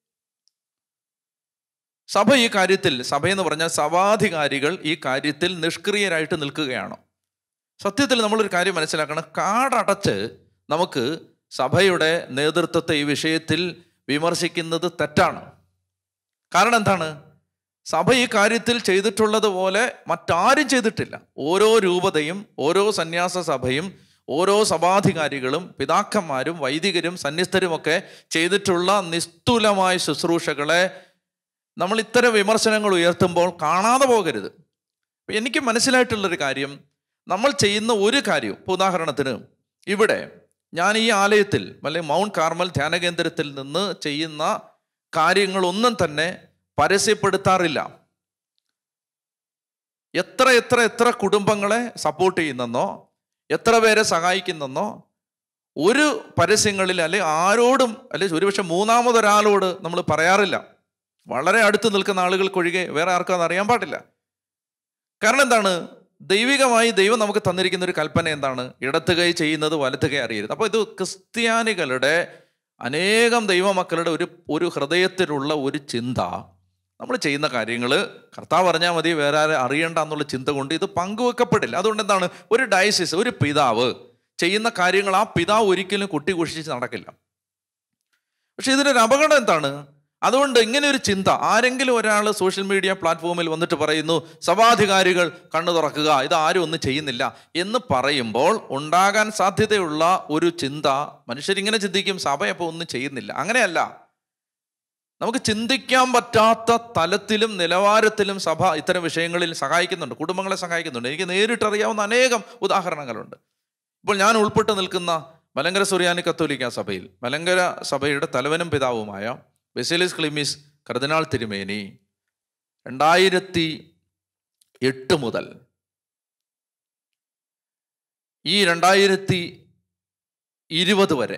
സഭ ഈ കാര്യത്തിൽ സഭയെന്ന് പറഞ്ഞാൽ സഭാധികാരികൾ ഈ കാര്യത്തിൽ നിഷ്ക്രിയരായിട്ട് നിൽക്കുകയാണോ സത്യത്തിൽ നമ്മളൊരു കാര്യം മനസ്സിലാക്കണം കാടടച്ച് നമുക്ക് സഭയുടെ നേതൃത്വത്തെ ഈ വിഷയത്തിൽ വിമർശിക്കുന്നത് തെറ്റാണ് കാരണം എന്താണ് സഭ ഈ കാര്യത്തിൽ ചെയ്തിട്ടുള്ളത് പോലെ മറ്റാരും ചെയ്തിട്ടില്ല ഓരോ രൂപതയും ഓരോ സന്യാസ സഭയും ഓരോ സഭാധികാരികളും പിതാക്കന്മാരും വൈദികരും സന്യസ്തരുമൊക്കെ ചെയ്തിട്ടുള്ള നിസ്തുലമായ ശുശ്രൂഷകളെ നമ്മൾ ഇത്തരം വിമർശനങ്ങൾ ഉയർത്തുമ്പോൾ കാണാതെ പോകരുത് ഇപ്പൊ എനിക്ക് മനസ്സിലായിട്ടുള്ളൊരു കാര്യം നമ്മൾ ചെയ്യുന്ന ഒരു കാര്യം ഇപ്പോൾ ഉദാഹരണത്തിന് ഇവിടെ ഞാൻ ഈ ആലയത്തിൽ അല്ലെങ്കിൽ മൗണ്ട് കാർമൽ ധ്യാന കേന്ദ്രത്തിൽ നിന്ന് ചെയ്യുന്ന കാര്യങ്ങളൊന്നും തന്നെ പരസ്യപ്പെടുത്താറില്ല എത്ര എത്ര എത്ര കുടുംബങ്ങളെ സപ്പോർട്ട് ചെയ്യുന്നെന്നോ എത്ര പേരെ സഹായിക്കുന്നെന്നോ ഒരു പരസ്യങ്ങളിൽ അല്ലെ ആരോടും അല്ലെ ഒരുപക്ഷെ മൂന്നാമതൊരാളോട് നമ്മൾ പറയാറില്ല വളരെ അടുത്ത് നിൽക്കുന്ന ആളുകൾക്കൊഴികെ വേറെ ആർക്കും അത് അറിയാൻ പാടില്ല കാരണം എന്താണ് ദൈവികമായി ദൈവം നമുക്ക് തന്നിരിക്കുന്ന ഒരു കൽപ്പന എന്താണ് ഇടത്ത് കൈ ചെയ്യുന്നത് വലത്ത് കൈ അറിയരുത് അപ്പോൾ ഇത് ക്രിസ്ത്യാനികളുടെ അനേകം ദൈവമക്കളുടെ ഒരു ഒരു ഹൃദയത്തിലുള്ള ഒരു ചിന്ത നമ്മൾ ചെയ്യുന്ന കാര്യങ്ങൾ കർത്താവ് പറഞ്ഞാൽ മതി വേറെ ആരും അറിയണ്ട എന്നുള്ള ചിന്ത കൊണ്ട് ഇത് പങ്കുവെക്കപ്പെടില്ല അതുകൊണ്ട് എന്താണ് ഒരു ഡയസിസ് ഒരു പിതാവ് ചെയ്യുന്ന കാര്യങ്ങൾ ആ പിതാവ് ഒരിക്കലും കുട്ടി കുഷിച്ച് നടക്കില്ല പക്ഷെ ഇതിനൊരു അപകടം എന്താണ് അതുകൊണ്ട് ഇങ്ങനെ ഒരു ചിന്ത ആരെങ്കിലും ഒരാൾ സോഷ്യൽ മീഡിയ പ്ലാറ്റ്ഫോമിൽ വന്നിട്ട് പറയുന്നു സഭാധികാരികൾ കണ്ണു തുറക്കുക ഇത് ആരും ഒന്നും ചെയ്യുന്നില്ല എന്ന് പറയുമ്പോൾ ഉണ്ടാകാൻ സാധ്യതയുള്ള ഒരു ചിന്ത മനുഷ്യരിങ്ങനെ ചിന്തിക്കും സഭ അപ്പോൾ ഒന്നും ചെയ്യുന്നില്ല അങ്ങനെയല്ല നമുക്ക് ചിന്തിക്കാൻ പറ്റാത്ത തലത്തിലും നിലവാരത്തിലും സഭ ഇത്തരം വിഷയങ്ങളിൽ സഹായിക്കുന്നുണ്ട് കുടുംബങ്ങളെ സഹായിക്കുന്നുണ്ട് എനിക്ക് നേരിട്ടറിയാവുന്ന അനേകം ഉദാഹരണങ്ങളുണ്ട് ഇപ്പോൾ ഞാൻ ഉൾപ്പെട്ട് നിൽക്കുന്ന മലങ്കര സുറിയാനി കത്തോലിക്ക സഭയിൽ മലങ്കര സഭയുടെ തലവനും പിതാവുമായ ബെസിലിസ് ക്ലിമിസ് കർദിനാൾ തിരുമേനി രണ്ടായിരത്തി എട്ട് മുതൽ ഈ രണ്ടായിരത്തി ഇരുപത് വരെ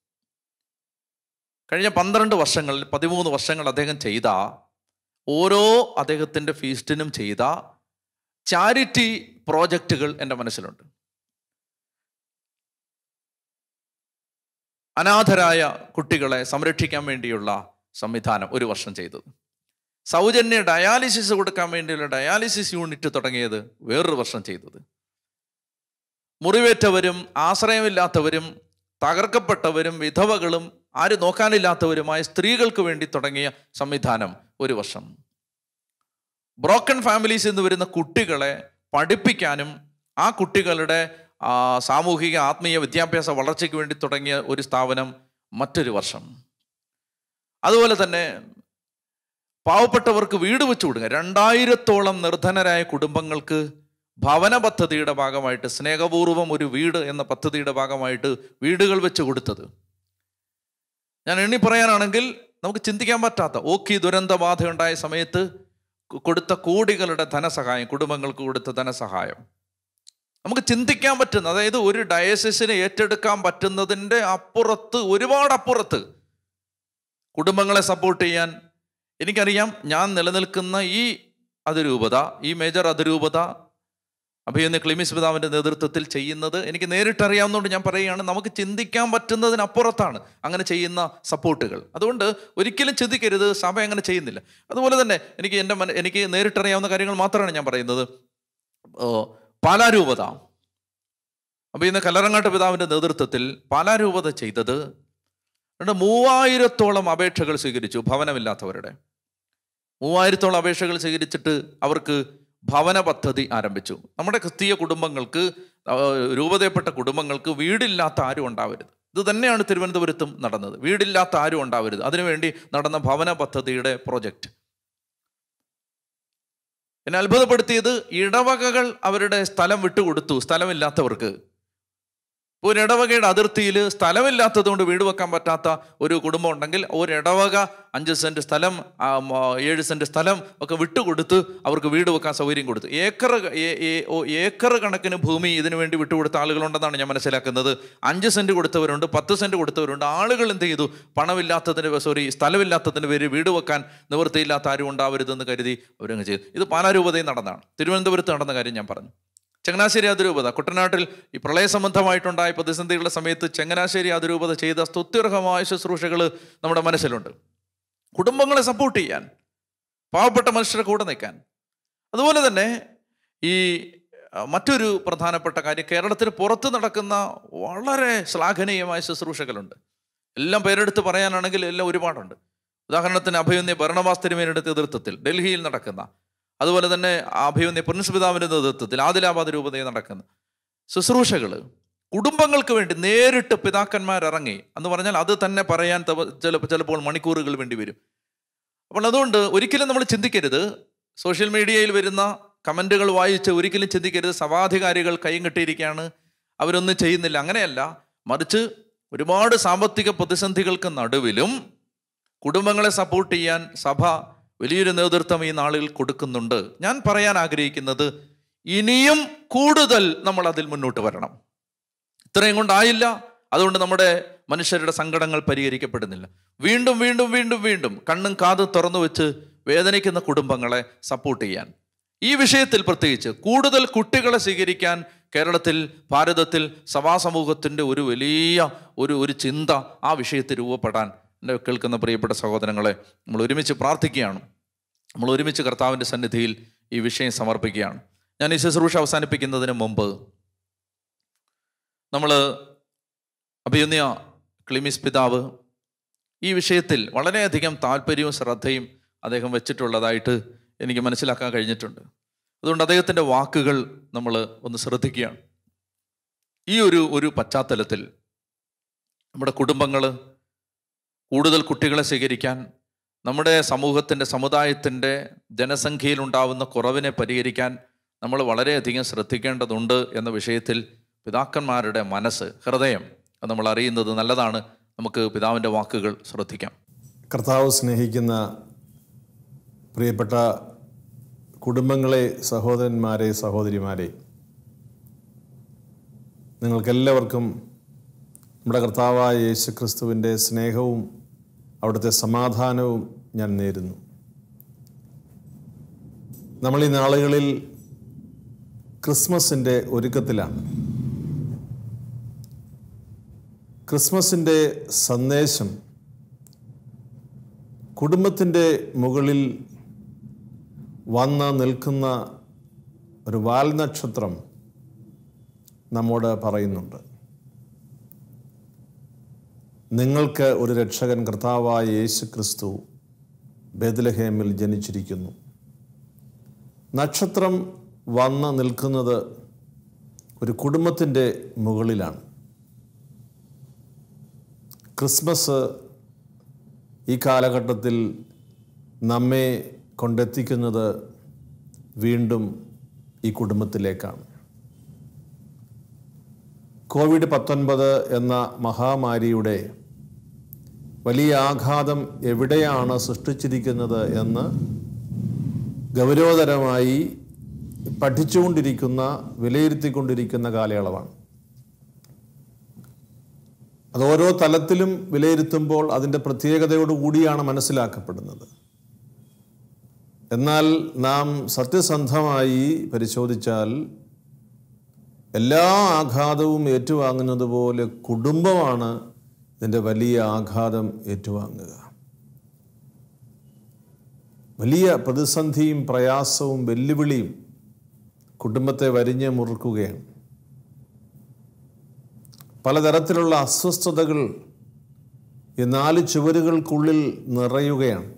കഴിഞ്ഞ പന്ത്രണ്ട് വർഷങ്ങളിൽ പതിമൂന്ന് വർഷങ്ങൾ അദ്ദേഹം ചെയ്ത ഓരോ അദ്ദേഹത്തിൻ്റെ ഫീസ്റ്റിനും ചെയ്ത ചാരിറ്റി പ്രോജക്റ്റുകൾ എൻ്റെ മനസ്സിലുണ്ട് അനാഥരായ കുട്ടികളെ സംരക്ഷിക്കാൻ വേണ്ടിയുള്ള സംവിധാനം ഒരു വർഷം ചെയ്തത് സൗജന്യ ഡയാലിസിസ് കൊടുക്കാൻ വേണ്ടിയുള്ള ഡയാലിസിസ് യൂണിറ്റ് തുടങ്ങിയത് വേറൊരു വർഷം ചെയ്തത് മുറിവേറ്റവരും ആശ്രയമില്ലാത്തവരും തകർക്കപ്പെട്ടവരും വിധവകളും ആരും നോക്കാനില്ലാത്തവരുമായ സ്ത്രീകൾക്ക് വേണ്ടി തുടങ്ങിയ സംവിധാനം ഒരു വർഷം ബ്രോക്കൺ ഫാമിലീസ് എന്ന് വരുന്ന കുട്ടികളെ പഠിപ്പിക്കാനും ആ കുട്ടികളുടെ ആ, സാമൂഹിക ആത്മീയ വിദ്യാഭ്യാസ വളർച്ചയ്ക്ക് വേണ്ടി തുടങ്ങിയ ഒരു സ്ഥാപനം മറ്റൊരു വർഷം അതുപോലെ തന്നെ പാവപ്പെട്ടവർക്ക് വീട് വെച്ചു കൊടുക്കുക രണ്ടായിരത്തോളം നിർധനരായ കുടുംബങ്ങൾക്ക് ഭവന പദ്ധതിയുടെ ഭാഗമായിട്ട് സ്നേഹപൂർവ്വം ഒരു വീട് എന്ന പദ്ധതിയുടെ ഭാഗമായിട്ട് വീടുകൾ വെച്ച് കൊടുത്തത് ഞാൻ എണ്ണി പറയാനാണെങ്കിൽ നമുക്ക് ചിന്തിക്കാൻ പറ്റാത്ത ഓക്കി ദുരന്തബാധ ഉണ്ടായ സമയത്ത് കൊ- കൊടുത്ത കോടികളുടെ ധനസഹായം കുടുംബങ്ങൾക്ക് കൊടുത്ത ധനസഹായം നമുക്ക് ചിന്തിക്കാൻ പറ്റുന്ന അതായത് ഒരു ഡയസിസിനെ ഏറ്റെടുക്കാൻ പറ്റുന്നതിൻ്റെ അപ്പുറത്ത് ഒരുപാട് അപ്പുറത്ത് കുടുംബങ്ങളെ സപ്പോർട്ട് ചെയ്യാൻ എനിക്കറിയാം ഞാൻ നിലനിൽക്കുന്ന ഈ അതിരൂപത ഈ മേജർ അതിരൂപത അഭിയന്ന് ക്ലിമിസ് പിതാവിൻ്റെ നേതൃത്വത്തിൽ ചെയ്യുന്നത് എനിക്ക് നേരിട്ടറിയാവുന്നതുകൊണ്ട് ഞാൻ പറയുകയാണ് നമുക്ക് ചിന്തിക്കാൻ പറ്റുന്നതിനപ്പുറത്താണ് അങ്ങനെ ചെയ്യുന്ന സപ്പോർട്ടുകൾ അതുകൊണ്ട് ഒരിക്കലും ചിന്തിക്കരുത് സഭ അങ്ങനെ ചെയ്യുന്നില്ല അതുപോലെ തന്നെ എനിക്ക് എൻ്റെ മന എനിക്ക് നേരിട്ടറിയാവുന്ന കാര്യങ്ങൾ മാത്രമാണ് ഞാൻ പറയുന്നത് ഓ, പാലാരൂപത അപ്പോൾ ഇന്ന് കല്ലറങ്ങാട്ട് പിതാവിൻ്റെ നേതൃത്വത്തിൽ പാലാരൂപത ചെയ്തത് രണ്ട് മൂവായിരത്തോളം അപേക്ഷകൾ സ്വീകരിച്ചു ഭവനമില്ലാത്തവരുടെ മൂവായിരത്തോളം അപേക്ഷകൾ സ്വീകരിച്ചിട്ട് അവർക്ക് ഭവന പദ്ധതി ആരംഭിച്ചു നമ്മുടെ ക്രിസ്തീയ കുടുംബങ്ങൾക്ക് ആ, രൂപതയപ്പെട്ട കുടുംബങ്ങൾക്ക് വീടില്ലാത്ത ആരും ഉണ്ടാവരുത് ഇത് തന്നെയാണ് തിരുവനന്തപുരത്തും നടന്നത് വീടില്ലാത്ത ആരും ഉണ്ടാവരുത് അതിനുവേണ്ടി നടന്ന ഭവന പദ്ധതിയുടെ പ്രോജക്റ്റ് എന്നെ അത്ഭുതപ്പെടുത്തിയത് ഇടവകകൾ അവരുടെ സ്ഥലം വിട്ടുകൊടുത്തു സ്ഥലമില്ലാത്തവർക്ക് ഇപ്പോൾ ഒരു ഇടവകയുടെ അതിർത്തിയിൽ സ്ഥലമില്ലാത്തതുകൊണ്ട് വീട് വെക്കാൻ പറ്റാത്ത ഒരു കുടുംബം ഉണ്ടെങ്കിൽ ഒരു ഇടവക അഞ്ച് സെൻറ്റ് സ്ഥലം ആ, മ, ഏഴ് സെൻറ്റ് സ്ഥലം ഒക്കെ വിട്ടുകൊടുത്ത് അവർക്ക് വീട് വെക്കാൻ സൗകര്യം കൊടുത്തു ഏക്കർ ഏ- ഏ- ഓ, ഏക്കർ കണക്കിന് ഭൂമി ഇതിനു വേണ്ടി വിട്ടുകൊടുത്ത ആളുകളുണ്ടെന്നാണ് ഞാൻ മനസ്സിലാക്കുന്നത് അഞ്ച് സെൻറ്റ് കൊടുത്തവരുണ്ട് പത്ത് സെൻറ്റ് കൊടുത്തവരുണ്ട് ആളുകൾ എന്ത് ചെയ്തു പണമില്ലാത്തതിന് സോറി സ്ഥലമില്ലാത്തതിന് പേര് വീട് വെക്കാൻ നിവൃത്തിയില്ലാത്ത ആരും ഉണ്ടാവരുതെന്ന് കരുതി അവരങ്ങ് ചെയ്തു ഇത് പാലാരൂപതയിൽ നടന്നതാണ് തിരുവനന്തപുരത്ത് നടന്ന കാര്യം ഞാൻ പറഞ്ഞു ചങ്ങനാശ്ശേരി അതിരൂപത കുട്ടനാട്ടിൽ ഈ പ്രളയ സംബന്ധമായിട്ടുണ്ടായ പ്രതിസന്ധികളുടെ സമയത്ത് ചങ്ങനാശ്ശേരി അതിരൂപത ചെയ്ത സ്തുത്യർഹമായ ശുശ്രൂഷകൾ നമ്മുടെ മനസ്സിലുണ്ട് കുടുംബങ്ങളെ സപ്പോർട്ട് ചെയ്യാൻ പാവപ്പെട്ട മനുഷ്യരെ കൂടെ നിൽക്കാൻ അതുപോലെ തന്നെ ഈ അഹ്, മറ്റൊരു പ്രധാനപ്പെട്ട കാര്യം കേരളത്തിന് പുറത്ത് നടക്കുന്ന വളരെ ശ്ലാഘനീയമായ ശുശ്രൂഷകളുണ്ട് എല്ലാം പേരെടുത്ത് പറയാനാണെങ്കിൽ എല്ലാം ഒരുപാടുണ്ട് ഉദാഹരണത്തിന് അഭയുന്യ ഭരണവാസ് തിരുമേനിയുടെ നേതൃത്വത്തിൽ ഡൽഹിയിൽ നടക്കുന്ന അതുപോലെ തന്നെ അഭിമന്യ പ്രിൻസ് പിതാവിൻ്റെ നേതൃത്വത്തിൽ ആദിലാബാദ് രൂപതയിൽ നടക്കുന്ന ശുശ്രൂഷകൾ കുടുംബങ്ങൾക്ക് വേണ്ടി നേരിട്ട് പിതാക്കന്മാർ ഇറങ്ങി എന്ന് പറഞ്ഞാൽ അത് തന്നെ പറയാൻ തവ- ചിലപ്പോൾ ചിലപ്പോൾ മണിക്കൂറുകൾ വേണ്ടി വരും അപ്പോൾ അതുകൊണ്ട് ഒരിക്കലും നമ്മൾ ചിന്തിക്കരുത് സോഷ്യൽ മീഡിയയിൽ വരുന്ന കമൻറ്റുകൾ വായിച്ച് ഒരിക്കലും ചിന്തിക്കരുത് സഭാധികാരികൾ കൈയും കെട്ടിയിരിക്കുകയാണ് അവരൊന്നും ചെയ്യുന്നില്ല അങ്ങനെയല്ല മറിച്ച് ഒരുപാട് സാമ്പത്തിക പ്രതിസന്ധികൾക്ക് നടുവിലും കുടുംബങ്ങളെ സപ്പോർട്ട് ചെയ്യാൻ സഭ വലിയൊരു നേതൃത്വം ഈ നാളുകളിൽ കൊടുക്കുന്നുണ്ട് ഞാൻ പറയാൻ ആഗ്രഹിക്കുന്നത് ഇനിയും കൂടുതൽ നമ്മൾ അതിൽ മുന്നോട്ട് വരണം ഇത്രയും കൊണ്ടായില്ല അതുകൊണ്ട് നമ്മുടെ മനുഷ്യരുടെ സങ്കടങ്ങൾ പരിഹരിക്കപ്പെടുന്നില്ല വീണ്ടും വീണ്ടും വീണ്ടും വീണ്ടും കണ്ണും കാതും തുറന്നു വെച്ച് വേദനിക്കുന്ന കുടുംബങ്ങളെ സപ്പോർട്ട് ചെയ്യാൻ ഈ വിഷയത്തിൽ പ്രത്യേകിച്ച് കൂടുതൽ കുട്ടികളെ സ്വീകരിക്കാൻ കേരളത്തിൽ ഭാരതത്തിൽ സഭാസമൂഹത്തിൻ്റെ ഒരു വലിയ ഒരു ഒരു ചിന്ത ആ വിഷയത്തിൽ രൂപപ്പെടാൻ എൻ്റെ കേൾക്കുന്ന പ്രിയപ്പെട്ട സഹോദരങ്ങളെ നമ്മൾ ഒരുമിച്ച് പ്രാർത്ഥിക്കുകയാണ് നമ്മൾ ഒരുമിച്ച് കർത്താവിൻ്റെ സന്നിധിയിൽ ഈ വിഷയം സമർപ്പിക്കുകയാണ് ഞാൻ ഈ ശുശ്രൂഷ അവസാനിപ്പിക്കുന്നതിന് മുമ്പ് നമ്മൾ അഭിയുന്നിയ ക്ലിമിസ് പിതാവ് ഈ വിഷയത്തിൽ വളരെയധികം താല്പര്യവും ശ്രദ്ധയും അദ്ദേഹം വെച്ചിട്ടുള്ളതായിട്ട് എനിക്ക് മനസ്സിലാക്കാൻ കഴിഞ്ഞിട്ടുണ്ട് അതുകൊണ്ട് അദ്ദേഹത്തിൻ്റെ വാക്കുകൾ നമ്മൾ ഒന്ന് ശ്രദ്ധിക്കുകയാണ് ഈ ഒരു ഒരു പശ്ചാത്തലത്തിൽ നമ്മുടെ കുടുംബങ്ങൾ കൂടുതൽ കുട്ടികളെ സ്വീകരിക്കാൻ നമ്മുടെ സമൂഹത്തിൻ്റെ സമുദായത്തിൻ്റെ ജനസംഖ്യയിൽ ഉണ്ടാവുന്ന കുറവിനെ പരിഹരിക്കാൻ നമ്മൾ വളരെയധികം ശ്രദ്ധിക്കേണ്ടതുണ്ട് എന്ന വിഷയത്തിൽ പിതാക്കന്മാരുടെ മനസ്സ് ഹൃദയം അത് നമ്മൾ അറിയുന്നത് നല്ലതാണ് നമുക്ക് പിതാവിൻ്റെ വാക്കുകൾ ശ്രദ്ധിക്കാം കർത്താവ് സ്നേഹിക്കുന്ന പ്രിയപ്പെട്ട കുടുംബങ്ങളെ സഹോദരന്മാരെ സഹോദരിമാരെ നിങ്ങൾക്കെല്ലാവർക്കും നമ്മുടെ കർത്താവായ യേശു ക്രിസ്തുവിൻ്റെ സ്നേഹവും അവിടുത്തെ സമാധാനവും ഞാൻ നേരുന്നു നമ്മൾ ഈ നാളുകളിൽ ക്രിസ്മസിൻ്റെ ഒരുക്കത്തിലാണ് ക്രിസ്മസിൻ്റെ സന്ദേശം കുടുംബത്തിൻ്റെ മുകളിൽ വന്ന് നിൽക്കുന്ന ഒരു വാൽനക്ഷത്രം നമ്മോട് പറയുന്നുണ്ട് നിങ്ങൾക്ക് ഒരു രക്ഷകൻ കർത്താവായ യേശു ക്രിസ്തു ബേദലഹേമിൽ ജനിച്ചിരിക്കുന്നു നക്ഷത്രം വന്ന് നിൽക്കുന്നത് ഒരു കുടുംബത്തിൻ്റെ മുകളിലാണ് ക്രിസ്മസ് ഈ കാലഘട്ടത്തിൽ നമ്മെ കൊണ്ടെത്തിക്കുന്നത് വീണ്ടും ഈ കുടുംബത്തിലേക്കാണ് കോവിഡ് പത്തൊൻപത് എന്ന മഹാമാരിയുടെ വലിയ ആഘാതം എവിടെയാണ് സൃഷ്ടിച്ചിരിക്കുന്നത് എന്ന് ഗൗരവതരമായി പഠിച്ചുകൊണ്ടിരിക്കുന്ന വിലയിരുത്തിക്കൊണ്ടിരിക്കുന്ന കാലയളവാണ് അത് ഓരോ തലത്തിലും വിലയിരുത്തുമ്പോൾ അതിൻ്റെ പ്രത്യേകതയോടുകൂടിയാണ് മനസ്സിലാക്കപ്പെടുന്നത് എന്നാൽ നാം സത്യസന്ധമായി പരിശോധിച്ചാൽ എല്ലാ ആഘാതവും ഏറ്റുവാങ്ങുന്നത് പോലെ കുടുംബമാണ് ഇതിൻ്റെ വലിയ ആഘാതം ഏറ്റുവാങ്ങുക വലിയ പ്രതിസന്ധിയും പ്രയാസവും വെല്ലുവിളിയും കുടുംബത്തെ വരിഞ്ഞ് മുറുക്കുകയാണ് പലതരത്തിലുള്ള അസ്വസ്ഥതകൾ ഈ നാല് ചുവരുകൾക്കുള്ളിൽ നിറയുകയാണ്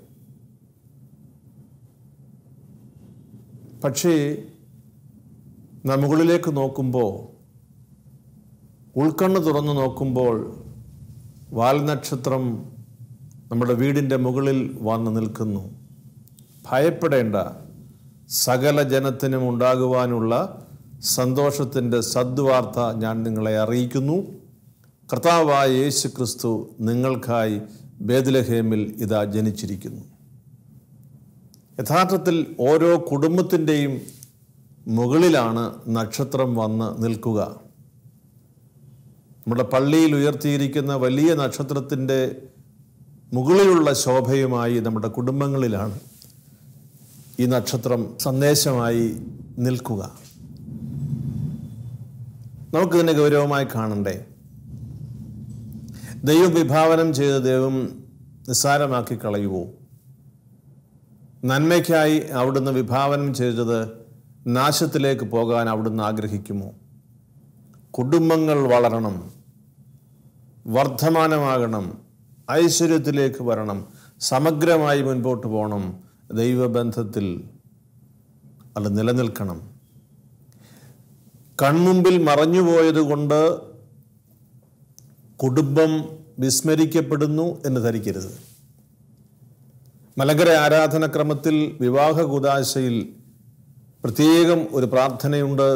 പക്ഷേ നാം മുകളിലേക്ക് നോക്കുമ്പോൾ ഉൾക്കണ്ണ് തുറന്നു നോക്കുമ്പോൾ വാൽനക്ഷത്രം നമ്മുടെ വീടിൻ്റെ മുകളിൽ വന്ന് നിൽക്കുന്നു ഭയപ്പെടേണ്ട സകല ജനത്തിനും ഉണ്ടാകുവാനുള്ള സന്തോഷത്തിൻ്റെ സദ്വാർത്ത ഞാൻ നിങ്ങളെ അറിയിക്കുന്നു കർത്താവായ യേശു ക്രിസ്തു നിങ്ങൾക്കായി ബേദലഹേമിൽ ഇതാ ജനിച്ചിരിക്കുന്നു യഥാർത്ഥത്തിൽ ഓരോ കുടുംബത്തിൻ്റെയും മുകളിലാണ് നക്ഷത്രം വന്ന് നിൽക്കുക നമ്മുടെ പള്ളിയിൽ ഉയർത്തിയിരിക്കുന്ന വലിയ നക്ഷത്രത്തിൻ്റെ മുകളിലുള്ള ശോഭയുമായി നമ്മുടെ കുടുംബങ്ങളിലാണ് ഈ നക്ഷത്രം സന്ദേശമായി നിൽക്കുക നമുക്കിതിനെ ഗൗരവമായി കാണണ്ടേ ദൈവം വിഭാവനം ചെയ്ത ദൈവം നിസ്സാരമാക്കി കളയുവോ നന്മയ്ക്കായി അവിടുന്ന് വിഭാവനം ചെയ്തത് നാശത്തിലേക്ക് പോകാൻ അവിടുന്ന് ആഗ്രഹിക്കുമോ കുടുംബങ്ങൾ വളരണം വർദ്ധമാനമാകണം ഐശ്വര്യത്തിലേക്ക് വരണം സമഗ്രമായി മുൻപോട്ട് പോകണം ദൈവബന്ധത്തിൽ അത് നിലനിൽക്കണം കൺമുമ്പിൽ മറഞ്ഞുപോയതുകൊണ്ട് കുടുംബം വിസ്മരിക്കപ്പെടുന്നു എന്ന് ധരിക്കരുത് മലങ്കര ആരാധനക്രമത്തിൽ വിവാഹ കുദാശയിൽ പ്രത്യേകം ഒരു പ്രാർത്ഥനയുണ്ട്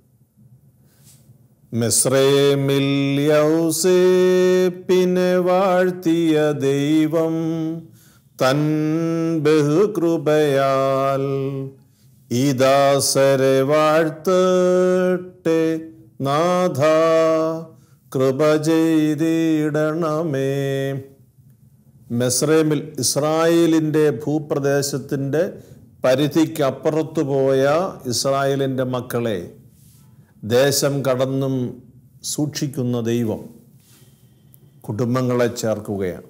മെസ്രേമിൽ യൗസേപ്പിനെ വാഴ്ത്തിയ ദൈവം തൻ ബഹുകൃപയാൽ ഈ ദാസരെ വാഴ്ത്തട്ടെ നാഥ കൃപ ചെയ്തിടണമേ മെസ്രേമിൽ ഇസ്രായേലിൻ്റെ ഭൂപ്രദേശത്തിൻ്റെ പരിധിക്കപ്പുറത്തു പോയ ഇസ്രായേലിൻ്റെ മക്കളെ ദേശം കടന്നും സൂക്ഷിക്കുന്ന ദൈവം കുടുംബങ്ങളെ ചേർക്കുകയാണ്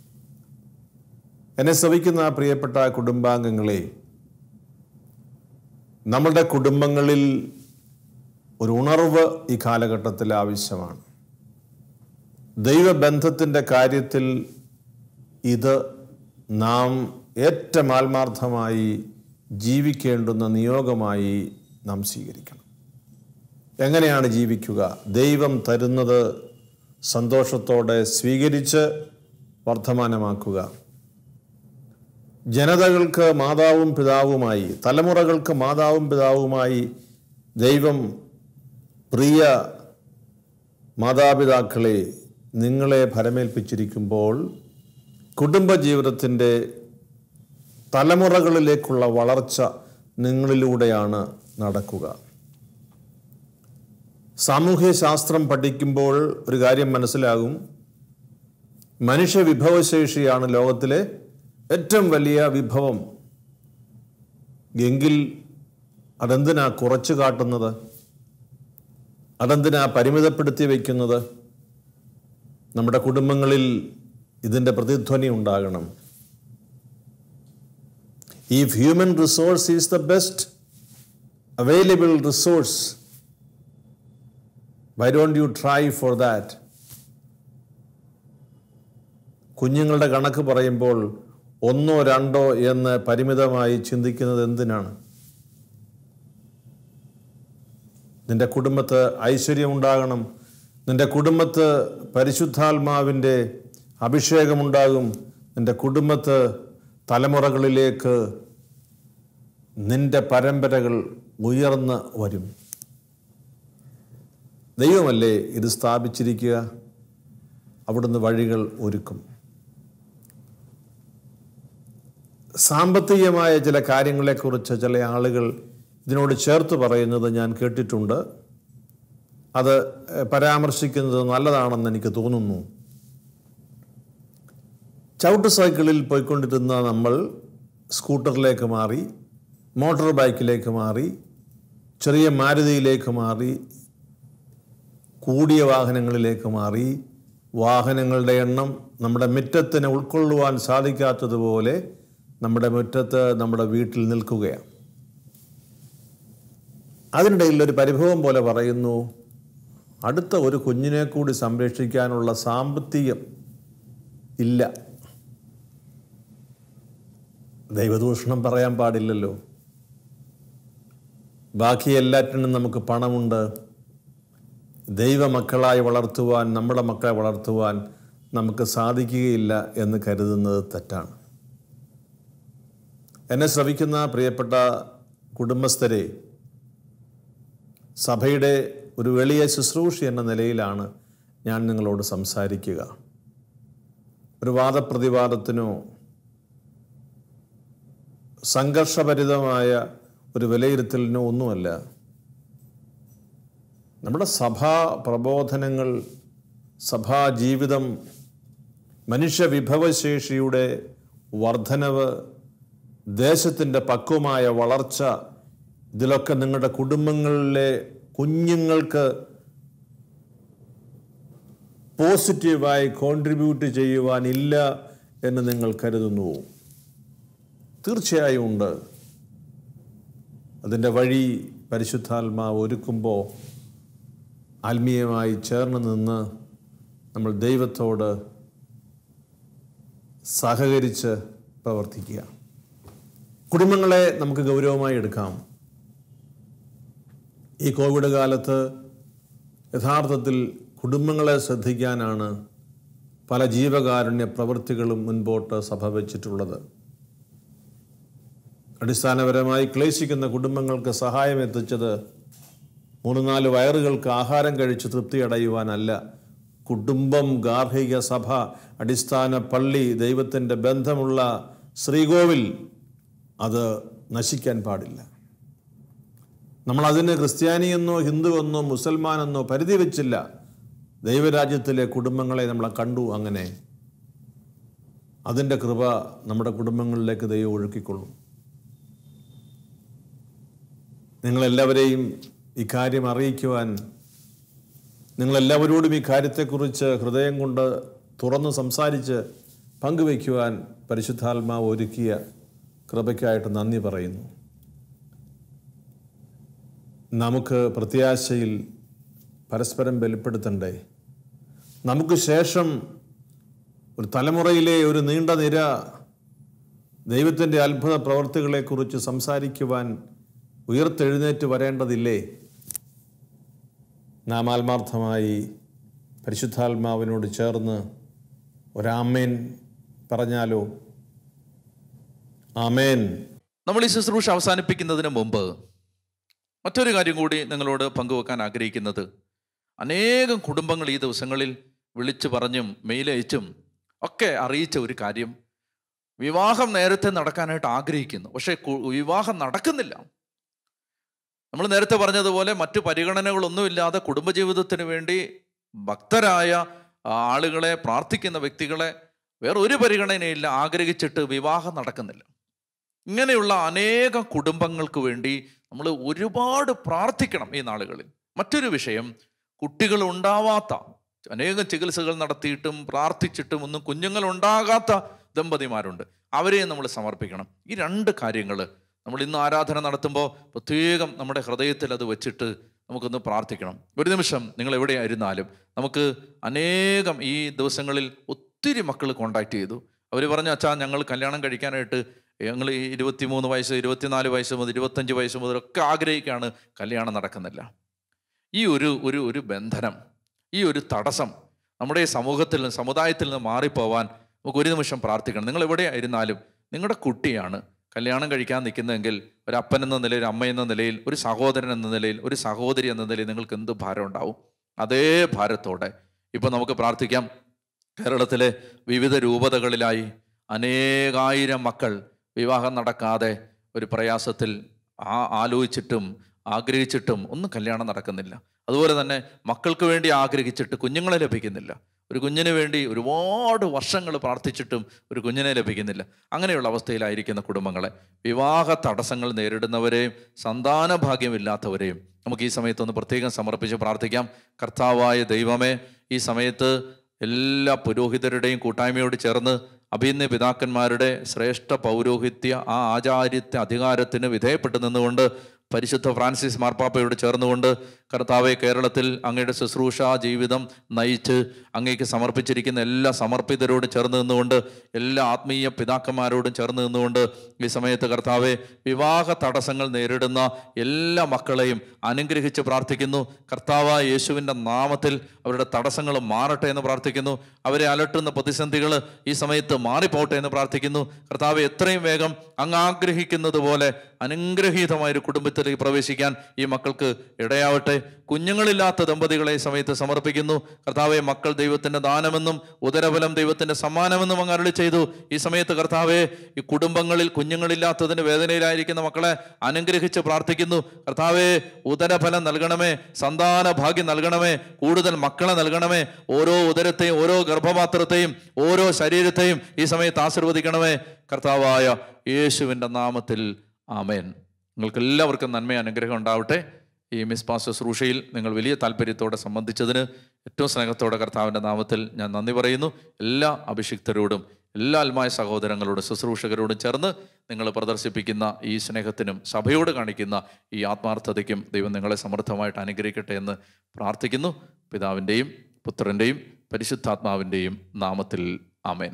എന്നെ ശ്രവിക്കുന്ന പ്രിയപ്പെട്ട കുടുംബാംഗങ്ങളെ നമ്മളുടെ കുടുംബങ്ങളിൽ ഒരു ഉണർവ് ഈ കാലഘട്ടത്തിൽ ആവശ്യമാണ് ദൈവബന്ധത്തിൻ്റെ കാര്യത്തിൽ ഇത് നാം ഏറ്റവും ആത്മാർത്ഥമായി ജീവിക്കേണ്ടുന്ന നിയോഗമായി നാം സ്വീകരിക്കണം എങ്ങനെയാണ് ജീവിക്കുക ദൈവം തരുന്നത് സന്തോഷത്തോടെ സ്വീകരിച്ച് വർദ്ധമാനമാക്കുക ജനതകൾക്ക് മാതാവും പിതാവുമായി തലമുറകൾക്ക് മാതാവും പിതാവുമായി ദൈവം പ്രിയ മാതാപിതാക്കളെ നിങ്ങളെ ഫലമേൽപ്പിച്ചിരിക്കുമ്പോൾ കുടുംബജീവിതത്തിൻ്റെ തലമുറകളിലേക്കുള്ള വളർച്ച നിങ്ങളിലൂടെയാണ് നടക്കുക സാമൂഹ്യ ശാസ്ത്രം പഠിക്കുമ്പോൾ ഒരു കാര്യം മനസ്സിലാകും മനുഷ്യ വിഭവശേഷിയാണ് ലോകത്തിലെ ഏറ്റവും വലിയ വിഭവം എങ്കിൽ അതെന്തിനാ കുറച്ചു കാട്ടുന്നത് അതെന്തിനാ പരിമിതപ്പെടുത്തി വയ്ക്കുന്നത് നമ്മുടെ കുടുംബങ്ങളിൽ ഇതിൻ്റെ പ്രതിധ്വനി ഉണ്ടാകണം if human resource is the best available resource why don't you try for that കുഞ്ഞുങ്ങളുടെ കണക്ക് പറയുമ്പോൾ ഒന്നോ രണ്ടോ എന്ന് പരിമിതമായി ചിന്തിക്കുന്നത് എന്തിനാണ് നിന്റെ കുടുംബത്ത് ഐശ്വര്യമുണ്ടാകണം നിന്റെ കുടുംബത്ത് പരിശുദ്ധാത്മാവിൻ്റെ അഭിഷേകമുണ്ടാകും നിന്റെ കുടുംബത്ത് തലമുറകളിലേക്ക് നിന്റെ പരമ്പരകൾ ഉയർന്ന് വരും ദൈവമല്ലേ ഇത് സ്ഥാപിച്ചിരിക്കുക അവിടുന്ന് വഴികൾ ഒരുക്കും സാമ്പത്തികമായ ചില കാര്യങ്ങളെക്കുറിച്ച് ചില ആളുകൾ ഇതിനോട് ചേർത്ത് പറയുന്നത് ഞാൻ കേട്ടിട്ടുണ്ട് അത് പരാമർശിക്കുന്നത് നല്ലതാണെന്ന് എനിക്ക് തോന്നുന്നു ചവിട്ട് സൈക്കിളിൽ പോയിക്കൊണ്ടിരുന്ന നമ്മൾ സ്കൂട്ടറിലേക്ക് മാറി മോട്ടോർ ബൈക്കിലേക്ക് മാറി ചെറിയ മാരുതിയിലേക്ക് മാറി കൂടിയ വാഹനങ്ങളിലേക്ക് മാറി വാഹനങ്ങളുടെ എണ്ണം നമ്മുടെ മുറ്റത്തിന് ഉൾക്കൊള്ളുവാൻ സാധിക്കാത്തതുപോലെ നമ്മുടെ മുറ്റത്ത് നമ്മുടെ വീട്ടിൽ നിൽക്കുകയാണ് അതിനിടയിൽ ഒരു പരിഭവം പോലെ പറയുന്നു അടുത്ത ഒരു കുഞ്ഞിനെ കൂടി സംരക്ഷിക്കാനുള്ള സാമ്പത്തികം ഇല്ല ദൈവദൂഷണം പറയാൻ പാടില്ലല്ലോ ബാക്കി എല്ലാറ്റിനും നമുക്ക് പണമുണ്ട് ദൈവമക്കളായി വളർത്തുവാൻ നമ്മുടെ മക്കളെ വളർത്തുവാൻ നമുക്ക് സാധിക്കുകയില്ല എന്ന് കരുതുന്നത് തെറ്റാണ് എന്നെ ശ്രവിക്കുന്ന പ്രിയപ്പെട്ട കുടുംബസ്ഥരെ സഭയുടെ ഒരു വലിയ ശുശ്രൂഷ എന്ന നിലയിലാണ് ഞാൻ നിങ്ങളോട് സംസാരിക്കുക ഒരു വാദപ്രതിവാദത്തിനോ സംഘർഷഭരിതമായ ഒരു വിലയിരുത്തലിനോ ഒന്നുമല്ല നമ്മുടെ സഭാ പ്രബോധനങ്ങൾ സഭാ ജീവിതം മനുഷ്യ വിഭവശേഷിയുടെ വർധനവ് ദേശത്തിൻ്റെ പക്വമായ വളർച്ച ഇതിലൊക്കെ നിങ്ങളുടെ കുടുംബങ്ങളിലെ കുഞ്ഞുങ്ങൾക്ക് പോസിറ്റീവായി കോൺട്രിബ്യൂട്ട് ചെയ്യുവാനില്ല എന്ന് നിങ്ങൾ കരുതുന്നു തീർച്ചയായും ഉണ്ട് അതിൻ്റെ വഴി പരിശുദ്ധാത്മാവ് ഒരുക്കുമ്പോൾ ആത്മീയമായി ചേർന്ന് നിന്ന് നമ്മൾ ദൈവത്തോട് സഹകരിച്ച് പ്രവർത്തിക്കുക കുടുംബങ്ങളെ നമുക്ക് ഗൗരവമായി എടുക്കാം ഈ കോവിഡ് കാലത്ത് യഥാർത്ഥത്തിൽ കുടുംബങ്ങളെ ശ്രദ്ധിക്കാനാണ് പല ജീവകാരുണ്യ പ്രവൃത്തികളും മുൻപോട്ട് സഭ വച്ചിട്ടുള്ളത് അടിസ്ഥാനപരമായി ക്ലേശിക്കുന്ന കുടുംബങ്ങൾക്ക് സഹായം എത്തിച്ചത് മൂന്ന് നാല് വയറുകൾക്ക് ആഹാരം കഴിച്ച് തൃപ്തി അടയുവാനല്ല കുടുംബം ഗാർഹിക സഭ അടിസ്ഥാന പള്ളി ദൈവത്തിൻ്റെ ബന്ധമുള്ള ശ്രീകോവിൽ അത് നശിക്കാൻ പാടില്ല നമ്മൾ അതിന് ക്രിസ്ത്യാനിയെന്നോ ഹിന്ദുവെന്നോ മുസൽമാനെന്നോ പരിധി വെച്ചില്ല ദൈവരാജ്യത്തിലെ കുടുംബങ്ങളെ നമ്മൾ കണ്ടു അങ്ങനെ അതിൻ്റെ കൃപ നമ്മുടെ കുടുംബങ്ങളിലേക്ക് ദൈവം ഒഴുക്കിക്കൊള്ളും നിങ്ങളെല്ലാവരെയും ഇക്കാര്യം അറിയിക്കുവാൻ നിങ്ങളെല്ലാവരോടും ഈ കാര്യത്തെക്കുറിച്ച് ഹൃദയം കൊണ്ട് തുറന്ന് സംസാരിച്ച് പങ്കുവയ്ക്കുവാൻ പരിശുദ്ധാത്മാവ് ഒരുക്കിയ കൃപയ്ക്കായിട്ട് നന്ദി പറയുന്നു നമുക്ക് പ്രത്യാശയിൽ പരസ്പരം ബലപ്പെടുത്തണ്ടേ നമുക്ക് ശേഷം ഒരു തലമുറയിലെ ഒരു നീണ്ട നിര ദൈവത്തിൻ്റെ അത്ഭുത പ്രവർത്തികളെക്കുറിച്ച് സംസാരിക്കുവാൻ ഉയർത്തെഴുന്നേറ്റ് വരേണ്ടതില്ലേ നാം ആത്മാർത്ഥമായി പരിശുദ്ധാത്മാവിനോട് ചേർന്ന് ഒരാമേൻ പറഞ്ഞാലോ ആമേൻ നമ്മൾ ഈ ശുശ്രൂഷ അവസാനിപ്പിക്കുന്നതിന് മുമ്പ് മറ്റൊരു കാര്യം കൂടി നിങ്ങളോട് പങ്കുവെക്കാൻ ആഗ്രഹിക്കുന്നത് അനേകം കുടുംബങ്ങൾ ഈ ദിവസങ്ങളിൽ വിളിച്ചു പറഞ്ഞും മെയിലയച്ചും ഒക്കെ അറിയിച്ച ഒരു കാര്യം വിവാഹം നേരത്തെ നടക്കാനായിട്ട് ആഗ്രഹിക്കുന്നു പക്ഷേ കു- വിവാഹം നടക്കുന്നില്ല നമ്മൾ നേരത്തെ പറഞ്ഞതുപോലെ മറ്റു പരിഗണനകളൊന്നുമില്ലാതെ കുടുംബജീവിതത്തിന് വേണ്ടി ഭക്തരായ ആളുകളെ പ്രാർത്ഥിക്കുന്ന വ്യക്തികളെ വേറെ ഒരു പരിഗണനയില്ല ആഗ്രഹിച്ചിട്ട് വിവാഹം നടക്കുന്നില്ല ഇങ്ങനെയുള്ള അനേകം കുടുംബങ്ങൾക്ക് വേണ്ടി നമ്മൾ ഒരുപാട് പ്രാർത്ഥിക്കണം ഈ നാളുകളിൽ മറ്റൊരു വിഷയം കുട്ടികൾ ഉണ്ടാവാത്ത അനേകം ചികിത്സകൾ നടത്തിയിട്ടും പ്രാർത്ഥിച്ചിട്ടും ഒന്നും കുഞ്ഞുങ്ങൾ ഉണ്ടാകാത്ത ദമ്പതിമാരുണ്ട് അവരെയും നമ്മൾ സമർപ്പിക്കണം ഈ രണ്ട് കാര്യങ്ങൾ നമ്മൾ ഇന്ന് ആരാധന നടത്തുമ്പോൾ പ്രത്യേകം നമ്മുടെ ഹൃദയത്തിൽ അത് വെച്ചിട്ട് നമുക്കൊന്ന് പ്രാർത്ഥിക്കണം ഒരു നിമിഷം നിങ്ങൾ എവിടെയായിരുന്നാലും നമുക്ക് അനേകം ഈ ദിവസങ്ങളിൽ ഒത്തിരി മക്കൾ കോണ്ടാക്ട് ചെയ്തു അവർ പറഞ്ഞു അച്ഛാ ഞങ്ങൾ കല്യാണം കഴിക്കാനായിട്ട് ഞങ്ങൾ ഈ ഇരുപത്തിമൂന്ന് വയസ്സ് ഇരുപത്തിനാല് വയസ്സ് മുതൽ ഇരുപത്തഞ്ച് വയസ്സ് മുതലൊക്കെ ആഗ്രഹിക്കുകയാണ് കല്യാണം നടക്കുന്നില്ല ഈ ഒരു ഒരു ഒരു ബന്ധനം ഈ ഒരു തടസ്സം നമ്മുടെ ഈ സമൂഹത്തിൽ നിന്ന് സമുദായത്തിൽ നിന്ന് മാറിപ്പോവാൻ നമുക്ക് ഒരു നിമിഷം പ്രാർത്ഥിക്കണം നിങ്ങൾ എവിടെയായിരുന്നാലും നിങ്ങളുടെ കുട്ടിയാണ് കല്യാണം കഴിക്കാൻ നിൽക്കുന്നതെങ്കിൽ ഒരു അപ്പൻ എന്ന നിലയിൽ അമ്മ എന്ന നിലയിൽ ഒരു സഹോദരൻ എന്ന നിലയിൽ ഒരു സഹോദരി എന്ന നിലയിൽ നിങ്ങൾക്ക് എന്ത് ഭാരം ഉണ്ടാവും അതേ ഭാരത്തോടെ ഇപ്പം നമുക്ക് പ്രാർത്ഥിക്കാം കേരളത്തിലെ വിവിധ രൂപതകളിലായി അനേകായിരം മക്കൾ വിവാഹം നടക്കാതെ ഒരു പ്രയാസത്തിൽ ആ ആലോചിച്ചിട്ടും ആഗ്രഹിച്ചിട്ടും ഒന്നും കല്യാണം നടക്കുന്നില്ല അതുപോലെ തന്നെ മക്കൾക്ക് വേണ്ടി ആഗ്രഹിച്ചിട്ട് കുഞ്ഞുങ്ങളെ ലഭിക്കുന്നില്ല ഒരു കുഞ്ഞിന് വേണ്ടി ഒരുപാട് വർഷങ്ങൾ പ്രാർത്ഥിച്ചിട്ടും ഒരു കുഞ്ഞിനെ ലഭിക്കുന്നില്ല അങ്ങനെയുള്ള അവസ്ഥയിലായിരിക്കുന്ന കുടുംബങ്ങളെ വിവാഹ തടസ്സങ്ങൾ നേരിടുന്നവരെയും സന്താന ഭാഗ്യമില്ലാത്തവരെയും നമുക്ക് ഈ സമയത്തൊന്ന് പ്രത്യേകം സമർപ്പിച്ച് പ്രാർത്ഥിക്കാം കർത്താവായ ദൈവമേ ഈ സമയത്ത് എല്ലാ പുരോഹിതരുടെയും കൂട്ടായ്മയോട് ചേർന്ന് അഭിന്ന പിതാക്കന്മാരുടെ ശ്രേഷ്ഠ പൗരോഹിത്യ ആ ആചാര്യത്യ അധികാരത്തിന് വിധേയപ്പെട്ടു നിന്നുകൊണ്ട് പരിശുദ്ധ ഫ്രാൻസിസ് മാർപ്പാപ്പയോട് ചേർന്നുകൊണ്ട് കർത്താവെ കേരളത്തിൽ അങ്ങയുടെ ശുശ്രൂഷ ജീവിതം നയിച്ച് അങ്ങേക്ക് സമർപ്പിച്ചിരിക്കുന്ന എല്ലാ സമർപ്പിതരോട് ചേർന്ന് നിന്നുകൊണ്ട് എല്ലാ ആത്മീയ പിതാക്കന്മാരോടും ചേർന്ന് നിന്നുകൊണ്ട് ഈ സമയത്ത് കർത്താവെ വിവാഹ തടസ്സങ്ങൾ നേരിടുന്ന എല്ലാ മക്കളെയും അനുഗ്രഹിച്ച് പ്രാർത്ഥിക്കുന്നു കർത്താവായ യേശുവിൻ്റെ നാമത്തിൽ അവരുടെ തടസ്സങ്ങൾ മാറട്ടെ എന്ന് പ്രാർത്ഥിക്കുന്നു അവരെ അലട്ടുന്ന പ്രതിസന്ധികൾ ഈ സമയത്ത് മാറിപ്പോട്ടെ എന്ന് പ്രാർത്ഥിക്കുന്നു കർത്താവ് എത്രയും വേഗം അങ്ങ് ആഗ്രഹിക്കുന്നത് പോലെ അനുഗ്രഹീതമായ ഒരു കുടുംബത്തിലേക്ക് പ്രവേശിക്കാൻ ഈ മക്കൾക്ക് ഇടയാവട്ടെ കുഞ്ഞുങ്ങളില്ലാത്ത ദമ്പതികളെ ഈ സമയത്ത് സമർപ്പിക്കുന്നു കർത്താവെ മക്കൾ ദൈവത്തിന്റെ ദാനമെന്നും ഉദരഫലം ദൈവത്തിന്റെ സമ്മാനമെന്നും അങ്ങ് അരുളി ചെയ്തു ഈ സമയത്ത് കർത്താവെ ഈ കുടുംബങ്ങളിൽ കുഞ്ഞുങ്ങളില്ലാത്തതിന് വേദനയിലായിരിക്കുന്ന മക്കളെ അനുഗ്രഹിച്ച് പ്രാർത്ഥിക്കുന്നു കർത്താവെ ഉദരഫലം നൽകണമേ സന്താന ഭാഗ്യം നൽകണമേ കൂടുതൽ മക്കളെ നൽകണമേ ഓരോ ഉദരത്തെയും ഓരോ ഗർഭപാത്രത്തെയും ഓരോ ശരീരത്തെയും ഈ സമയത്ത് ആശീർവദിക്കണമേ കർത്താവായ യേശുവിൻ്റെ നാമത്തിൽ ആമേൻ നിങ്ങൾക്ക് എല്ലാവർക്കും നന്മ അനുഗ്രഹം ഉണ്ടാവട്ടെ ഈ മിസ് പാസ് ശുശ്രൂഷയിൽ നിങ്ങൾ വലിയ താല്പര്യത്തോടെ സംബന്ധിച്ചതിന് ഏറ്റവും സ്നേഹത്തോടെ കർത്താവിൻ്റെ നാമത്തിൽ ഞാൻ നന്ദി പറയുന്നു എല്ലാ അഭിഷിക്തരോടും എല്ലാ ആത്മായ സഹോദരങ്ങളോടും ശുശ്രൂഷകരോടും ചേർന്ന് നിങ്ങൾ പ്രദർശിപ്പിക്കുന്ന ഈ സ്നേഹത്തിനും സഭയോട് കാണിക്കുന്ന ഈ ആത്മാർത്ഥതയ്ക്കും ദൈവം നിങ്ങളെ സമൃദ്ധമായിട്ട് അനുഗ്രഹിക്കട്ടെ എന്ന് പ്രാർത്ഥിക്കുന്നു പിതാവിൻ്റെയും പുത്രൻ്റെയും പരിശുദ്ധാത്മാവിൻ്റെയും നാമത്തിൽ ആമേൻ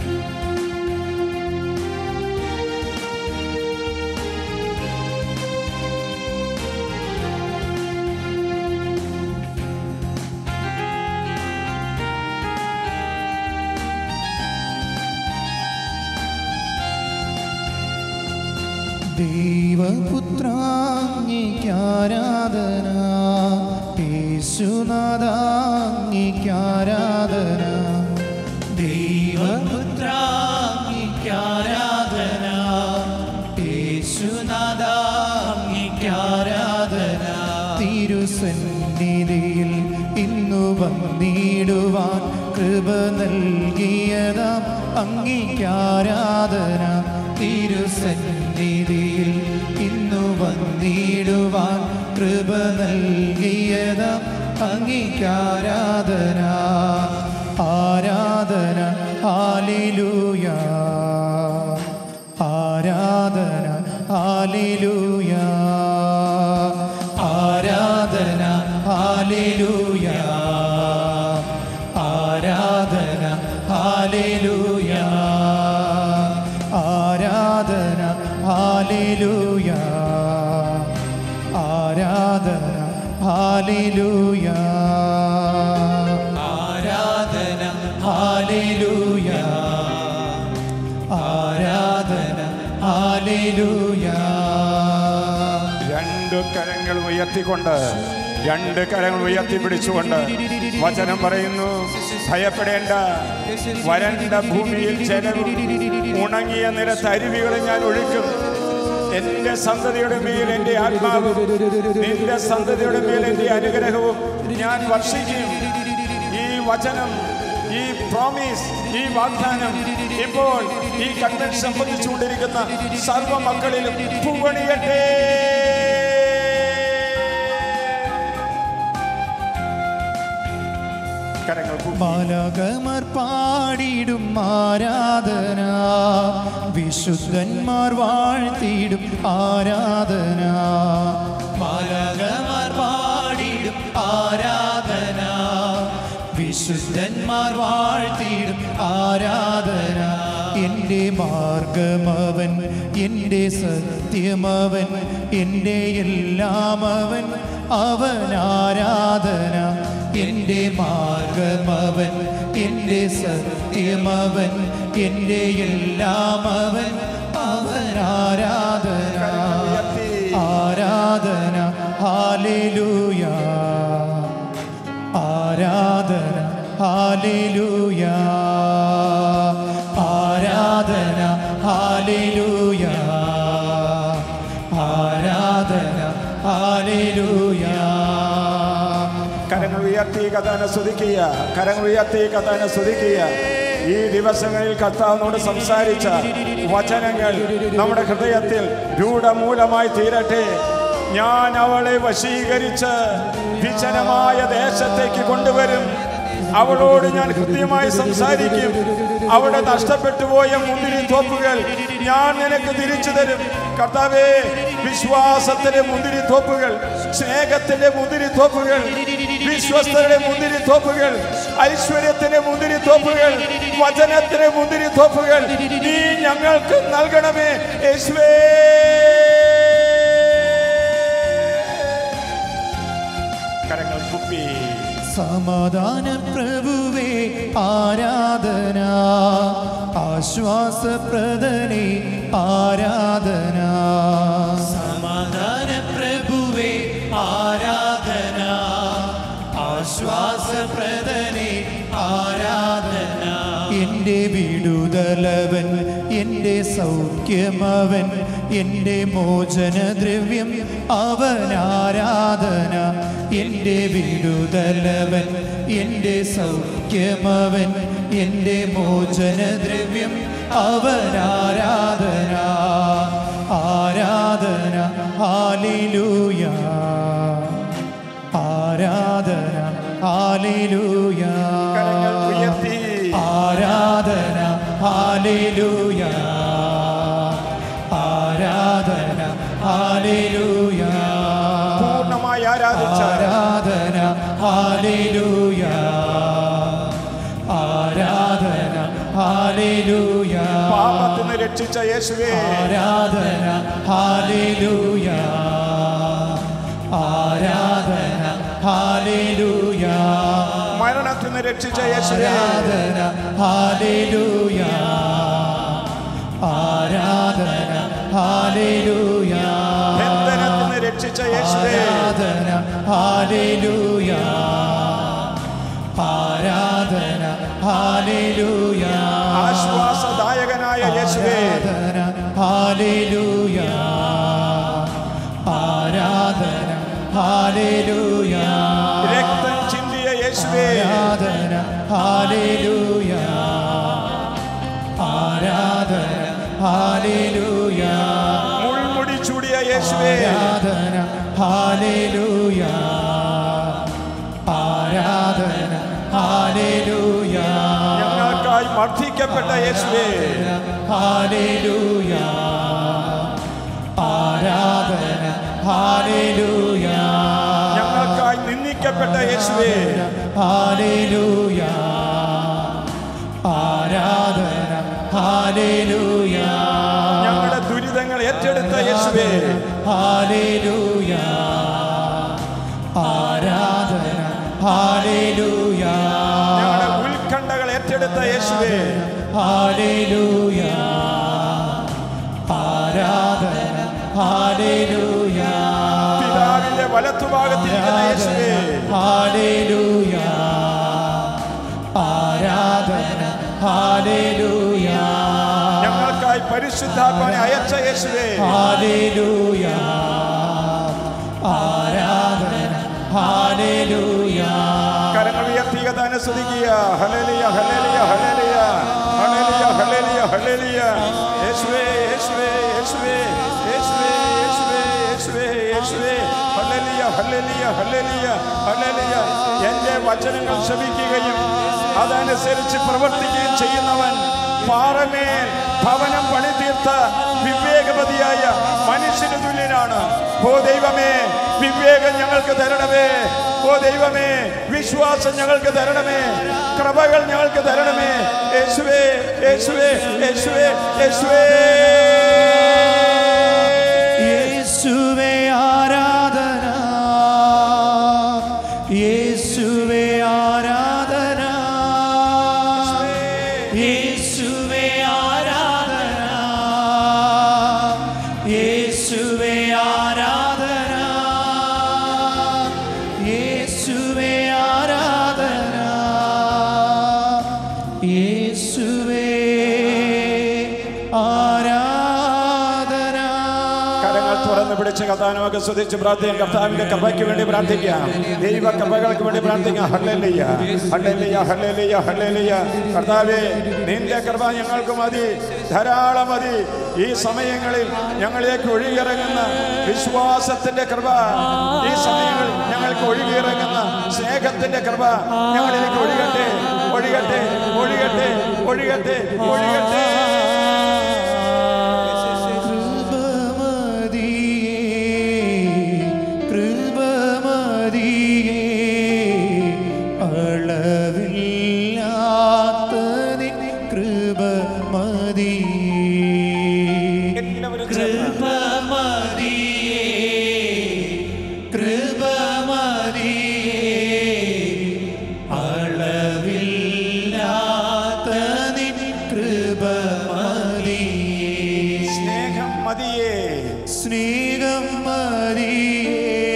ദൈവപുത്രാങ്ങിക്കാരാധന യേശുനാഥാങ്ങിക്കാരാധന ദൈവപുത്രാങ്ങിക്കാരാധന യേശുനാഥാങ്ങിക്കാരാധന തിരുസന്നിധിയിൽ ഇന്നു വന്നിടുവാൻ കൃപ നൽകിയതാം അംഗീകാരാധന തിരുസന്നിധിയിൽ ഇന്നു വന്നിടുവാൻ കൃപ നൽകിയതാം അംഗീകാരാധന ആരാധന ആലിലൂയ ആരാധന ആലിലൂയ ഹാലേലൂയ ആരാധന ഹാലേലൂയ ആരാധന ഹാലേലൂയ ആരാധന ഹാലേലൂയ രണ്ട് കരങ്ങൾ ഉയർത്തിക്കൊണ്ട് രണ്ട് കരങ്ങൾ ഉയർത്തിപ്പിടിച്ചുകൊണ്ട് വചനം പറയുന്നു ഭയപ്പെടേണ്ട വരണ്ട ഭൂമിയിൽ ജലവും ഉണങ്ങിയ നിരത്ത് അരുവികളെ ഞാൻ ഒഴുക്കും എന്റെ സന്തതിയുടെ മേൽ എന്റെ ആത്മാവും നിന്റെ സന്തതിയുടെ മേൽ എന്റെ അനുഗ്രഹവും ഞാൻ വർഷിക്കും ഈ വചനം ഈ പ്രോമിസ് ഈ വാഗ്ദാനം ഇപ്പോൾ ഈ കൺവെൻഷൻ സംബന്ധിച്ചുകൊണ്ടിരിക്കുന്ന സർവ മക്കളിലും പൂവണിയട്ടെ കരങ്ങൾ കൂപ്പി. മാലകമർ പാടിടും ആരാധന വിശുദ്ധന്മാർ വാഴ്ത്തിയിടും ആരാധന മാലകമർ പാടിടും ആരാധന വിശുദ്ധന്മാർ വാഴ്ത്തിയിടും ആരാധന എൻ്റെ മാർഗമവൻ എൻ്റെ സത്യമവൻ എൻ്റെ എല്ലാമവൻ അവൻ ആരാധന എൻ്റെ മാർഗമവൻ എൻ്റെ സത്യമവൻ എൻ്റെ എല്ലാമവൻ അവൻ ആരാധന ആരാധന ഹാലേലൂയ ആരാധന ഹാലേലൂയ ആരാധന ഹാലേലൂയ ആരാധന ഹാലേലൂയ കരങ്ങൾ ഉയർത്തി കഥാനെ സ്തുതിക്കുക കരങ്ങൾ ഉയർത്തി കഥാനെ സ്തുതിക്കുക ഈ ദിവസങ്ങളിൽ കർത്താവിനോട് സംസാരിച്ച വചനങ്ങൾ നമ്മുടെ ഹൃദയത്തിൽ രൂഢമൂലമായി തീരട്ടെ ഞാൻ അവളെ വശീകരിച്ച് വിജനമായ ദേശത്തേക്ക് കൊണ്ടുവരും അവളോട് ഞാൻ കൃത്യമായി സംസാരിക്കും അവിടെ നഷ്ടപ്പെട്ടു പോയ മുന്തിരി തോപ്പുകൾ ഞാൻ നിനക്ക് തിരിച്ചു തരും കർത്താവേ വിശ്വാസത്തിന്റെ മുന്തിരി തോപ്പുകൾ സ്നേഹത്തിന്റെ മുന്തിരി തോപ്പുകൾ വിശ്വസ്തരുടെ മുന്തിരി തോപ്പുകൾ ഐശ്വര്യത്തിന്റെ മുന്തിരി തോപ്പുകൾ വചനത്തിന്റെ മുന്തിരി തോപ്പുകൾ നീ ഞങ്ങൾക്ക് നൽകണമേ യേശുവേ കരങ്ങൾ കുപ്പി സമാധാന പ്രഭുവേ ആരാധന ആശ്വാസപ്രദനെ ആരാധന സമാധാന പ്രഭുവേ ആരാധന ആശ്വാസപ്രദനെ ആരാധന എൻ്റെ വിടുതലവൻ എൻ്റെ സൗഖ്യമവൻ എൻ്റെ മോചനദ്രവ്യം അവൻ ആരാധന എൻ്റെ വിടുതലവൻ എൻ്റെ സൗഖ്യമവൻ എൻ്റെ മോചനദ്രവ്യം അവൻ ആരാധന ആരാധന ഹാലിലൂയ ആരാധന ഹാലിലൂയ കരങ്ങൾ ഉയർത്തി ആരാധന ഹാലേലൂയ ആരാധന ഹാലേലൂയ പൂർണ്ണമായി ആരാധിച്ച ആരാധന ഹാലേലൂയ ആരാധന ഹാലേലൂയ പാപത്തിൽ നിന്ന് രക്ഷിച്ച യേശുവേ ആരാധന ഹാലേലൂയ ആരാധന ഹാലേലൂയ മരണത്തിൽ നിന്ന് രക്ഷിച്ച യേശുവേ ആരാധന ഹാലേലൂയ ആരാധന ഹാലേലൂയ ബന്ധനത്തിൽ നിന്ന് രക്ഷിച്ച യേശുവേ ആരാധന ഹാലേലൂയ ആരാധന ഹാലേലൂയ ആശ്വാസദായകനായ യേശുവേ ആരാധന ഹാലേലൂയ ആരാധന ഹാലേലൂയ രക്തം ചിന്തിയ യേശുവേ ആരാധന ഹാലേലൂയ ആരാധന ഹാലേലൂയ മുൾമുടി ചൂടിയ യേശുവേ ആരാധന ഹാലേലൂയ ആരാധന ഹാലേലൂയ ഞങ്ങൾക്കായി മർദ്ദിക്കപ്പെട്ട യേശുവേ ഹാലേലൂയ ആരാധന ഹാലേലൂയ ഞങ്ങൾക്കായി നിന്ദിക്കപ്പെട്ട യേശുവേ ഹാലേലൂയ ആരാധന ഹാലേലൂയ ഞങ്ങളുടെ ദുരിത നൊമ്പരങ്ങൾ ഏറ്റെടുത്ത യേശുവേ ഹാലേലൂയ ആരാധന ഹാലേലൂയ ഞങ്ങളുടെ ഉത്കണ്ഠകൾ ഏറ്റെടുത്ത യേശുവേ ഹാലേലൂയ ആരാധന ഹാലേലൂയ പിതാവിന്റെ വലത്തുഭാഗത്തിരിക്കുന്ന യേശുവേ ഹാലേലൂയ ആരാധന ഹാലേലൂയ ഞങ്ങൾക്കായി പരിശുദ്ധാത്മാനെ അയച്ച യേശുവേ ഹാലേലൂയ ആരാധന ഹാലേലൂയ കരങ്ങൾ ഉയർത്തിയത് അനുസരിക്കുക ഹലേലിയ ഹലേലിയ ഹലേലിയ ഹലേലിയ ഹലേലിയ ഹലേലിയ യേശുവേ യേശുവേ യേശുവേ യേശുവേ യേശുവേ യേശുവേ യേശുവേ ഹലേലിയ ഹലേലിയ ഹലേലിയ ഹലേലിയ എൻ്റെ വചനങ്ങൾ ശ്രമിക്കുകയും അതനുസരിച്ച് പ്രവർത്തിക്കുകയും ചെയ്യുന്നവൻ പാറമേൽ ഭവനം പണിതീർത്ത വിവേകവതിയായ മനുഷ്യന് തുല്യനാണ് ഓ ദൈവമേ വിവേകം ഞങ്ങൾക്ക് തരണമേ ഓ ദൈവമേ വിശ്വാസം ഞങ്ങൾക്ക് തരണമേ കൃപകൾ ഞങ്ങൾക്ക് തരണമേ യേശുവേ യേശുവേ യേശുവേ യേശുവേ യേശുവേ ആരാധന യേശുവേ ആരാധന യേശുവേ ആരാധന യേശുവേ ആരാധന യേശുവേ ആരാധന യേശുവേ ആരാധന കരങ്ങൾ തുറന്ന് പിടിച്ച് കഥാനമൊക്കെ ശ്രദ്ധിച്ച് പ്രാർത്ഥിക്കാം കർത്താവിന്റെ കൃപയ്ക്ക് വേണ്ടി പ്രാർത്ഥിക്കാം ദൈവ കൃപകൾക്ക് വേണ്ടി പ്രാർത്ഥിക്കാം ഹല്ലേലൂയ ഹല്ലേലൂയ ഹല്ലേലൂയ ഹല്ലേലൂയ കർത്താവേ നിന്റെ കൃപ ഞങ്ങൾക്ക് മതി ധാരാളം മതി ഈ സമയങ്ങളിൽ ഞങ്ങളിലേക്ക് ഒഴുകിയിറങ്ങുന്ന വിശ്വാസത്തിന്റെ കൃപ ഈ സമയങ്ങളിൽ ഞങ്ങൾക്ക് ഒഴുകിയിറങ്ങുന്ന സ്നേഹത്തിന്റെ കൃപ ഞങ്ങളിലേക്ക് ഒഴുകട്ടെ ഒഴുകട്ടെ ഒഴുകട്ടെ ഒഴുകട്ടെ ഒഴുകട്ടെ കൃപമതിയേ അളവില്ലാത്ത നിൻ കൃപമതിയേ എല്ലാവരും ചേർന്ന് കൃപമതിയേ കൃപമതിയേ അളവില്ലാത്ത നിൻ കൃപമതിയേ സ്നേഹം മതിയേ സ്നേഹം മതിയേ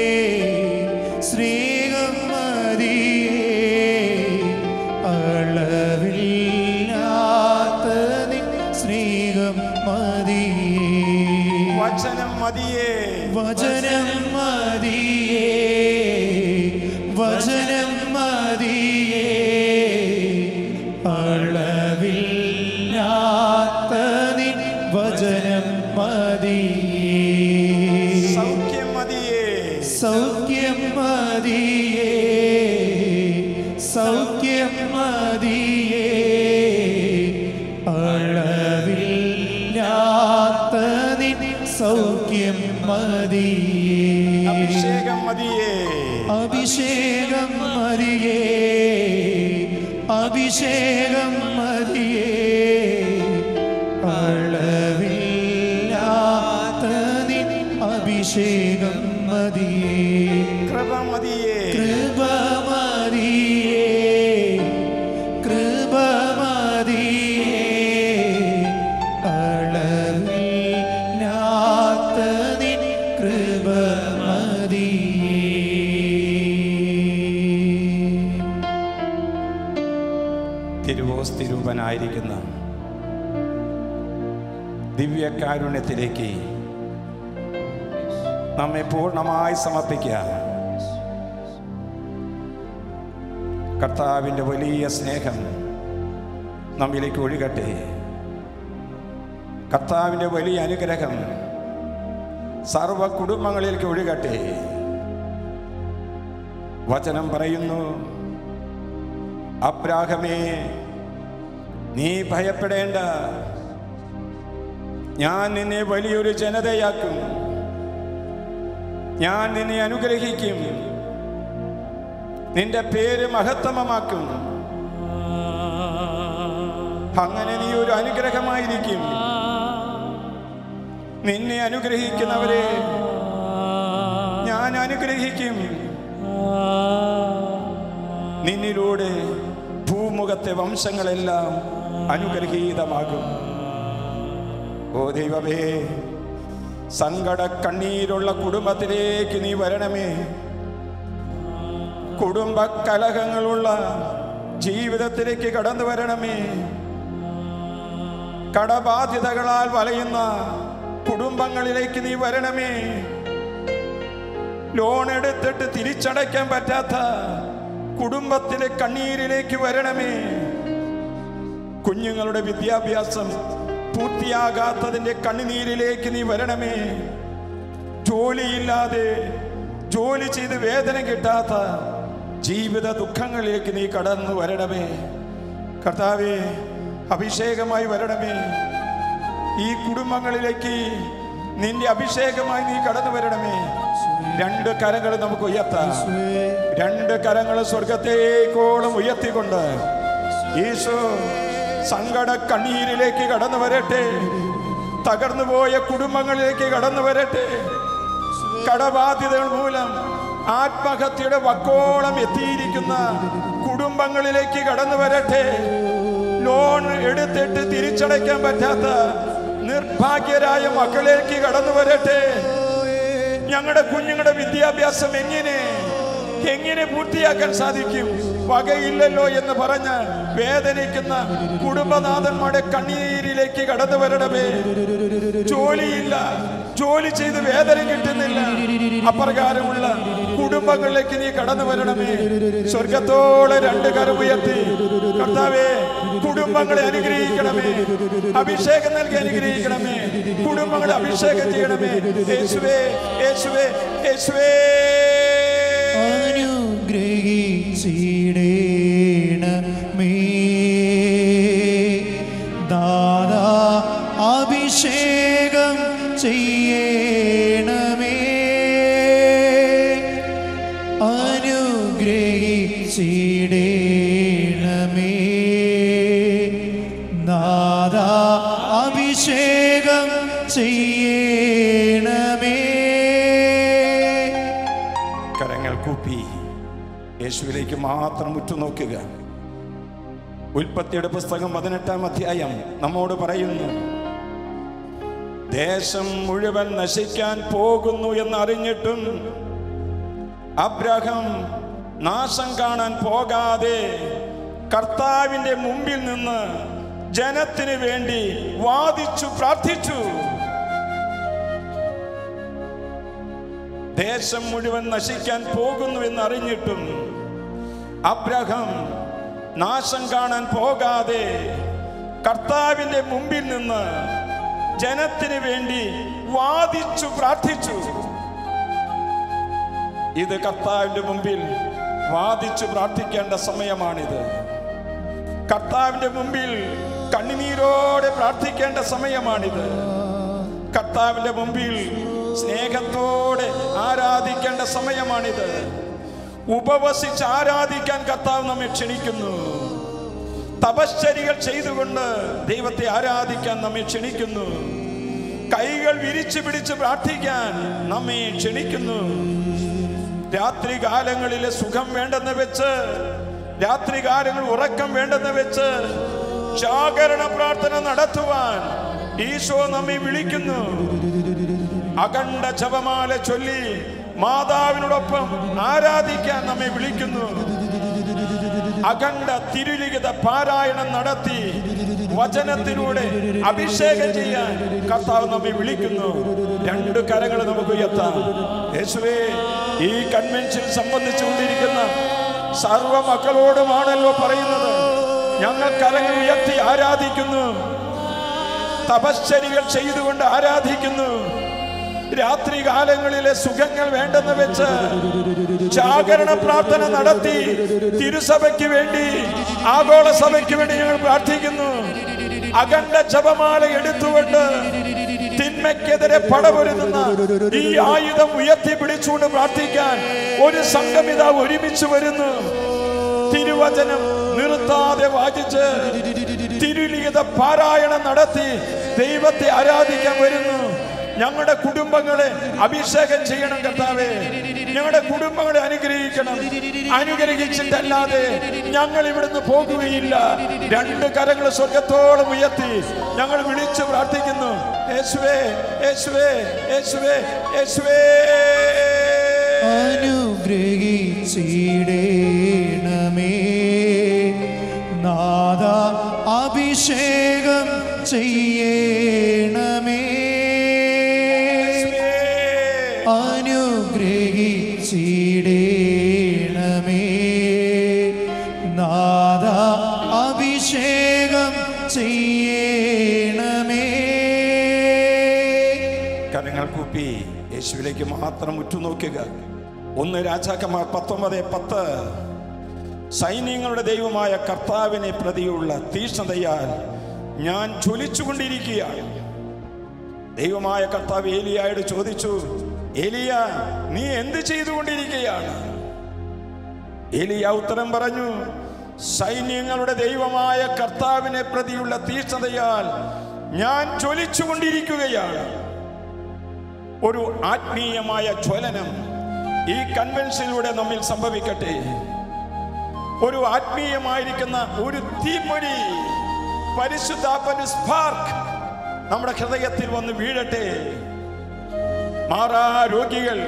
സ്നേഹം മതിയേ അളവില്ലാത്ത നിൻ സ്നേഹം മതിയേ വചനം മതിയേ വചനം മതിയേ വചനം മതിയേ അളവില്ലാത്ത നിൻ വചനം മതിയേ സൗഖ്യം മതിയേ സൗഖ്യം മതിയേ സൗഖ്യം മതിയേ അളവില്ലാത്ത നിൻ സൗഖ്യം മതിയേ അഭിഷേകം മതിയേ അഭിഷേകം മതിയേ അഭിഷേകം മതിയേ അളവില്ലാത്ത നിൻ അഭിഷേകം മതിയേ കൃപ മതിയേ കൃപ മതിയേ കൃപ മതിയേ അളവില്ലാത്ത നിൻ കൃപ മതിയേ തിരുവോസ്തിരൂപനായിരിക്കുന്ന ദിവ്യകാരുണ്യത്തിലേക്ക് നമ്മെ പൂർണ്ണമായി സമർപ്പിക്കുക കർത്താവിൻ്റെ വലിയ സ്നേഹം നമ്മിലേക്ക് ഒഴുകട്ടെ കർത്താവിൻ്റെ വലിയ അനുഗ്രഹം സർവ കുടുംബങ്ങളിലേക്ക് ഒഴുകട്ടെ വചനം പറയുന്നു അബ്രാഹമേ നീ ഭയപ്പെടേണ്ട ഞാൻ നിന്നെ വലിയൊരു ജനതയാക്കും ഞാൻ നിന്നെ അനുഗ്രഹിക്കും നിന്റെ പേര് മഹത്തമമാക്കും അങ്ങനെ നീ ഒരു അനുഗ്രഹമായിരിക്കും നിന്നെ അനുഗ്രഹിക്കുന്നവരെ ഞാൻ അനുഗ്രഹിക്കും നിന്നിലൂടെ ഭൂമുഖത്തെ വംശങ്ങളെല്ലാം അനുഗ്രഹീതമാകും ഓ ദൈവമേ സങ്കട കണ്ണീരുള്ള കുടുംബത്തിലേക്ക് നീ വരണമേ കുടുംബ കലഹങ്ങളുള്ള ജീവിതത്തിലേക്ക് കടന്നു വരണമേ കടബാധ്യതകളാൽ വലയുന്ന കുടുംബങ്ങളിലേക്ക് നീ വരണമേ ലോൺ എടുത്തിട്ട് തിരിച്ചടയ്ക്കാൻ പറ്റാത്ത കുടുംബത്തിലെ കണ്ണീരിലേക്ക് വരണമേ കുഞ്ഞുങ്ങളുടെ വിദ്യാഭ്യാസം പൂർത്തിയാകാത്തതിന്റെ കണ്ണുനീരിലേക്ക് നീ വരണമേ ജോലിയില്ലാതെ ജോലി ചെയ്ത് വേദന കിട്ടാത്ത ജീവിത ദുഃഖങ്ങളിലേക്ക് നീ കടന്നു വരണമേ കർത്താവേ അഭിഷേകമായി വരണമേ ഈ കുടുംബങ്ങളിലേക്ക് നിന്റെ അഭിഷേകമായി നീ കടന്നു വരണമേ രണ്ട് കരങ്ങൾ നമുക്ക് ഉയർത്താം രണ്ട് കരങ്ങൾ സ്വർഗത്തേക്കോളം ഉയർത്തിക്കൊണ്ട് ഈശോ സങ്കട കണ്ണീരിലേക്ക് കടന്നു വരട്ടെ തകർന്നു പോയ കുടുംബങ്ങളിലേക്ക് കടന്നു വരട്ടെ കടബാധ്യതകൾ മൂലം ആത്മഹത്യയുടെ വക്കോളം എത്തിയിരിക്കുന്ന കുടുംബങ്ങളിലേക്ക് കടന്നു വരട്ടെ ലോൺ എടുത്തിട്ട് തിരിച്ചടയ്ക്കാൻ പറ്റാത്ത നിർഭാഗ്യരായ മക്കളിലേക്ക് കടന്നു വരട്ടെ ഞങ്ങളുടെ കുഞ്ഞുങ്ങളുടെ വിദ്യാഭ്യാസം എങ്ങനെ എങ്ങനെ പൂർത്തിയാക്കാൻ സാധിക്കും വകയില്ലല്ലോ എന്ന് പറഞ്ഞ് വേദനിക്കുന്ന കുടുംബനാഥന്മാരുടെ കണ്ണീരിലേക്ക് കടന്നു വരണമേ ജോലിയില്ല ജോലി ചെയ്ത് വേദന കിട്ടുന്നില്ല അപ്രകാരമുള്ള കുടുംബങ്ങളിലേക്ക് നീ കടന്നു വരണമേ സ്വർഗത്തോടെ രണ്ട് കരം ഉയർത്തി കർത്താവേ കുടുംബങ്ങളെ അനുഗ്രഹിക്കണമേ അഭിഷേകം നൽകി അനുഗ്രഹിക്കണമേ കുടുംബങ്ങളെ അഭിഷേകം ചെയ്യണമേ യേശുവേ യേശുവേ യേശുവേ അനുഗ്രഹിച്ചിടേണമേ ദാദാ അഭിഷേകം ചെയ്യണമേ അനുഗ്രഹിച്ചിടേണമേ ദാദാ അഭിഷേകം ചെയ്യണമേ കരങ്ങൾ കൂപ്പി യേശുവിലേക്ക് മാത്രം ഉറ്റുനോക്കുക ഉൽപ്പത്തിയുടെ പുസ്തകം പതിനെട്ടാം അധ്യായം നമ്മോട് പറയുന്നു ദേശം മുഴുവൻ നശിക്കാൻ പോകുന്നു എന്നറിഞ്ഞിട്ടും അബ്രഹം നാശം കാണാൻ പോകാതെ കർത്താവിന്റെ മുമ്പിൽ നിന്ന് ജനത്തിന് വേണ്ടി വാദിച്ചു പ്രാർത്ഥിച്ചു ദേശം മുഴുവൻ നശിക്കാൻ പോകുന്നു എന്നറിഞ്ഞിട്ടും അബ്രഹം നാശം കാണാൻ പോകാതെ കർത്താവിന്റെ മുമ്പിൽ നിന്ന് ജനത്തിന് വേണ്ടി വാദിച്ചു പ്രാർത്ഥിച്ചു ഇത് കർത്താവിന്റെ മുമ്പിൽ വാദിച്ചു പ്രാർത്ഥിക്കേണ്ട സമയമാണിത് കർത്താവിന്റെ മുമ്പിൽ കണ്ണുനീരോടെ പ്രാർത്ഥിക്കേണ്ട സമയമാണിത് കർത്താവിന്റെ മുമ്പിൽ സ്നേഹത്തോടെ ആരാധിക്കേണ്ട സമയമാണിത് ഉപവസിച്ച് ആരാധിക്കാൻ കർത്താവ് നമ്മെ ക്ഷണിക്കുന്നു തപശ്ചരികൾ ചെയ്തുകൊണ്ട് ദൈവത്തെ ആരാധിക്കാൻ നമ്മെ ക്ഷണിക്കുന്നു കൈകൾ വിരിച്ചു പിടിച്ച് പ്രാർത്ഥിക്കാൻ നമ്മെ ക്ഷണിക്കുന്നു രാത്രി കാലങ്ങളിലെ സുഖം വേണ്ടെന്ന് വെച്ച് രാത്രി കാലങ്ങൾ ഉറക്കം വേണ്ടെന്ന് വെച്ച് ജാഗരണ പ്രാർത്ഥന നടത്തുവാൻ ഈശോ നമ്മെ വിളിക്കുന്നു അഖണ്ഡ ജപമാല ചൊല്ലി മാതാവിനോടൊപ്പം ആരാധിക്കാൻ നമ്മെ വിളിക്കുന്നു അഖണ്ഡ തിരുലിഖിത പാരായണം നടത്തി വചനത്തിലൂടെ അഭിഷേകം ചെയ്യാൻ കർത്താവ് നമ്മെ വിളിക്കുന്നു രണ്ട് കരങ്ങൾ നമുക്ക് ഉയർത്താം യേശുവേ ഈ കൺവെൻഷൻ സംബന്ധിച്ചുകൊണ്ടിരിക്കുന്ന സർവ മക്കളോടുമാണല്ലോ പറയുന്നത് ഞങ്ങൾ കരങ്ങൾ ഉയർത്തി ആരാധിക്കുന്നു തപശ്ചരികൾ ചെയ്തുകൊണ്ട് ആരാധിക്കുന്നു രാത്രി കാലങ്ങളിലെ സുഖങ്ങൾ വേണ്ടെന്ന് വെച്ച് ജാഗരണ പ്രാർത്ഥന നടത്തി തിരുസഭയ്ക്ക് വേണ്ടി ആഗോള സഭയ്ക്ക് വേണ്ടി ഞങ്ങൾ പ്രാർത്ഥിക്കുന്നു അഖണ്ഡ ജപമാല എടുത്തുകൊണ്ട് തിന്മയ്ക്കെതിരെ പടപൊരുതുന്ന ഈ ആയുധം ഉയർത്തി പിടിച്ചുകൊണ്ട് പ്രാർത്ഥിക്കാൻ ഒരു സംഘമിത ഒരുമിച്ച് വരുന്നു തിരുവചനം നിർത്താതെ വാചിച്ച് തിരുലിഖിത പാരായണം നടത്തി ദൈവത്തെ ആരാധിക്കാൻ വരുന്നു ഞങ്ങളുടെ കുടുംബങ്ങളെ അഭിഷേകം ചെയ്യണം കർത്താവേ ഞങ്ങളുടെ കുടുംബങ്ങളെ അനുഗ്രഹിക്കണം അനുഗ്രഹിച്ചിട്ടല്ലാതെ ഞങ്ങൾ ഇവിടുന്ന് പോകുകയില്ല രണ്ട് കരങ്ങൾ സ്വർഗത്തോളം ഉയർത്തി ഞങ്ങൾ വിളിച്ചു പ്രാർത്ഥിക്കുന്നു യേശുവേ യേശുവേ യേശുവേ യേശുവേ അനുഗ്രഹിച്ചിടേണമേ നാദ അഭിഷേകം ചെയ്യണമേ അനുഗ്രഹിച്ചിടേണമേ നാദ അഭിഷേകം ചെയ്യണമേ കരങ്ങൾ കൂപ്പി യേശുവിലേക്ക് മാത്രം ഉറ്റുനോക്കുക ഒന്ന് രാജാക്കന്മാർ പത്തൊമ്പത് പത്ത് സൈന്യങ്ങളുടെ ദൈവമായ കർത്താവിനെ പ്രതിയുള്ള തീഷ്ണതയാൽ ഞാൻ ജ്വലിച്ചുകൊണ്ടിരിക്കുകയാണ് ദൈവമായ കർത്താവ് ഏലിയായോട് ചോദിച്ചു ഏലിയ നീ എന്ത് ചെയ്തുകൊണ്ടിരിക്കുകയാണ് ഏലിയ ഉത്തരം പറഞ്ഞു സൈന്യങ്ങളുടെ ദൈവമായ കർത്താവിനെ പ്രതിയുള്ള തീഷ്ണതയാൽ ഞാൻ ജ്വലിച്ചുകൊണ്ടിരിക്കുകയാണ് ഒരു ആത്മീയമായ ജ്വലനം ഈ കൺവെൻഷനിലൂടെ നമ്മിൽ സംഭവിക്കട്ടെ ഒരു ആത്മീയമായിരിക്കുന്ന ഒരു തീപ്പൊരി പരിശുദ്ധാപ്പന് സ്പാർക്ക് നമ്മുടെ ഹൃദയത്തിൽ വന്ന് വീഴട്ടെ മാറാ രോഗികൾ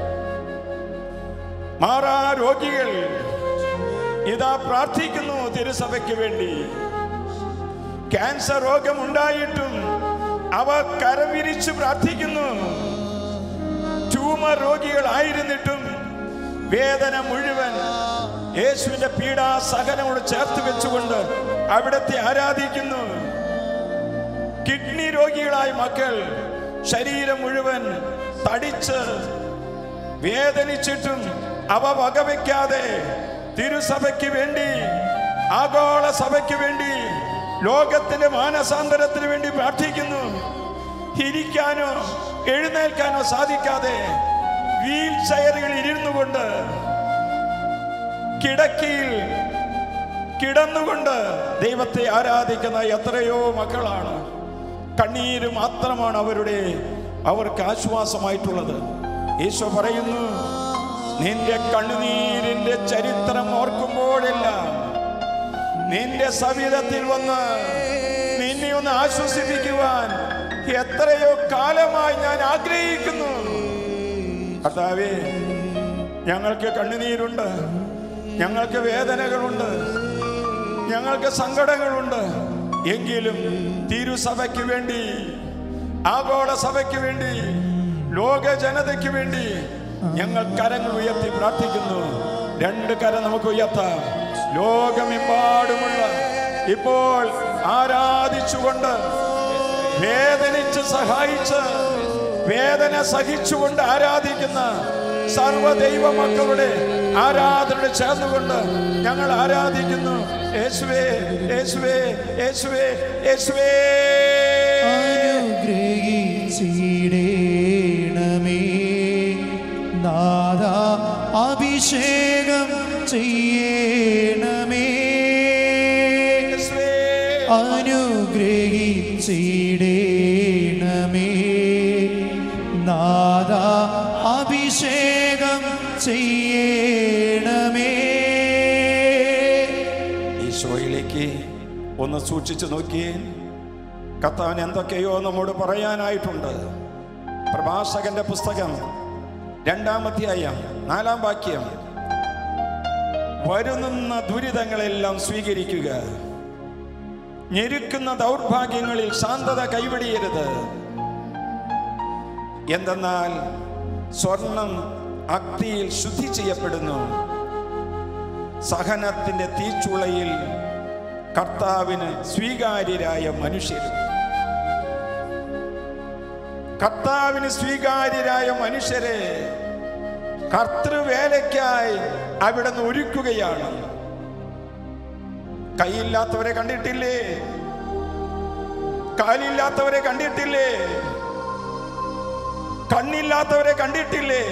മാറാ രോഗികൾ ഇതാ പ്രാർത്ഥിക്കുന്നു തിരുസഭയ്ക്ക് വേണ്ടി ക്യാൻസർ രോഗം ഉണ്ടായിട്ടും അവർ കരം വിരിച്ച് പ്രാർത്ഥിക്കുന്നു ട്യൂമർ രോഗികളായിരുന്നിട്ടും വേദന മുഴുവൻ യേശുവിന്റെ പീഡാ സഹനോട് ചേർത്ത് വെച്ചുകൊണ്ട് അവിടത്തെ ആരാധിക്കുന്നു കിഡ്നി രോഗികളായ മക്കൾ ശരീരം മുഴുവൻ തടിച്ച് വേദനിച്ചിട്ടും അവ വകവെക്കാതെ തിരുസഭയ്ക്ക് വേണ്ടി ആഗോള സഭയ്ക്ക് വേണ്ടി ലോകത്തിന്റെ മാനസാന്തരത്തിന് വേണ്ടി പ്രാർത്ഥിക്കുന്നു ഇരിക്കാനോ എഴുന്നേൽക്കാനോ സാധിക്കാതെ വീൽ ചെയറുകളിൽ ഇരുന്നു കൊണ്ട് കിടക്കയിൽ കിടന്നുകൊണ്ട് ദൈവത്തെ ആരാധിക്കുന്ന എത്രയോ മക്കളാണ് കണ്ണീര് മാത്രമാണ് അവരുടെ അവർക്ക് ആശ്വാസമായിട്ടുള്ളത് ഈശോ പറയുന്നു നിന്റെ കണ്ണുനീരിന്റെ ചരിത്രം ഓർക്കുമ്പോഴെല്ലാം നിന്റെ സവിധത്തിൽ വന്ന് നിന്നെ ഒന്ന് ആശ്വസിപ്പിക്കുവാൻ എത്രയോ കാലമായി ഞാൻ ആഗ്രഹിക്കുന്നു കർത്താവേ ഞങ്ങൾക്ക് കണ്ണുനീരുണ്ട് ഞങ്ങൾക്ക് വേദനകളുണ്ട് ഞങ്ങൾക്ക് സങ്കടങ്ങളുണ്ട് എങ്കിലും തിരുസഭയ്ക്ക് വേണ്ടി ആഗോള സഭയ്ക്ക് വേണ്ടി ലോക ജനതയ്ക്ക് വേണ്ടി ഞങ്ങൾ കരങ്ങൾ ഉയർത്തി പ്രാർത്ഥിക്കുന്നു രണ്ട് കരം നമുക്ക് ഉയർത്താം ലോകമെമ്പാടുമുള്ള ഇപ്പോൾ ആരാധിച്ചുകൊണ്ട് വേദനിച്ച് സഹായിച്ച് വേദന സഹിച്ചുകൊണ്ട് ആരാധിക്കുന്ന സർവദൈവ മക്കളുടെ ആരാധനയുടെ ചേർന്നുകൊണ്ട് ഞങ്ങൾ ആരാധിക്കുന്നു യേശുവേ യേശുവേ യേശുവേ യേശുവേ അനുഗ്രഹിച്ചിടേണമേ നാദ അഭിഷേകം ചെയ്യണമേ യേശുവേ അനുഗ്രഹിച്ചിടേണമേ നാദ അഭിഷേകം ചെയ്യണമേ ഈശോയിലേക്ക് ഒന്ന് സൂക്ഷിച്ചു നോക്കിയേ കർത്താവിന് എന്തൊക്കെയോ നമ്മോട് പറയാനായിട്ടുണ്ട് പ്രഭാഷകന്റെ പുസ്തകം രണ്ടാം അധ്യായം നാലാം വാക്യം വരുന്ന ദുരിതങ്ങളെല്ലാം സ്വീകരിക്കുക ഞെരുക്കുന്ന ദൗർഭാഗ്യങ്ങളിൽ ശാന്തത കൈവിടിയരുത് എന്തെന്നാൽ സ്വർണം അഗ്നിയിൽ ശുദ്ധി ചെയ്യപ്പെടുന്നു സഹനത്തിന്റെ തീച്ചുളയിൽ കർത്താവിന് സ്വീകാര്യരായ മനുഷ്യരും കർത്താവിന് സ്വീകാര്യരായ മനുഷ്യരെ കർത്തൃവേലയ്ക്കായി അവിടെ നിന്ന് ഒരുക്കുകയാണ് കൈയില്ലാത്തവരെ കണ്ടിട്ടില്ലേ കാലില്ലാത്തവരെ കണ്ടിട്ടില്ലേ കണ്ണില്ലാത്തവരെ കണ്ടിട്ടില്ലേ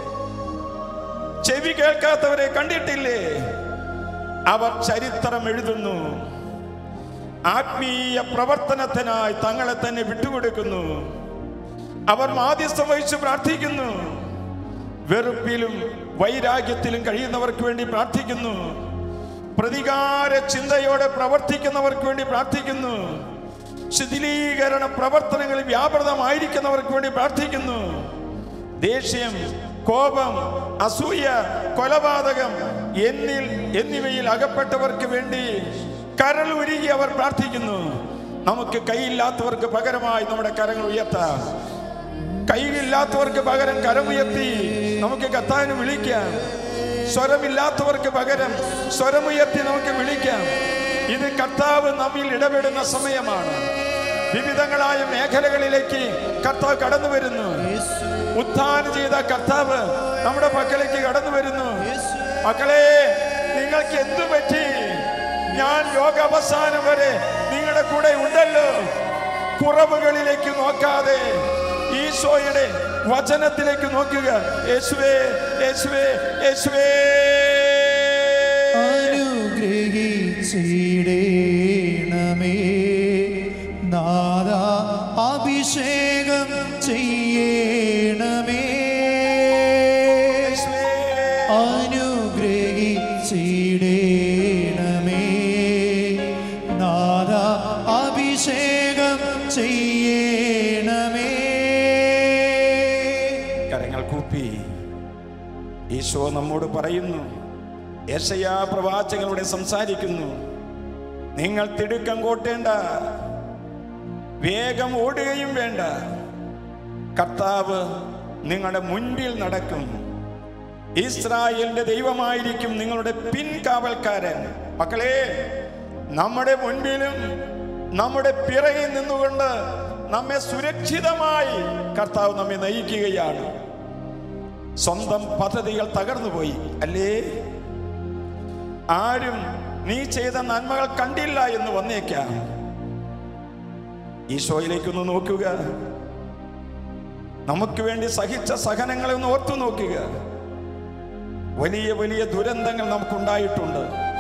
ചെവി കേൾക്കാത്തവരെ കണ്ടിട്ടില്ലേ അവർ ചരിത്രം എഴുതുന്നു ആത്മീയ പ്രവർത്തനത്തിനായി തങ്ങളെ തന്നെ വിട്ടുകൊടുക്കുന്നു അവർ മാധ്യസ്ഥം വഹിച്ച് പ്രാർത്ഥിക്കുന്നു വെറുപ്പിലും വൈരാഗ്യത്തിലും കഴിയുന്നവർക്ക് വേണ്ടി പ്രാർത്ഥിക്കുന്നു പ്രതികാര ചിന്തയോടെ പ്രവർത്തിക്കുന്നവർക്ക് വേണ്ടി പ്രാർത്ഥിക്കുന്നു ശിഥിലീകരണ പ്രവർത്തനങ്ങളിൽ വ്യാപൃതമായിരിക്കുന്നവർക്ക് വേണ്ടി പ്രാർത്ഥിക്കുന്നു ദേഷ്യം കോപം അസൂയ കൊലപാതകം എന്നിൽ എന്നിവയിൽ അകപ്പെട്ടവർക്ക് വേണ്ടി കരൾ ഉരുകി അവർ പ്രാർത്ഥിക്കുന്നു നമുക്ക് കൈയില്ലാത്തവർക്ക് പകരമായി നമ്മുടെ കരങ്ങൾ ഉയർത്താം കൈയില്ലാത്തവർക്ക് പകരം കരമുയർത്തി നമുക്ക് കത്താനും വിളിക്കാം സ്വരമില്ലാത്തവർക്ക് പകരം സ്വരമുയർത്തി നമുക്ക് വിളിക്കാം ഇത് കർത്താവ് നമ്മിൽ ഇടപെടുന്ന സമയമാണ് വിവിധങ്ങളായ മേഖലകളിലേക്ക് കർത്താവ് കടന്നു വരുന്നു ഉത്ഥാനം ചെയ്ത കർത്താവ് നമ്മുടെ പക്കലേക്ക് കടന്നു വരുന്നു മക്കളെ നിങ്ങൾക്ക് എന്തു പറ്റി ഞാൻ ലോകാവസാനം വരെ നിങ്ങളുടെ കൂടെ ഉണ്ടല്ലോ കുറവുകളിലേക്ക് നോക്കാതെ ഈശോയുടെ വചനത്തിലേക്ക് നോക്കുക യേശുവേ യേശുവേ യേശുവേ അനുഗ്രഹിച്ചിടേണമേ നാദ അഭിഷേകം ചെയ്യണമേ അനുഗ്രഹിച്ചിടേണമേ നാദ അഭിഷേകം ചെയ്യണമേ കരങ്ങൾ കൂപ്പി ഈശോ നമ്മോട് പറയുന്നു യശയാ പ്രവാചകനോട് സംസാരിക്കുന്നു നിങ്ങൾ തിടുക്കം കോട്ടേണ്ട വേഗം ഓടുകയും വേണ്ട കർത്താവ് നിങ്ങളുടെ മുൻപിൽ നടക്കും ഇസ്രായേലിന്റെ ദൈവമായിരിക്കും നിങ്ങളുടെ പിൻകാവൽക്കാരൻ മക്കളെ നമ്മുടെ മുൻപിലും നമ്മുടെ പിറകിൽ നിന്നുകൊണ്ട് നമ്മെ സുരക്ഷിതമായി കർത്താവ് നമ്മെ നയിക്കുകയാണ് സ്വന്തം പദ്ധതികൾ തകർന്നുപോയി അല്ലേ ആരും നീ ചെയ്ത നന്മകൾ കണ്ടില്ല എന്ന് വന്നേക്കാം ഈശോയിലേക്കൊന്ന് നോക്കുക നമുക്ക് വേണ്ടി സഹിച്ച സഹനങ്ങളെ ഒന്ന് ഓർത്തു നോക്കുക വലിയ വലിയ ദുരന്തങ്ങൾ നമുക്കുണ്ടായിട്ടുണ്ട്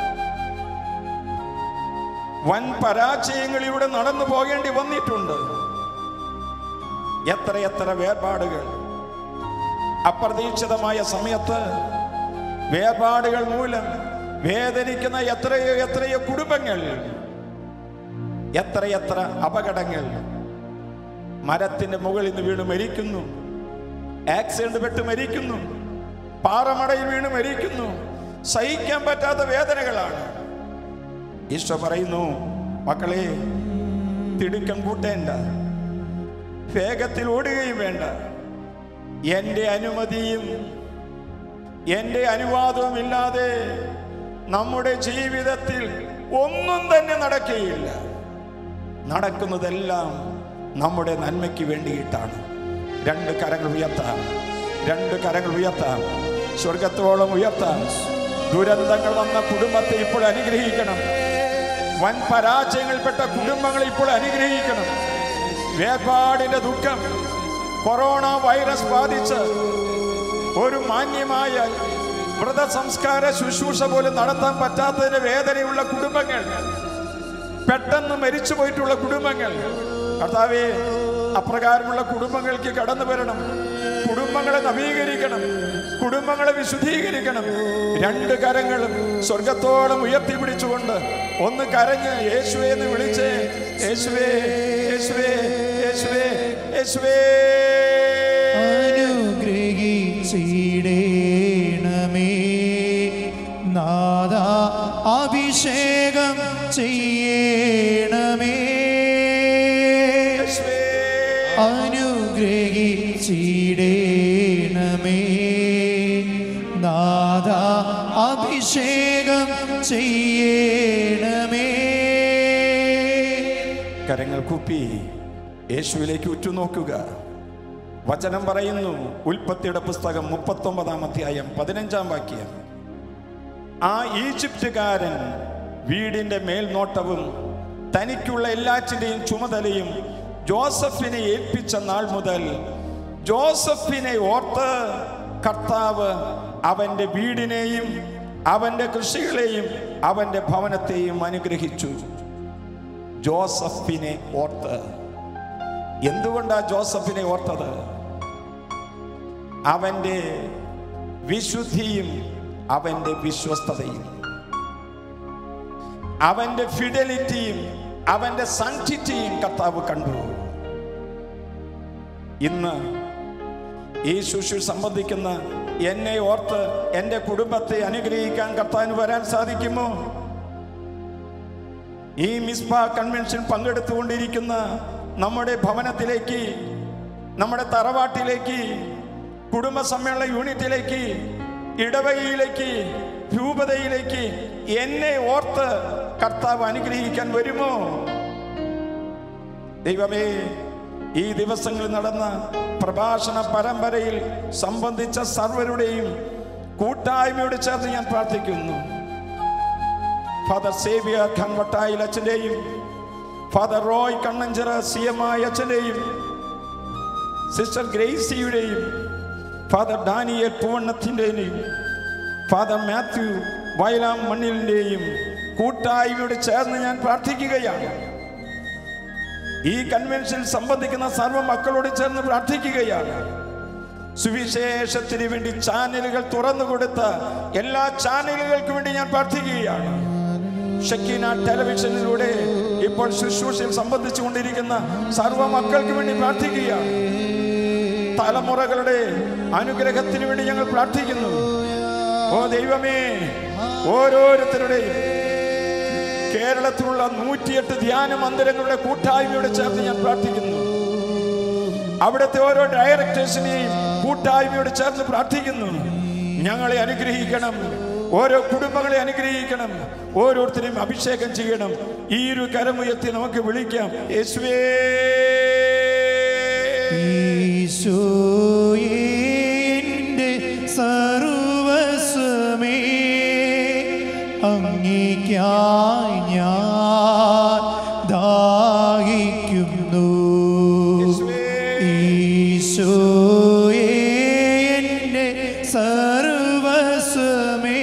വൻ പരാജയങ്ങളിലൂടെ നടന്നു പോകേണ്ടി വന്നിട്ടുണ്ട് എത്രയെത്ര വേർപാടുകൾ അപ്രതീക്ഷിതമായ സമയത്ത് വേർപാടുകൾ മൂലം വേദനിക്കുന്ന എത്രയോ എത്രയോ കുടുംബങ്ങൾ എത്രയെത്ര അപകടങ്ങൾ മരത്തിന്റെ മുകളിൽ നിന്ന് വീണ് മരിക്കുന്നു ആക്സിഡന്റ് പെട്ട് മരിക്കുന്നു പാറമടയിൽ വീണ് മരിക്കുന്നു സഹിക്കാൻ പറ്റാത്ത വേദനകളാണ് ഈശോ പറയുന്നു മക്കളെ തിടുക്കം കൂട്ടേണ്ട വേഗത്തിൽ ഓടുകയും വേണ്ട എൻ്റെ അനുമതിയും എൻ്റെ അനുവാദവും ഇല്ലാതെ നമ്മുടെ ജീവിതത്തിൽ ഒന്നും തന്നെ നടക്കുകയില്ല നടക്കുന്നതെല്ലാം നമ്മുടെ നന്മയ്ക്ക് വേണ്ടിയിട്ടാണ് രണ്ട് കരങ്ങൾ ഉയർത്താം രണ്ട് കരങ്ങൾ ഉയർത്താം സ്വർഗത്തോളം ഉയർത്താം ദുരന്തങ്ങൾ വന്ന കുടുംബത്തെ ഇപ്പോൾ അനുഗ്രഹിക്കണം വൻ പരാജയങ്ങളിൽപ്പെട്ട കുടുംബങ്ങളെ ഇപ്പോൾ അനുഗ്രഹിക്കണം വേർപാടിന്റെ ദുഃഖം കൊറോണ വൈറസ് ബാധിച്ച് ഒരു മാന്യമായ വ്രതസംസ്കാര ശുശ്രൂഷ പോലും നടത്താൻ പറ്റാത്തതിന് വേദനയുള്ള കുടുംബങ്ങൾ പെട്ടെന്ന് മരിച്ചു പോയിട്ടുള്ള കുടുംബങ്ങൾ കർത്താവേ അപ്രകാരമുള്ള കുടുംബങ്ങൾക്ക് കടന്നു വരണം കുടുംബങ്ങളെ നവീകരിക്കണം കുടുംബങ്ങളെ വിശുദ്ധീകരിക്കണം രണ്ട് കരങ്ങളും സ്വർഗത്തോളം ഉയർത്തി പിടിച്ചുകൊണ്ട് ഒന്ന് കരഞ്ഞ് യേശുവേ എന്ന് വിളിച്ച് യേശുവേ യേശുവേ യേശുവേ യേശുവേ അനുഗ്രഹിച്ചിടേണമേ നാദ അഭിഷേകം ചെയ്യണമേ യേശുവേ അനുഗ്രഹിച്ചിടേണമേ നാദ അഭിഷേകം ചെയ്യണമേ കരങ്ങൾ കുപ്പി യേശുവിലേക്ക് ഉറ്റുനോക്കുക വചനം പറയുന്നു ഉൽപ്പത്തിയുടെ പുസ്തകം മുപ്പത്തൊമ്പതാം അധ്യായം പതിനഞ്ചാം വാക്യം ആ ഈജിപ്തുകാരൻ വീടിന്റെ മേൽനോട്ടവും തനിക്കുള്ള എല്ലാറ്റിൻ്റെയും ചുമതലയും ജോസഫിനെ ഏൽപ്പിച്ച നാൾ മുതൽ ജോസഫിനെ ഓർത്ത് കർത്താവ് അവന്റെ വീടിനെയും അവന്റെ കൃഷികളെയും അവന്റെ ഭവനത്തെയും അനുഗ്രഹിച്ചു ജോസഫിനെ ഓർത്ത് എന്തുകൊണ്ടാ ജോസഫിനെ ഓർത്തത് അവന്റെ വിശുദ്ധിയും അവന്റെ വിശ്വസ്തതയും അവന്റെ ഫിഡലിറ്റിയും അവന്റെ സാങ്ക്ടിറ്റിയും കർത്താവ് കണ്ടു ഇന്ന് ഈ ശുശ്രൂഷ സംബന്ധിക്കുന്ന എന്നെ ഓർത്ത് എൻ്റെ കുടുംബത്തെ അനുഗ്രഹിക്കാൻ കർത്താവിന് വരാൻ സാധിക്കുമോ ഈ മിസ്ബ കൺവെൻഷൻ പങ്കെടുത്തുകൊണ്ടിരിക്കുന്ന നമ്മുടെ ഭവനത്തിലേക്ക് നമ്മുടെ തറവാട്ടിലേക്ക് കുടുംബ സമ്മേളന യൂണിറ്റിലേക്ക് ഇടവകയിലേക്ക് രൂപതയിലേക്ക് എന്നെ ഓർത്ത് കർത്താവ് അനുഗ്രഹിക്കാൻ വരുമോ ദൈവമേ ഈ ദിവസങ്ങളിൽ നടന്ന പ്രഭാഷണ പരമ്പരയിൽ സംബന്ധിച്ച സർവരുടെയും കൂട്ടായ്മയോട് ചേർന്ന് ഞാൻ പ്രാർത്ഥിക്കുന്നു ഫാദർ സേവിയർ ഖൻവട്ടായിൽ അച്ഛൻ്റെയും father Roy Kannanchira C M I അച്ഛൻ്റെയും സിസ്റ്റർ ഗ്രേസിയുടെയും ഫാദർ ഡാനിയൽ പൂവണ്ണത്തിൻ്റെയും ഫാദർ മാത്യു വയലാം മണ്ണിലിൻ്റെയും കൂട്ടായ്മയോട് ചേർന്ന് ഞാൻ പ്രാർത്ഥിക്കുകയാണ് ഈ കൺവെൻഷനിൽ സംബന്ധിക്കുന്ന സർവ്വ മക്കളോട് ചേർന്ന് പ്രാർത്ഥിക്കുകയാണ് സുവിശേഷത്തിന് വേണ്ടി ചാനലുകൾ തുറന്നു കൊടുത്ത എല്ലാ ചാനലുകൾക്കും വേണ്ടി ഞാൻ പ്രാർത്ഥിക്കുകയാണ് ഷക്കീന ടെലിവിഷനിലൂടെ ഇപ്പോൾ ശുശ്രൂഷയിൽ സംബന്ധിച്ചു കൊണ്ടിരിക്കുന്ന സർവ്വ മക്കൾക്ക് വേണ്ടി പ്രാർത്ഥിക്കുകയാണ് തലമുറകളുടെ അനുഗ്രഹത്തിന് വേണ്ടി ഞങ്ങൾ പ്രാർത്ഥിക്കുന്നു ഓ ദൈവമേ ഓരോരുത്തരുടെയും കേരളത്തിലുള്ള നൂറ്റിയെട്ട് ധ്യാന മന്ദിരങ്ങളുടെ കൂട്ടായ്മയോട് ചേർന്ന് ഞാൻ പ്രാർത്ഥിക്കുന്നു അവിടുത്തെ ഓരോ ഡയറക്ടേഴ്സിനെയും കൂട്ടായ്മയോട് ചേർന്ന് പ്രാർത്ഥിക്കുന്നു ഞങ്ങളെ അനുഗ്രഹിക്കണം ഓരോ കുടുംബങ്ങളെ അനുഗ്രഹിക്കണം ഓരോരുത്തരെയും അഭിഷേകം ചെയ്യണം ഈ ഒരു കരമുയർത്തി നമുക്ക് വിളിക്കാം യേശുവേ ഈശോയേന്റെ സർവസ്വമേ അങ്ങേക്കായി ഞാൻ ദാഹിക്കുന്നു ഈശോയേന്റെ സർവസ്വമേ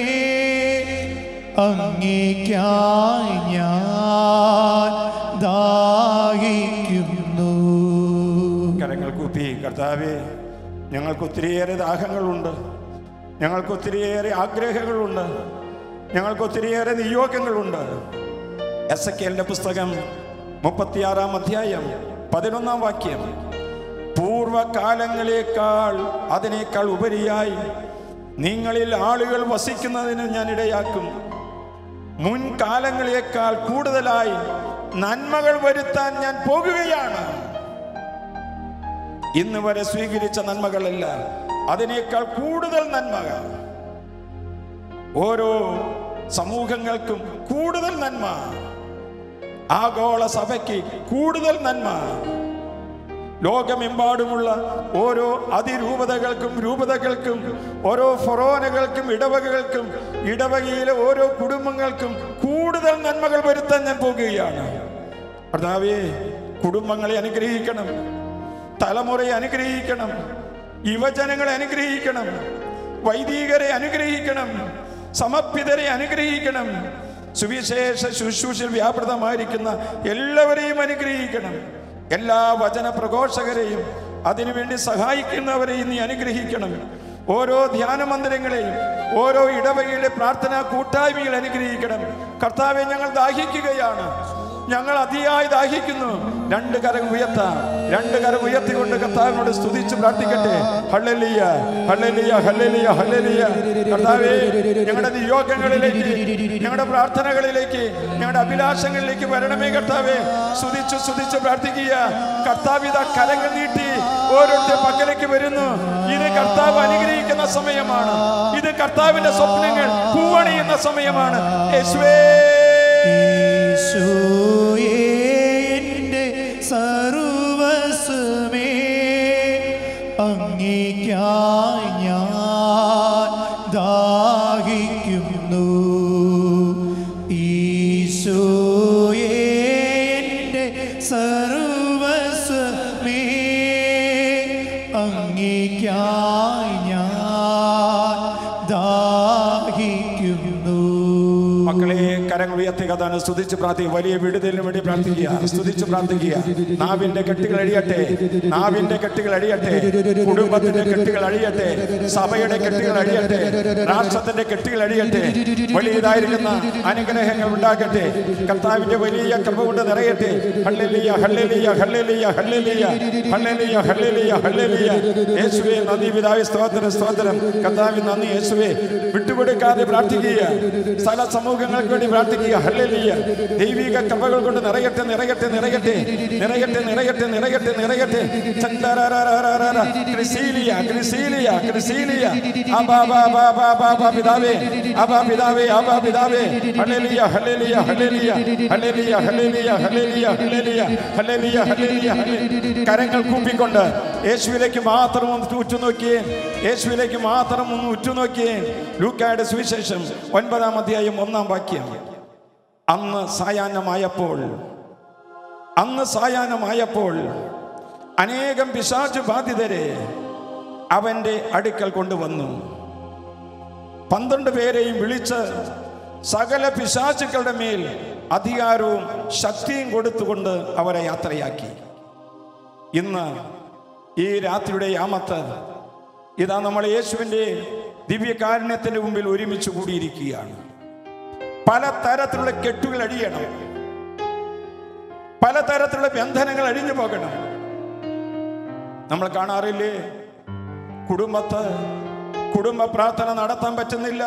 അങ്ങേക്കായി ഞാൻ ദാഹിക്കുന്നു കരങ്ങൾ കൂപ്പി കർത്താവേ ഞങ്ങൾക്ക് ഒത്തിരിയേറെ ദാഹങ്ങളുണ്ട് ഞങ്ങൾക്ക് ഒത്തിരിയേറെ ആഗ്രഹങ്ങളുണ്ട് ഞങ്ങൾക്ക് ഒത്തിരിയേറെ നിയോഗങ്ങളുണ്ട് എസ് എ കെലിന്റെ പുസ്തകം മുപ്പത്തിയാറാം അധ്യായം പതിനൊന്നാം വാക്യം പൂർവകാലങ്ങളേക്കാൾ അതിനേക്കാൾ ഉപരിയായി നിങ്ങളിൽ ആളുകൾ വസിക്കുന്നതിന് ഞാൻ ഇടയാക്കും മുൻകാലങ്ങളേക്കാൾ കൂടുതലായി നന്മകൾ വരുത്താൻ ഞാൻ പോകുകയാണ് ഇന്ന് വരെ സ്വീകരിച്ച നന്മകളല്ല അതിനേക്കാൾ കൂടുതൽ നന്മകൾ ഓരോ സമൂഹങ്ങൾക്കും കൂടുതൽ നന്മ ആഗോള സഭയ്ക്ക് കൂടുതൽ നന്മ ലോകമെമ്പാടുമുള്ള ഓരോ അതിരൂപതകൾക്കും രൂപതകൾക്കും ഓരോ ഫൊറോനകൾക്കും ഇടവകകൾക്കും ഇടവകയിലെ ഓരോ കുടുംബങ്ങൾക്കും കൂടുതൽ നന്മകൾ വരുത്താൻ ഞാൻ പോകുകയാണ് കർത്താവേ കുടുംബങ്ങളെ അനുഗ്രഹിക്കണം തലമുറയെ അനുഗ്രഹിക്കണം യുവജനങ്ങളെ അനുഗ്രഹിക്കണം വൈദികരെ അനുഗ്രഹിക്കണം സമർപ്പിതരെ അനുഗ്രഹിക്കണം സുവിശേഷ ശുശ്രൂഷയിൽ വ്യാപൃതമായിരിക്കുന്ന എല്ലാവരെയും അനുഗ്രഹിക്കണം എല്ലാ വചന പ്രഘോഷകരെയും അതിനുവേണ്ടി സഹായിക്കുന്നവരെയും നീ അനുഗ്രഹിക്കണം ഓരോ ധ്യാന മന്ദിരങ്ങളെയും ഓരോ ഇടവകയിലെ പ്രാർത്ഥനാ കൂട്ടായ്മകൾ അനുഗ്രഹിക്കണം കർത്താവെ ഞങ്ങൾ ദാഹിക്കുകയാണ് ഞങ്ങൾ അതിയായി ദാഹിക്കുന്നു രണ്ട് കരം ഉയർത്താം രണ്ട് കരം ഉയർത്തിക്കൊണ്ട് കർത്താവിനോട് സ്തുതിച്ച് പ്രാർത്ഥിക്കട്ടെ ഹള്ളലിയ ഹള്ളലിയ ഹള്ളലിയ ഹള്ളലിയ കർത്താവേ ഞങ്ങളുടെ നിയോഗങ്ങളിലേക്ക് ഞങ്ങളുടെ പ്രാർത്ഥനകളിലേക്ക് ഞങ്ങളുടെ അഭിലാഷങ്ങളിലേക്ക് വരണമേ കർത്താവേ സ്തുതിച്ചു സ്തുതിച്ച് പ്രാർത്ഥിക്കുക കർത്താവ് ഇതാ കരങ്ങൾ നീട്ടി ഓരോരുത്തർ പക്കലേക്ക് വരുന്നു ഇത് കർത്താവ് അനുഗ്രഹിക്കുന്ന സമയമാണ് ഇത് കർത്താവിന്റെ സ്വപ്നങ്ങൾ പൂവണിയുന്ന സമയമാണ് യേശുവേ ഈശോയേന്റെ സർവസ്വമേ അങ്ങേക്കായി ഞാൻ ദാഹിക്കുന്നു ഈശോയേന്റെ സർവസ്വമേ അങ്ങേക്കായി ഞാൻ ദാഹിക്കുന്നു മക്കളെ കരങ്ങൾ ഉയർത്തി കഥാണ് സ്തുതിച്ച് പ്രാർത്ഥിക്കുക വലിയ വിടുതലിന് വേണ്ടി പ്രാർത്ഥിക്കുക സ്തുതിച്ച് പ്രാർത്ഥിക്കുക നാവിന്റെ കെട്ടുകൾ അഴിയട്ടെ നാവിന്റെ കെട്ടുകൾ അഴിയട്ടെ കുടുംബത്തിന്റെ കെട്ടുകൾ അഴിയട്ടെ സഭയുടെ കെട്ടുകൾ അഴിയട്ടെ രാഷ്ട്രത്തിന്റെ കെട്ടുകൾ അഴിയട്ടെ വലിയതായിരിക്കുന്ന അനുഗ്രഹങ്ങൾ ഉണ്ടാകട്ടെ കർത്താവിന്റെ വലിയ കൃപ കൊണ്ട് നിറയട്ടെ ഹല്ലേലൂയ ഹല്ലേലൂയ ഹല്ലേലൂയ ഹല്ലേലൂയ ഹല്ലേലൂയ ഹല്ലേലൂയ ഹല്ലേലൂയ യേശുവേ നന്ദി പിതാവേ സ്തോത്രം സ്തോത്രം കർത്താവിന് നന്ദി യേശുവേ വിട്ടുകൊടുക്കാതെ പ്രാർത്ഥിക്കുക സ്ഥല സമൂഹങ്ങൾക്ക് വേണ്ടി പ്രാർത്ഥിക്കുക ഹല്ലേലൂയ ദൈവിക കൃപകൾ കൊണ്ട് നിറയട്ടെ നിറയട്ടെ നിറയട്ടെ നിറയട്ടെ നിറയട്ടെ നിറയട്ടെ നിറയട്ടെ ചന്ദരരരരരര. ക്രിസീലിയ ക്രിസീലിയ ക്രിസീലിയ അബാ ബാ ബാ ബാ ബാ ബാ പിതാവേ അബാ പിതാവേ അബാ പിതാവേ ഹല്ലേലൂയ ഹല്ലേലൂയ ഹല്ലേലൂയ ഹല്ലേലൂയ ഹല്ലേലൂയ ഹല്ലേലൂയ ഹല്ലേലൂയ ഹല്ലേലൂയ ഹല്ലേലൂയ ഹല്ലേലൂയ കരങ്ങൾ കൂപ്പിക്കൊണ്ട് യേശുവിലേക്ക് മാത്രം ഒന്ന് ഉറ്റുനോക്കിയേ യേശുവിലേക്ക് മാത്രം ഒന്ന് ഉറ്റുനോക്കിയേ ലൂക്കായുടെ സുവിശേഷം ഒൻപതാം അധ്യായം ഒന്നാം വാക്യം അന്ന് സായാഹ്നമായപ്പോൾ അന്ന് സായാഹ്നമായപ്പോൾ അനേകം പിശാചു ബാധിതരെ അവന്റെ അടുക്കൽ കൊണ്ടുവന്നു പന്ത്രണ്ട് പേരെയും വിളിച്ച് സകല പിശാചുക്കളുടെ മേൽ അധികാരവും ശക്തിയും കൊടുത്തുകൊണ്ട് അവരെ യാത്രയാക്കി ഇന്ന് ഈ രാത്രിയുടെ യാമത്ത് ഇതാ നമ്മൾ യേശുവിൻ്റെ ദിവ്യകാരുണ്യത്തിന്റെ മുമ്പിൽ ഒരുമിച്ച് കൂടിയിരിക്കുകയാണ് പല തരത്തിലുള്ള കെട്ടുകൾ അഴിയണം പലതരത്തിലുള്ള ബന്ധനങ്ങൾ അഴിഞ്ഞു പോകണം നമ്മൾ കാണാറില്ലേ കുടുംബത്ത് കുടുംബ പ്രാർത്ഥന നടത്താൻ പറ്റുന്നില്ല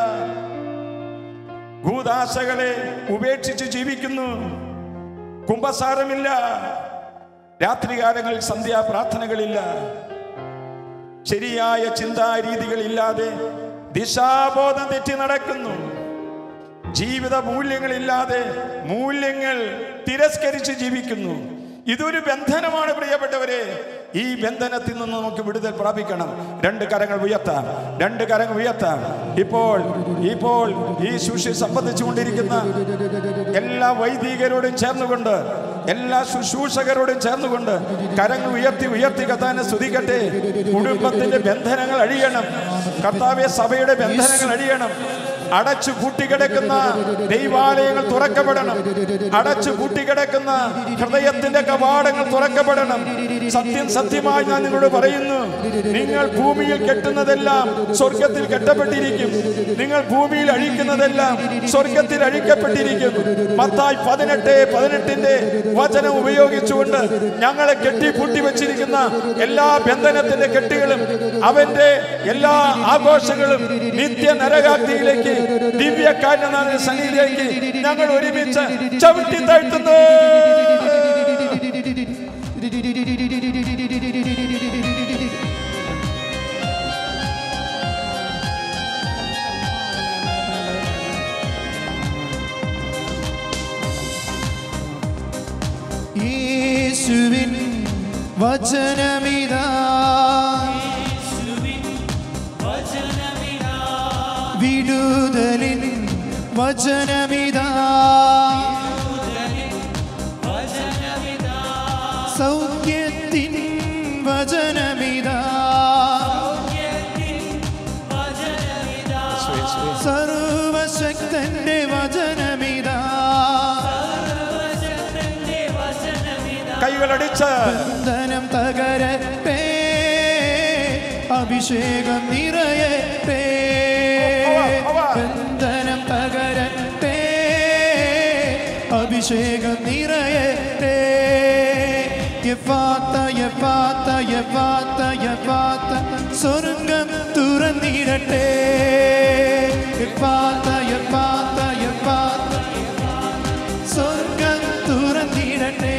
ഭൂതാശകളെ ഉപേക്ഷിച്ച് ജീവിക്കുന്നു കുംഭസാരമില്ല രാത്രികാലങ്ങളിൽ സന്ധ്യാ പ്രാർത്ഥനകളില്ല ശരിയായ ചിന്താരീതികളില്ലാതെ ദിശാബോധം തെറ്റി നടക്കുന്നു ജീവിത മൂല്യങ്ങളില്ലാതെ മൂല്യങ്ങൾ തിരസ്കരിച്ച് ജീവിക്കുന്നു ഇതൊരു ബന്ധനമാണ് പ്രിയപ്പെട്ടവരെ ഈ ബന്ധനത്തിൽ നിന്ന് നമുക്ക് വിടുതൽ പ്രാപിക്കണം രണ്ട് കരങ്ങൾ ഉയർത്താം രണ്ട് കരങ്ങൾ ഉയർത്താം ഇപ്പോൾ ഇപ്പോൾ ഈ ശുശ്രൂഷ സംബന്ധിച്ചുകൊണ്ടിരിക്കുന്ന എല്ലാ വൈദികരോടും ചേർന്നുകൊണ്ട് എല്ലാ ശുശ്രൂഷകരോടും ചേർന്നുകൊണ്ട് കരങ്ങൾ ഉയർത്തി ഉയർത്തി കത്താനെ സ്തുതിക്കട്ടെ കുടുംബത്തിന്റെ ബന്ധനങ്ങൾ അഴിയണം കർത്താവെ സഭയുടെ ബന്ധനങ്ങൾ അഴിയണം അടച്ചു പൂട്ടിക്കിടക്കുന്ന ദൈവാലയങ്ങൾ തുറക്കപ്പെടണം അടച്ചു പൂട്ടിക്കിടക്കുന്ന ഹൃദയത്തിന്റെ കവാടങ്ങൾ തുറക്കപ്പെടണം സത്യം സത്യമായി ഞാൻ നിങ്ങളോട് പറയുന്നു നിങ്ങൾ ഭൂമിയിൽ കെട്ടുന്നതെല്ലാം സ്വർഗത്തിൽ കെട്ടപ്പെട്ടിരിക്കും നിങ്ങൾ ഭൂമിയിൽ അഴിക്കുന്നതെല്ലാം സ്വർഗത്തിൽ അഴിക്കപ്പെട്ടിരിക്കും മത്തായി പതിനെട്ട് പതിനെട്ടിന്റെ വചനം ഉപയോഗിച്ചുകൊണ്ട് ഞങ്ങളെ കെട്ടി പൂട്ടി വെച്ചിരിക്കുന്ന എല്ലാ ബന്ധനത്തിന്റെ കെട്ടുകളും അവന്റെ എല്ലാ ആഘോഷങ്ങളും നിത്യ നരകാഗ്നിയിലേക്ക് ദിവ്യകാരണനാഥന്റെ സന്നിധിയിലേക്ക് ഞങ്ങൾ ഒരുമിച്ച് ചവിട്ടി താഴ്ത്തുന്നു യേശുവിൻ വചനമിതാ വിടുതലിൻ വചനമിതാ സൗഖ്യത്തിൻ വചനമിതാ സർവശക്തന്റെ വചനമിതാ കൈകളടിച്ച് ബന്ധനം തകരട്ടെ അഭിഷേകം നിറയട്ടെ ബന്ധനം തകരട്ടെ അഭിഷേകം നിറയട്ടെ യഫാത്ത യഫാത്ത യഫാത്ത യഫാത്ത സ്വർഗം തുറന്നിടട്ടെ യഫാത്ത യഫാത്ത യഫാത്ത സ്വർഗം തുറന്നിടട്ടെ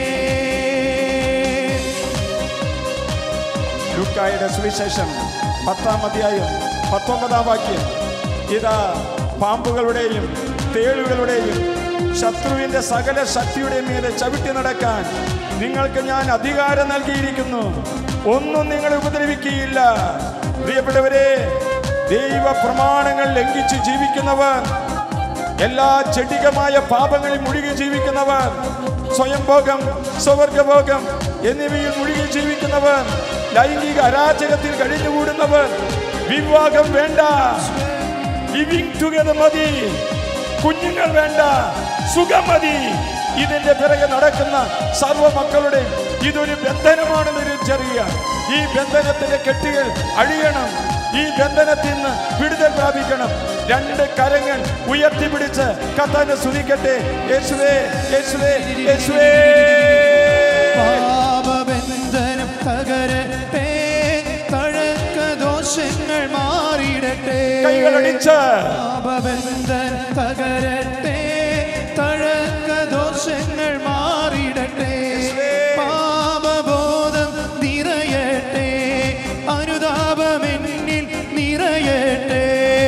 ലുക്കായുടെ സുവിശേഷം പത്താം അധ്യായം പത്തൊമ്പതാം വാക്യം ഇതാ പാമ്പുകളുടെയും തേളുകളുടെയും ശത്രുവിന്റെ സകല ശക്തിയുടെ മീതെ ചവിട്ടി നടക്കാൻ നിങ്ങൾക്ക് ഞാൻ അധികാരം നൽകിയിരിക്കുന്നു ഒന്നും നിങ്ങൾ ഉപദ്രവിക്കുകയില്ല പ്രിയപ്പെട്ടവരെ ദൈവ പ്രമാണങ്ങൾ ലംഘിച്ച് ജീവിക്കുന്നവർ എല്ലാ ചെടികമായ പാപങ്ങളിൽ മുഴുകി ജീവിക്കുന്നവർ സ്വയംഭോഗം സ്വവർഗഭോഗം എന്നിവയിൽ മുഴുകി ജീവിക്കുന്നവർ ലൈംഗിക അരാജകത്തിൽ കഴിഞ്ഞുകൂടുന്നവർ വിവാഹം വേണ്ട ലിവിങ് ടുഗദർ മതി കുഞ്ഞുങ്ങൾ വേണ്ട സുഖം മതി ഇതിന്റെ പിറകെ നടക്കുന്ന സർവ മക്കളുടെ ഇതൊരു ബന്ധനമാണെന്ന് തിരിച്ചറിയുക ഈ ബന്ധനത്തിന്റെ കെട്ടുകൾ അഴിയണം ഈ ബന്ധനത്തിൽ നിന്ന് വിടുതൽ പ്രാപിക്കണം രണ്ട് കരങ്ങൾ ഉയർത്തിപ്പിടിച്ച് കത്താനെ സ്തുതിക്കട്ടെ യേശുവേ യേശുവേ യേശുവേ പാപബന്ധനം തകരട്ടെ തഴക്ക ദോഷങ്ങൾ മാറിയിടട്ടെ കൈകളടിച്ച് പാപബന്ധനം തകരട്ടെ തഴക്ക ദോഷങ്ങൾ മാറിയിടട്ടെ പാപബോധം നിറയട്ടെ അനുതാപമെന്നിൽ നിറയട്ടെ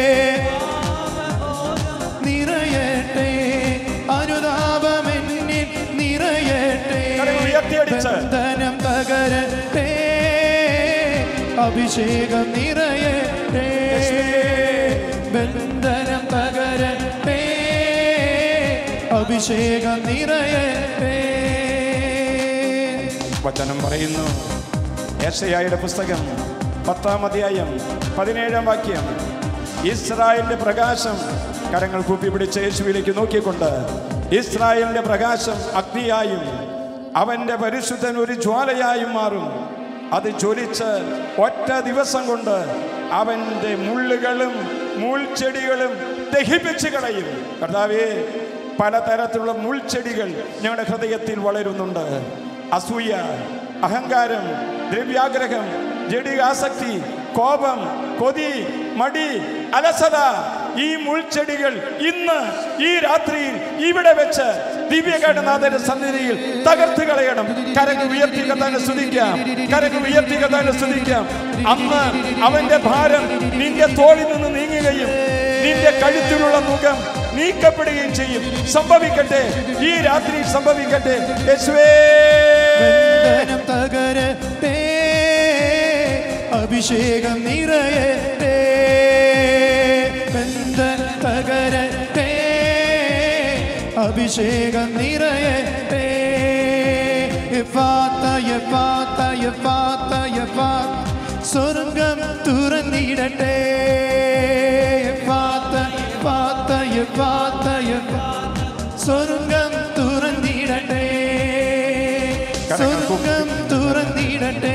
നിറയട്ടെ അനുതാപമെന്നിൽ നിറയട്ടെ കരങ്ങൾ ഉയർത്തിയടിച്ച് ബന്ധനം തകരട്ടെ അഭിഷേകം നിറയട്ടെ ബന്ധനം തകരട്ടെ അഭിഷേകം നിറയട്ടെ വചനം പറയുന്നു യേശയായുടെ പുസ്തകം പത്താം അധ്യായം പതിനേഴാം വാക്യം ഇസ്രായേലിന്റെ പ്രകാശം കരങ്ങൾ കൂപ്പി പിടിച്ച് യേശുവിലേക്ക് നോക്കിക്കൊണ്ട് ഇസ്രായേലിന്റെ പ്രകാശം അഗ്നിയായും അവന്റെ പരിശുദ്ധൻ ഒരു ജ്വാലയായും മാറും അത് ജ്വലിച്ച് ഒറ്റ ദിവസം കൊണ്ട് അവന്റെ മുള്ളുകളും മുൾച്ചെടികളും ദഹിപ്പിച്ച് കളയും കർത്താവേ പലതരത്തിലുള്ള മുൾച്ചെടികൾ ഞങ്ങളുടെ ഹൃദയത്തിൽ വളരുന്നുണ്ട് അസൂയ അഹങ്കാരം ദ്രവ്യാഗ്രഹം ജഡികാസക്തി കോപം കൊതി മടി അലസത ഈ മുൾച്ചെടികൾ ഇന്ന് ഈ രാത്രിയിൽ ഇവിടെ വെച്ച് ദിവ്യഘടനാഥന്റെ സന്നിധിയിൽ തകർത്ത് കളയണം കരങ്ങൾ ഉയർത്തി കഥാനെ സ്തുതിക്കാം കരങ്ങൾ ഉയർത്തി കഥാനെ സ്തുതിക്കാം അന്ന് അവന്റെ ഭാരം നിന്റെ തോളിൽ നിന്ന് നീങ്ങുകയും നിന്റെ കഴുത്തിലുള്ള മുഖം നീക്കപ്പെടുകയും ചെയ്യും സംഭവിക്കട്ടെ ഈ രാത്രി സംഭവിക്കട്ടെ യേശുവേ ബന്ധനം തകരട്ടെ അഭിഷേകം നിറയട്ടെ ബന്ധനം തകരട്ടെ അഭിഷേകം നിറയട്ടെ എഫാത്ത എഫാത്ത എഫാത്ത എഫാത്ത സ്വർഗം തുറന്നിടട്ടെ എഫാത്ത എഫാത്ത എഫാത്ത എഫാത്ത സ്വർഗം തുറന്നിടട്ടെ സ്വർഗം തുറന്നിടട്ടെ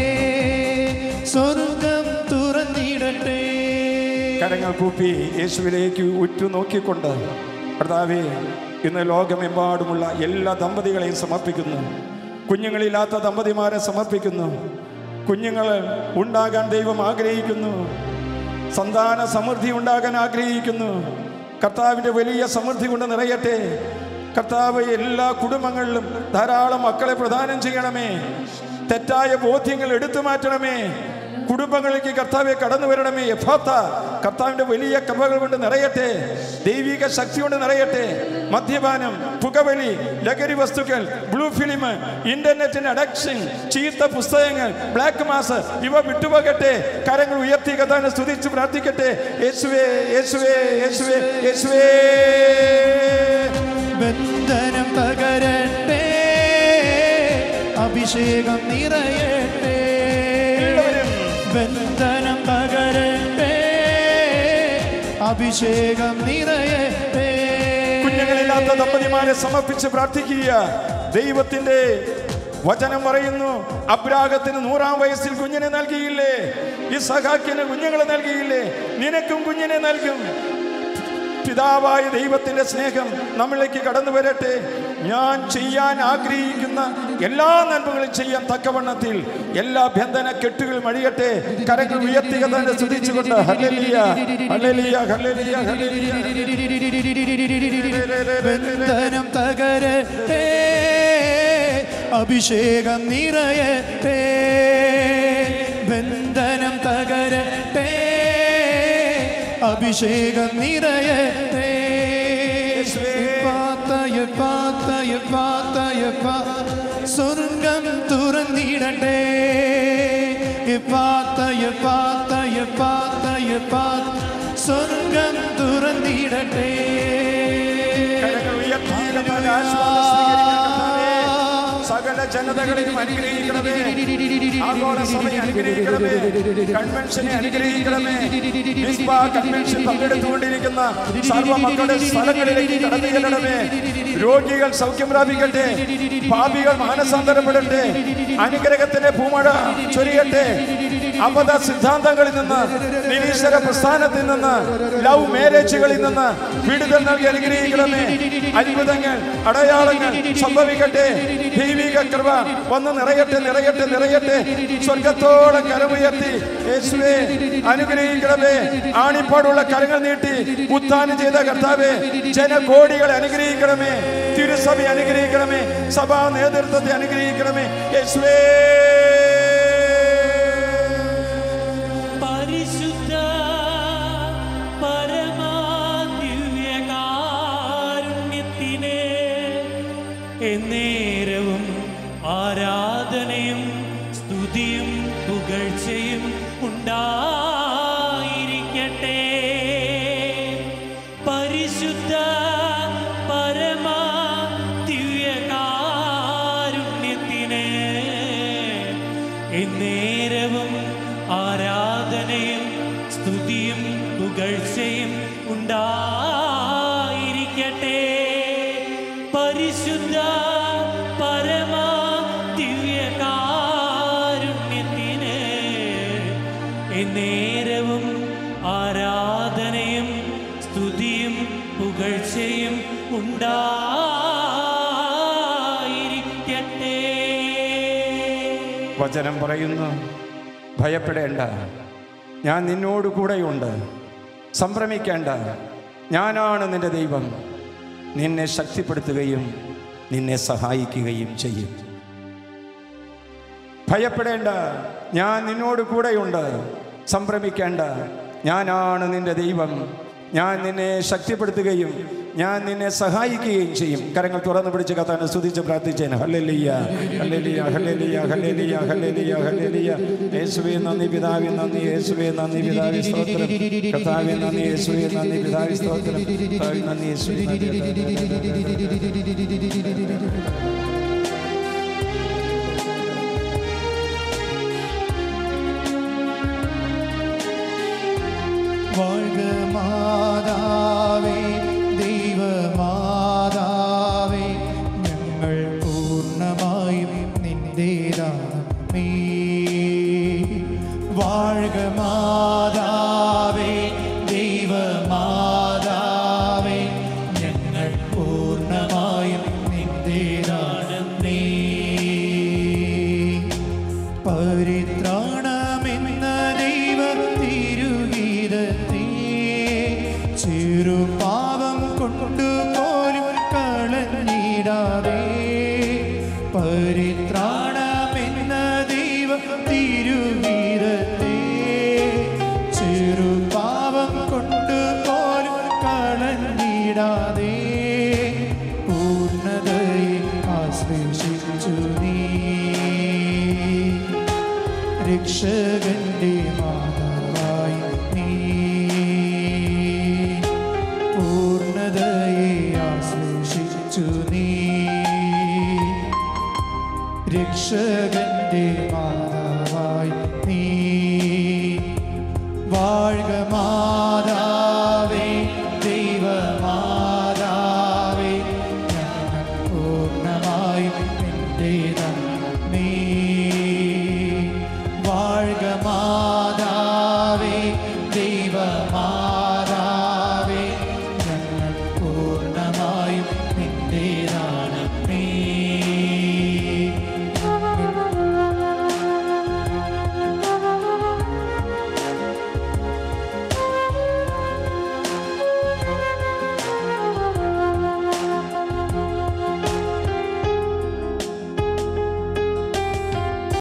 സ്വർഗം തുറന്നിടട്ടെ കരങ്ങൾ കൂപ്പി യേശുവിലേക്ക് ഉറ്റു നോക്കിക്കൊണ്ട് കർത്താവേ ഇന്ന് ലോകമെമ്പാടുമുള്ള എല്ലാ ദമ്പതികളെയും സമർപ്പിക്കുന്നു കുഞ്ഞുങ്ങളില്ലാത്ത ദമ്പതിമാരെ സമർപ്പിക്കുന്നു കുഞ്ഞുങ്ങൾ ഉണ്ടാകാൻ ദൈവം ആഗ്രഹിക്കുന്നു സന്താന സമൃദ്ധി ഉണ്ടാകാൻ ആഗ്രഹിക്കുന്നു കർത്താവിൻ്റെ വലിയ സമൃദ്ധി കൊണ്ട് നിറയട്ടെ കർത്താവ് എല്ലാ കുടുംബങ്ങളിലും ധാരാളം മക്കളെ പ്രദാനം ചെയ്യണമേ തെറ്റായ ബോധ്യങ്ങൾ എടുത്തു മാറ്റണമേ കുടുംബങ്ങളിലേക്ക് കർത്താവെ കടന്നു വരണമേ യഥാർത്ഥ കർത്താവിന്റെ വലിയ കൃപകൾ കൊണ്ട് നിറയട്ടെ ദൈവിക ശക്തി കൊണ്ട് നിറയട്ടെ മദ്യപാനം പുകവലി ലഹരി വസ്തുക്കൾ ബ്ലൂ ഫിലിം ഇന്റർനെറ്റിന്റെ അഡക്ഷൻ ചീത്ത പുസ്തകങ്ങൾ ബ്ലാക്ക് മാസ് ഇവ വിട്ടുപോകട്ടെ കരങ്ങൾ ഉയർത്തി കഥാനെ സ്തുതിച്ച് പ്രാർത്ഥിക്കട്ടെ യേശുവേ യേശുവേ യേശുവേ യേശുവേ ബന്ധനം തകരട്ടെ അഭിഷേകം നിറയട്ടെ ബന്ധനം തകരട്ടെ അഭിഷേകം നിറയട്ടെ കുഞ്ഞുങ്ങളില്ലാത്ത ദമ്പതിമാരെ സമർപ്പിച്ച് പ്രാർത്ഥിക്കുക ദൈവത്തിന്റെ വചനം പറയുന്നു അബ്രാഹത്തിന് നൂറാം വയസ്സിൽ കുഞ്ഞിനെ നൽകിയില്ലേ ഈ സഹാക്കിന് കുഞ്ഞുങ്ങളെ നൽകിയില്ലേ നിനക്കും കുഞ്ഞിനെ നൽകും പിതാവായ ദൈവത്തിന്റെ സ്നേഹം നമ്മളിലേക്ക് കടന്നു വരട്ടെ ഞാൻ ചെയ്യാൻ ആഗ്രഹിക്കുന്ന എല്ലാ നന്മകളും ചെയ്യാൻ തക്കവണ്ണത്തിൽ എല്ലാ ബന്ധന കെട്ടുകളും അഴിയട്ടെ കരങ്ങൾ ഉയർത്തിക തന്നെ സ്തുതിച്ചുകൊണ്ട് ഹല്ലേലൂയ ഹല്ലേലൂയ ഹല്ലേലൂയ ഹല്ലേലൂയ ബന്ധനം തകരട്ടെ അഭിഷേകം നിറയട്ടെ ബന്ധനം തകരട്ടെ അഭിഷേകം നിറയട്ടെ യപ്പാത്ത, യപ്പാത്ത, യപ്പാത്ത, യപ്പാത്ത, സ്വർഗം തുറന്നിടട്ടെ യപ്പാത്ത, യപ്പാത്ത, യപ്പാത്ത, യപ്പാത്ത, സ്വർഗം തുറന്നിടട്ടെ കരങ്ങൾ ഉയർത്തി കർത്താവേ, ആശീർവാദം സ്വീകരിക്കണമേ. സകല സകല ജനതകളെയും അനുഗ്രഹിക്കണമേ ആഗോള സഭയെ അനുഗ്രഹിക്കണമേ കൺവെൻഷനെ അനുഗ്രഹിക്കണമേ മിസ്ബ കൺവെൻഷൻ പങ്കെടുത്തുകൊണ്ടിരിക്കുന്ന സർവ്വ മക്കളുടെ സ്ഥലങ്ങളിലേക്ക് കടന്നു ചെല്ലണമേ രോഗികൾ സൗഖ്യം പ്രാപിക്കട്ടെ പാപികൾ മാനസാന്തരപ്പെടട്ടെ അനുഗ്രഹത്തിന്റെ പൂമഴ ചൊരിയട്ടെ അബദ്ധ സിദ്ധാന്തങ്ങളിൽ നിന്ന് നിരീശ്വര പ്രസ്ഥാനത്തിൽ നിന്ന് ലവ് മാരേജുകളിൽ നിന്ന് വിടുതൽ നൽകി അനുഗ്രഹിക്കണമേ അത്ഭുതങ്ങൾ അടയാളങ്ങൾ സംഭവിക്കട്ടെ ദൈവിക കൃപ വന്ന് നിറയട്ടെ നിറയട്ടെ നിറയട്ടെ സ്വർഗത്തോടെ കരമുയർത്തി യേശുവേ അനുഗ്രഹിക്കണമേ ആണിപ്പാടുള്ള കരങ്ങൾ നീട്ടി ഉത്ഥാനം ചെയ്ത കർത്താവേ ജനകോടികളെ അനുഗ്രഹിക്കണമേ തിരുസഭ അനുഗ്രഹിക്കണമേ സഭാ നേതൃത്വത്തെ അനുഗ്രഹിക്കണമേ യേശുവേ പരിശുദ്ധ പരമാദിവ്യകാരുണ്യത്തിനെ എന്നേരവും ആരാധനയും സ്തുതിയും പുകഴ്ചയും ഉണ്ടായിരിക്കട്ടെ പരിശുദ്ധ പരമാ ദിവ്യകാരുണ്യത്തിനെ എന്നേരവും ആരാധനയും സ്തുതിയും പുകഴ്ചയും ഉണ്ടായിരിക്കട്ടെ പരിശുദ്ധ പരമാ ദിവ്യകാരുണ്യത്തിന് എന്നേരവും ആരാധനയും സ്തുതിയും പുകഴ്ചയും ഉണ്ടായിരിക്കട്ടെ വചനം പറയുന്നു ഭയപ്പെടേണ്ട ഞാൻ നിന്നോട് കൂടെയുണ്ട് സംഭ്രമിക്കേണ്ട ഞാനാണ് നിന്റെ ദൈവം നിന്നെ ശക്തിപ്പെടുത്തുകയും നിന്നെ സഹായിക്കുകയും ചെയ്യും ഭയപ്പെടേണ്ട ഞാൻ നിന്നോട് കൂടെയുണ്ട് സംഭ്രമിക്കേണ്ട ഞാനാണ് നിന്റെ ദൈവം ഞാൻ നിന്നെ ശക്തിപ്പെടുത്തുകയും ഞാൻ നിന്നെ സഹായിക്കുകയും ചെയ്യും കരങ്ങൾ തുറന്നു പിടിച്ച് കത്താൻ സ്തുതിച്ച് പ്രാർത്ഥിച്ചേന് ഹല്ലേലൂയ ഹല്ലേലൂയ ഹല്ലേലൂയ ഹല്ലേലൂയ ഹല്ലേലൂയ ഹല്ലേലൂയ യേശുവേ നന്ദി പിതാവേ നന്ദി യേശുവേ നന്ദി പിതാവേ സ്തോത്രം കർത്താവേ നന്ദി യേശുവേ നന്ദി പിതാവേ സ്തോത്രം കർത്താവേ നന്ദി യേശുവേ നന്ദി வாழ்க മാതാവേ ദൈവമാതാവേ ഞങ്ങൾ പൂർണ്ണമായും നിന്റേതാണമേ வாழ்க മാതാവേ ദൈവമാതാവേ ഞങ്ങൾ പൂർണ്ണമായും നിന്റേതാണമേ പരിത്രാണമെന്ന ദൈവ തിരുഗീതത്തെ ചെറുപാപം കൊണ്ടുപോലും കളഞ്ഞിടാതെ പരിത്രാണമെന്ന ദൈവ തിരുഗീതത്തെ ചെറുപാപം കൊണ്ടുപോലും കളഞ്ഞിടാതെ പൂർണ്ണതയെ ആശ്ലേഷിച്ചു നീ രക്ഷകന്റെ മാതാവായി നീ പൂർണ്ണതയെ ആശ്ലേഷിച്ചു നീ രക്ഷകന്റെ മാതാവായി നീ വാഴ്ക മാതാവേ ദൈവമാതാവേ ഞങ്ങൾ പൂർണ്ണമായും നിന്റേതാണ് നീ വാഴ്ക മാ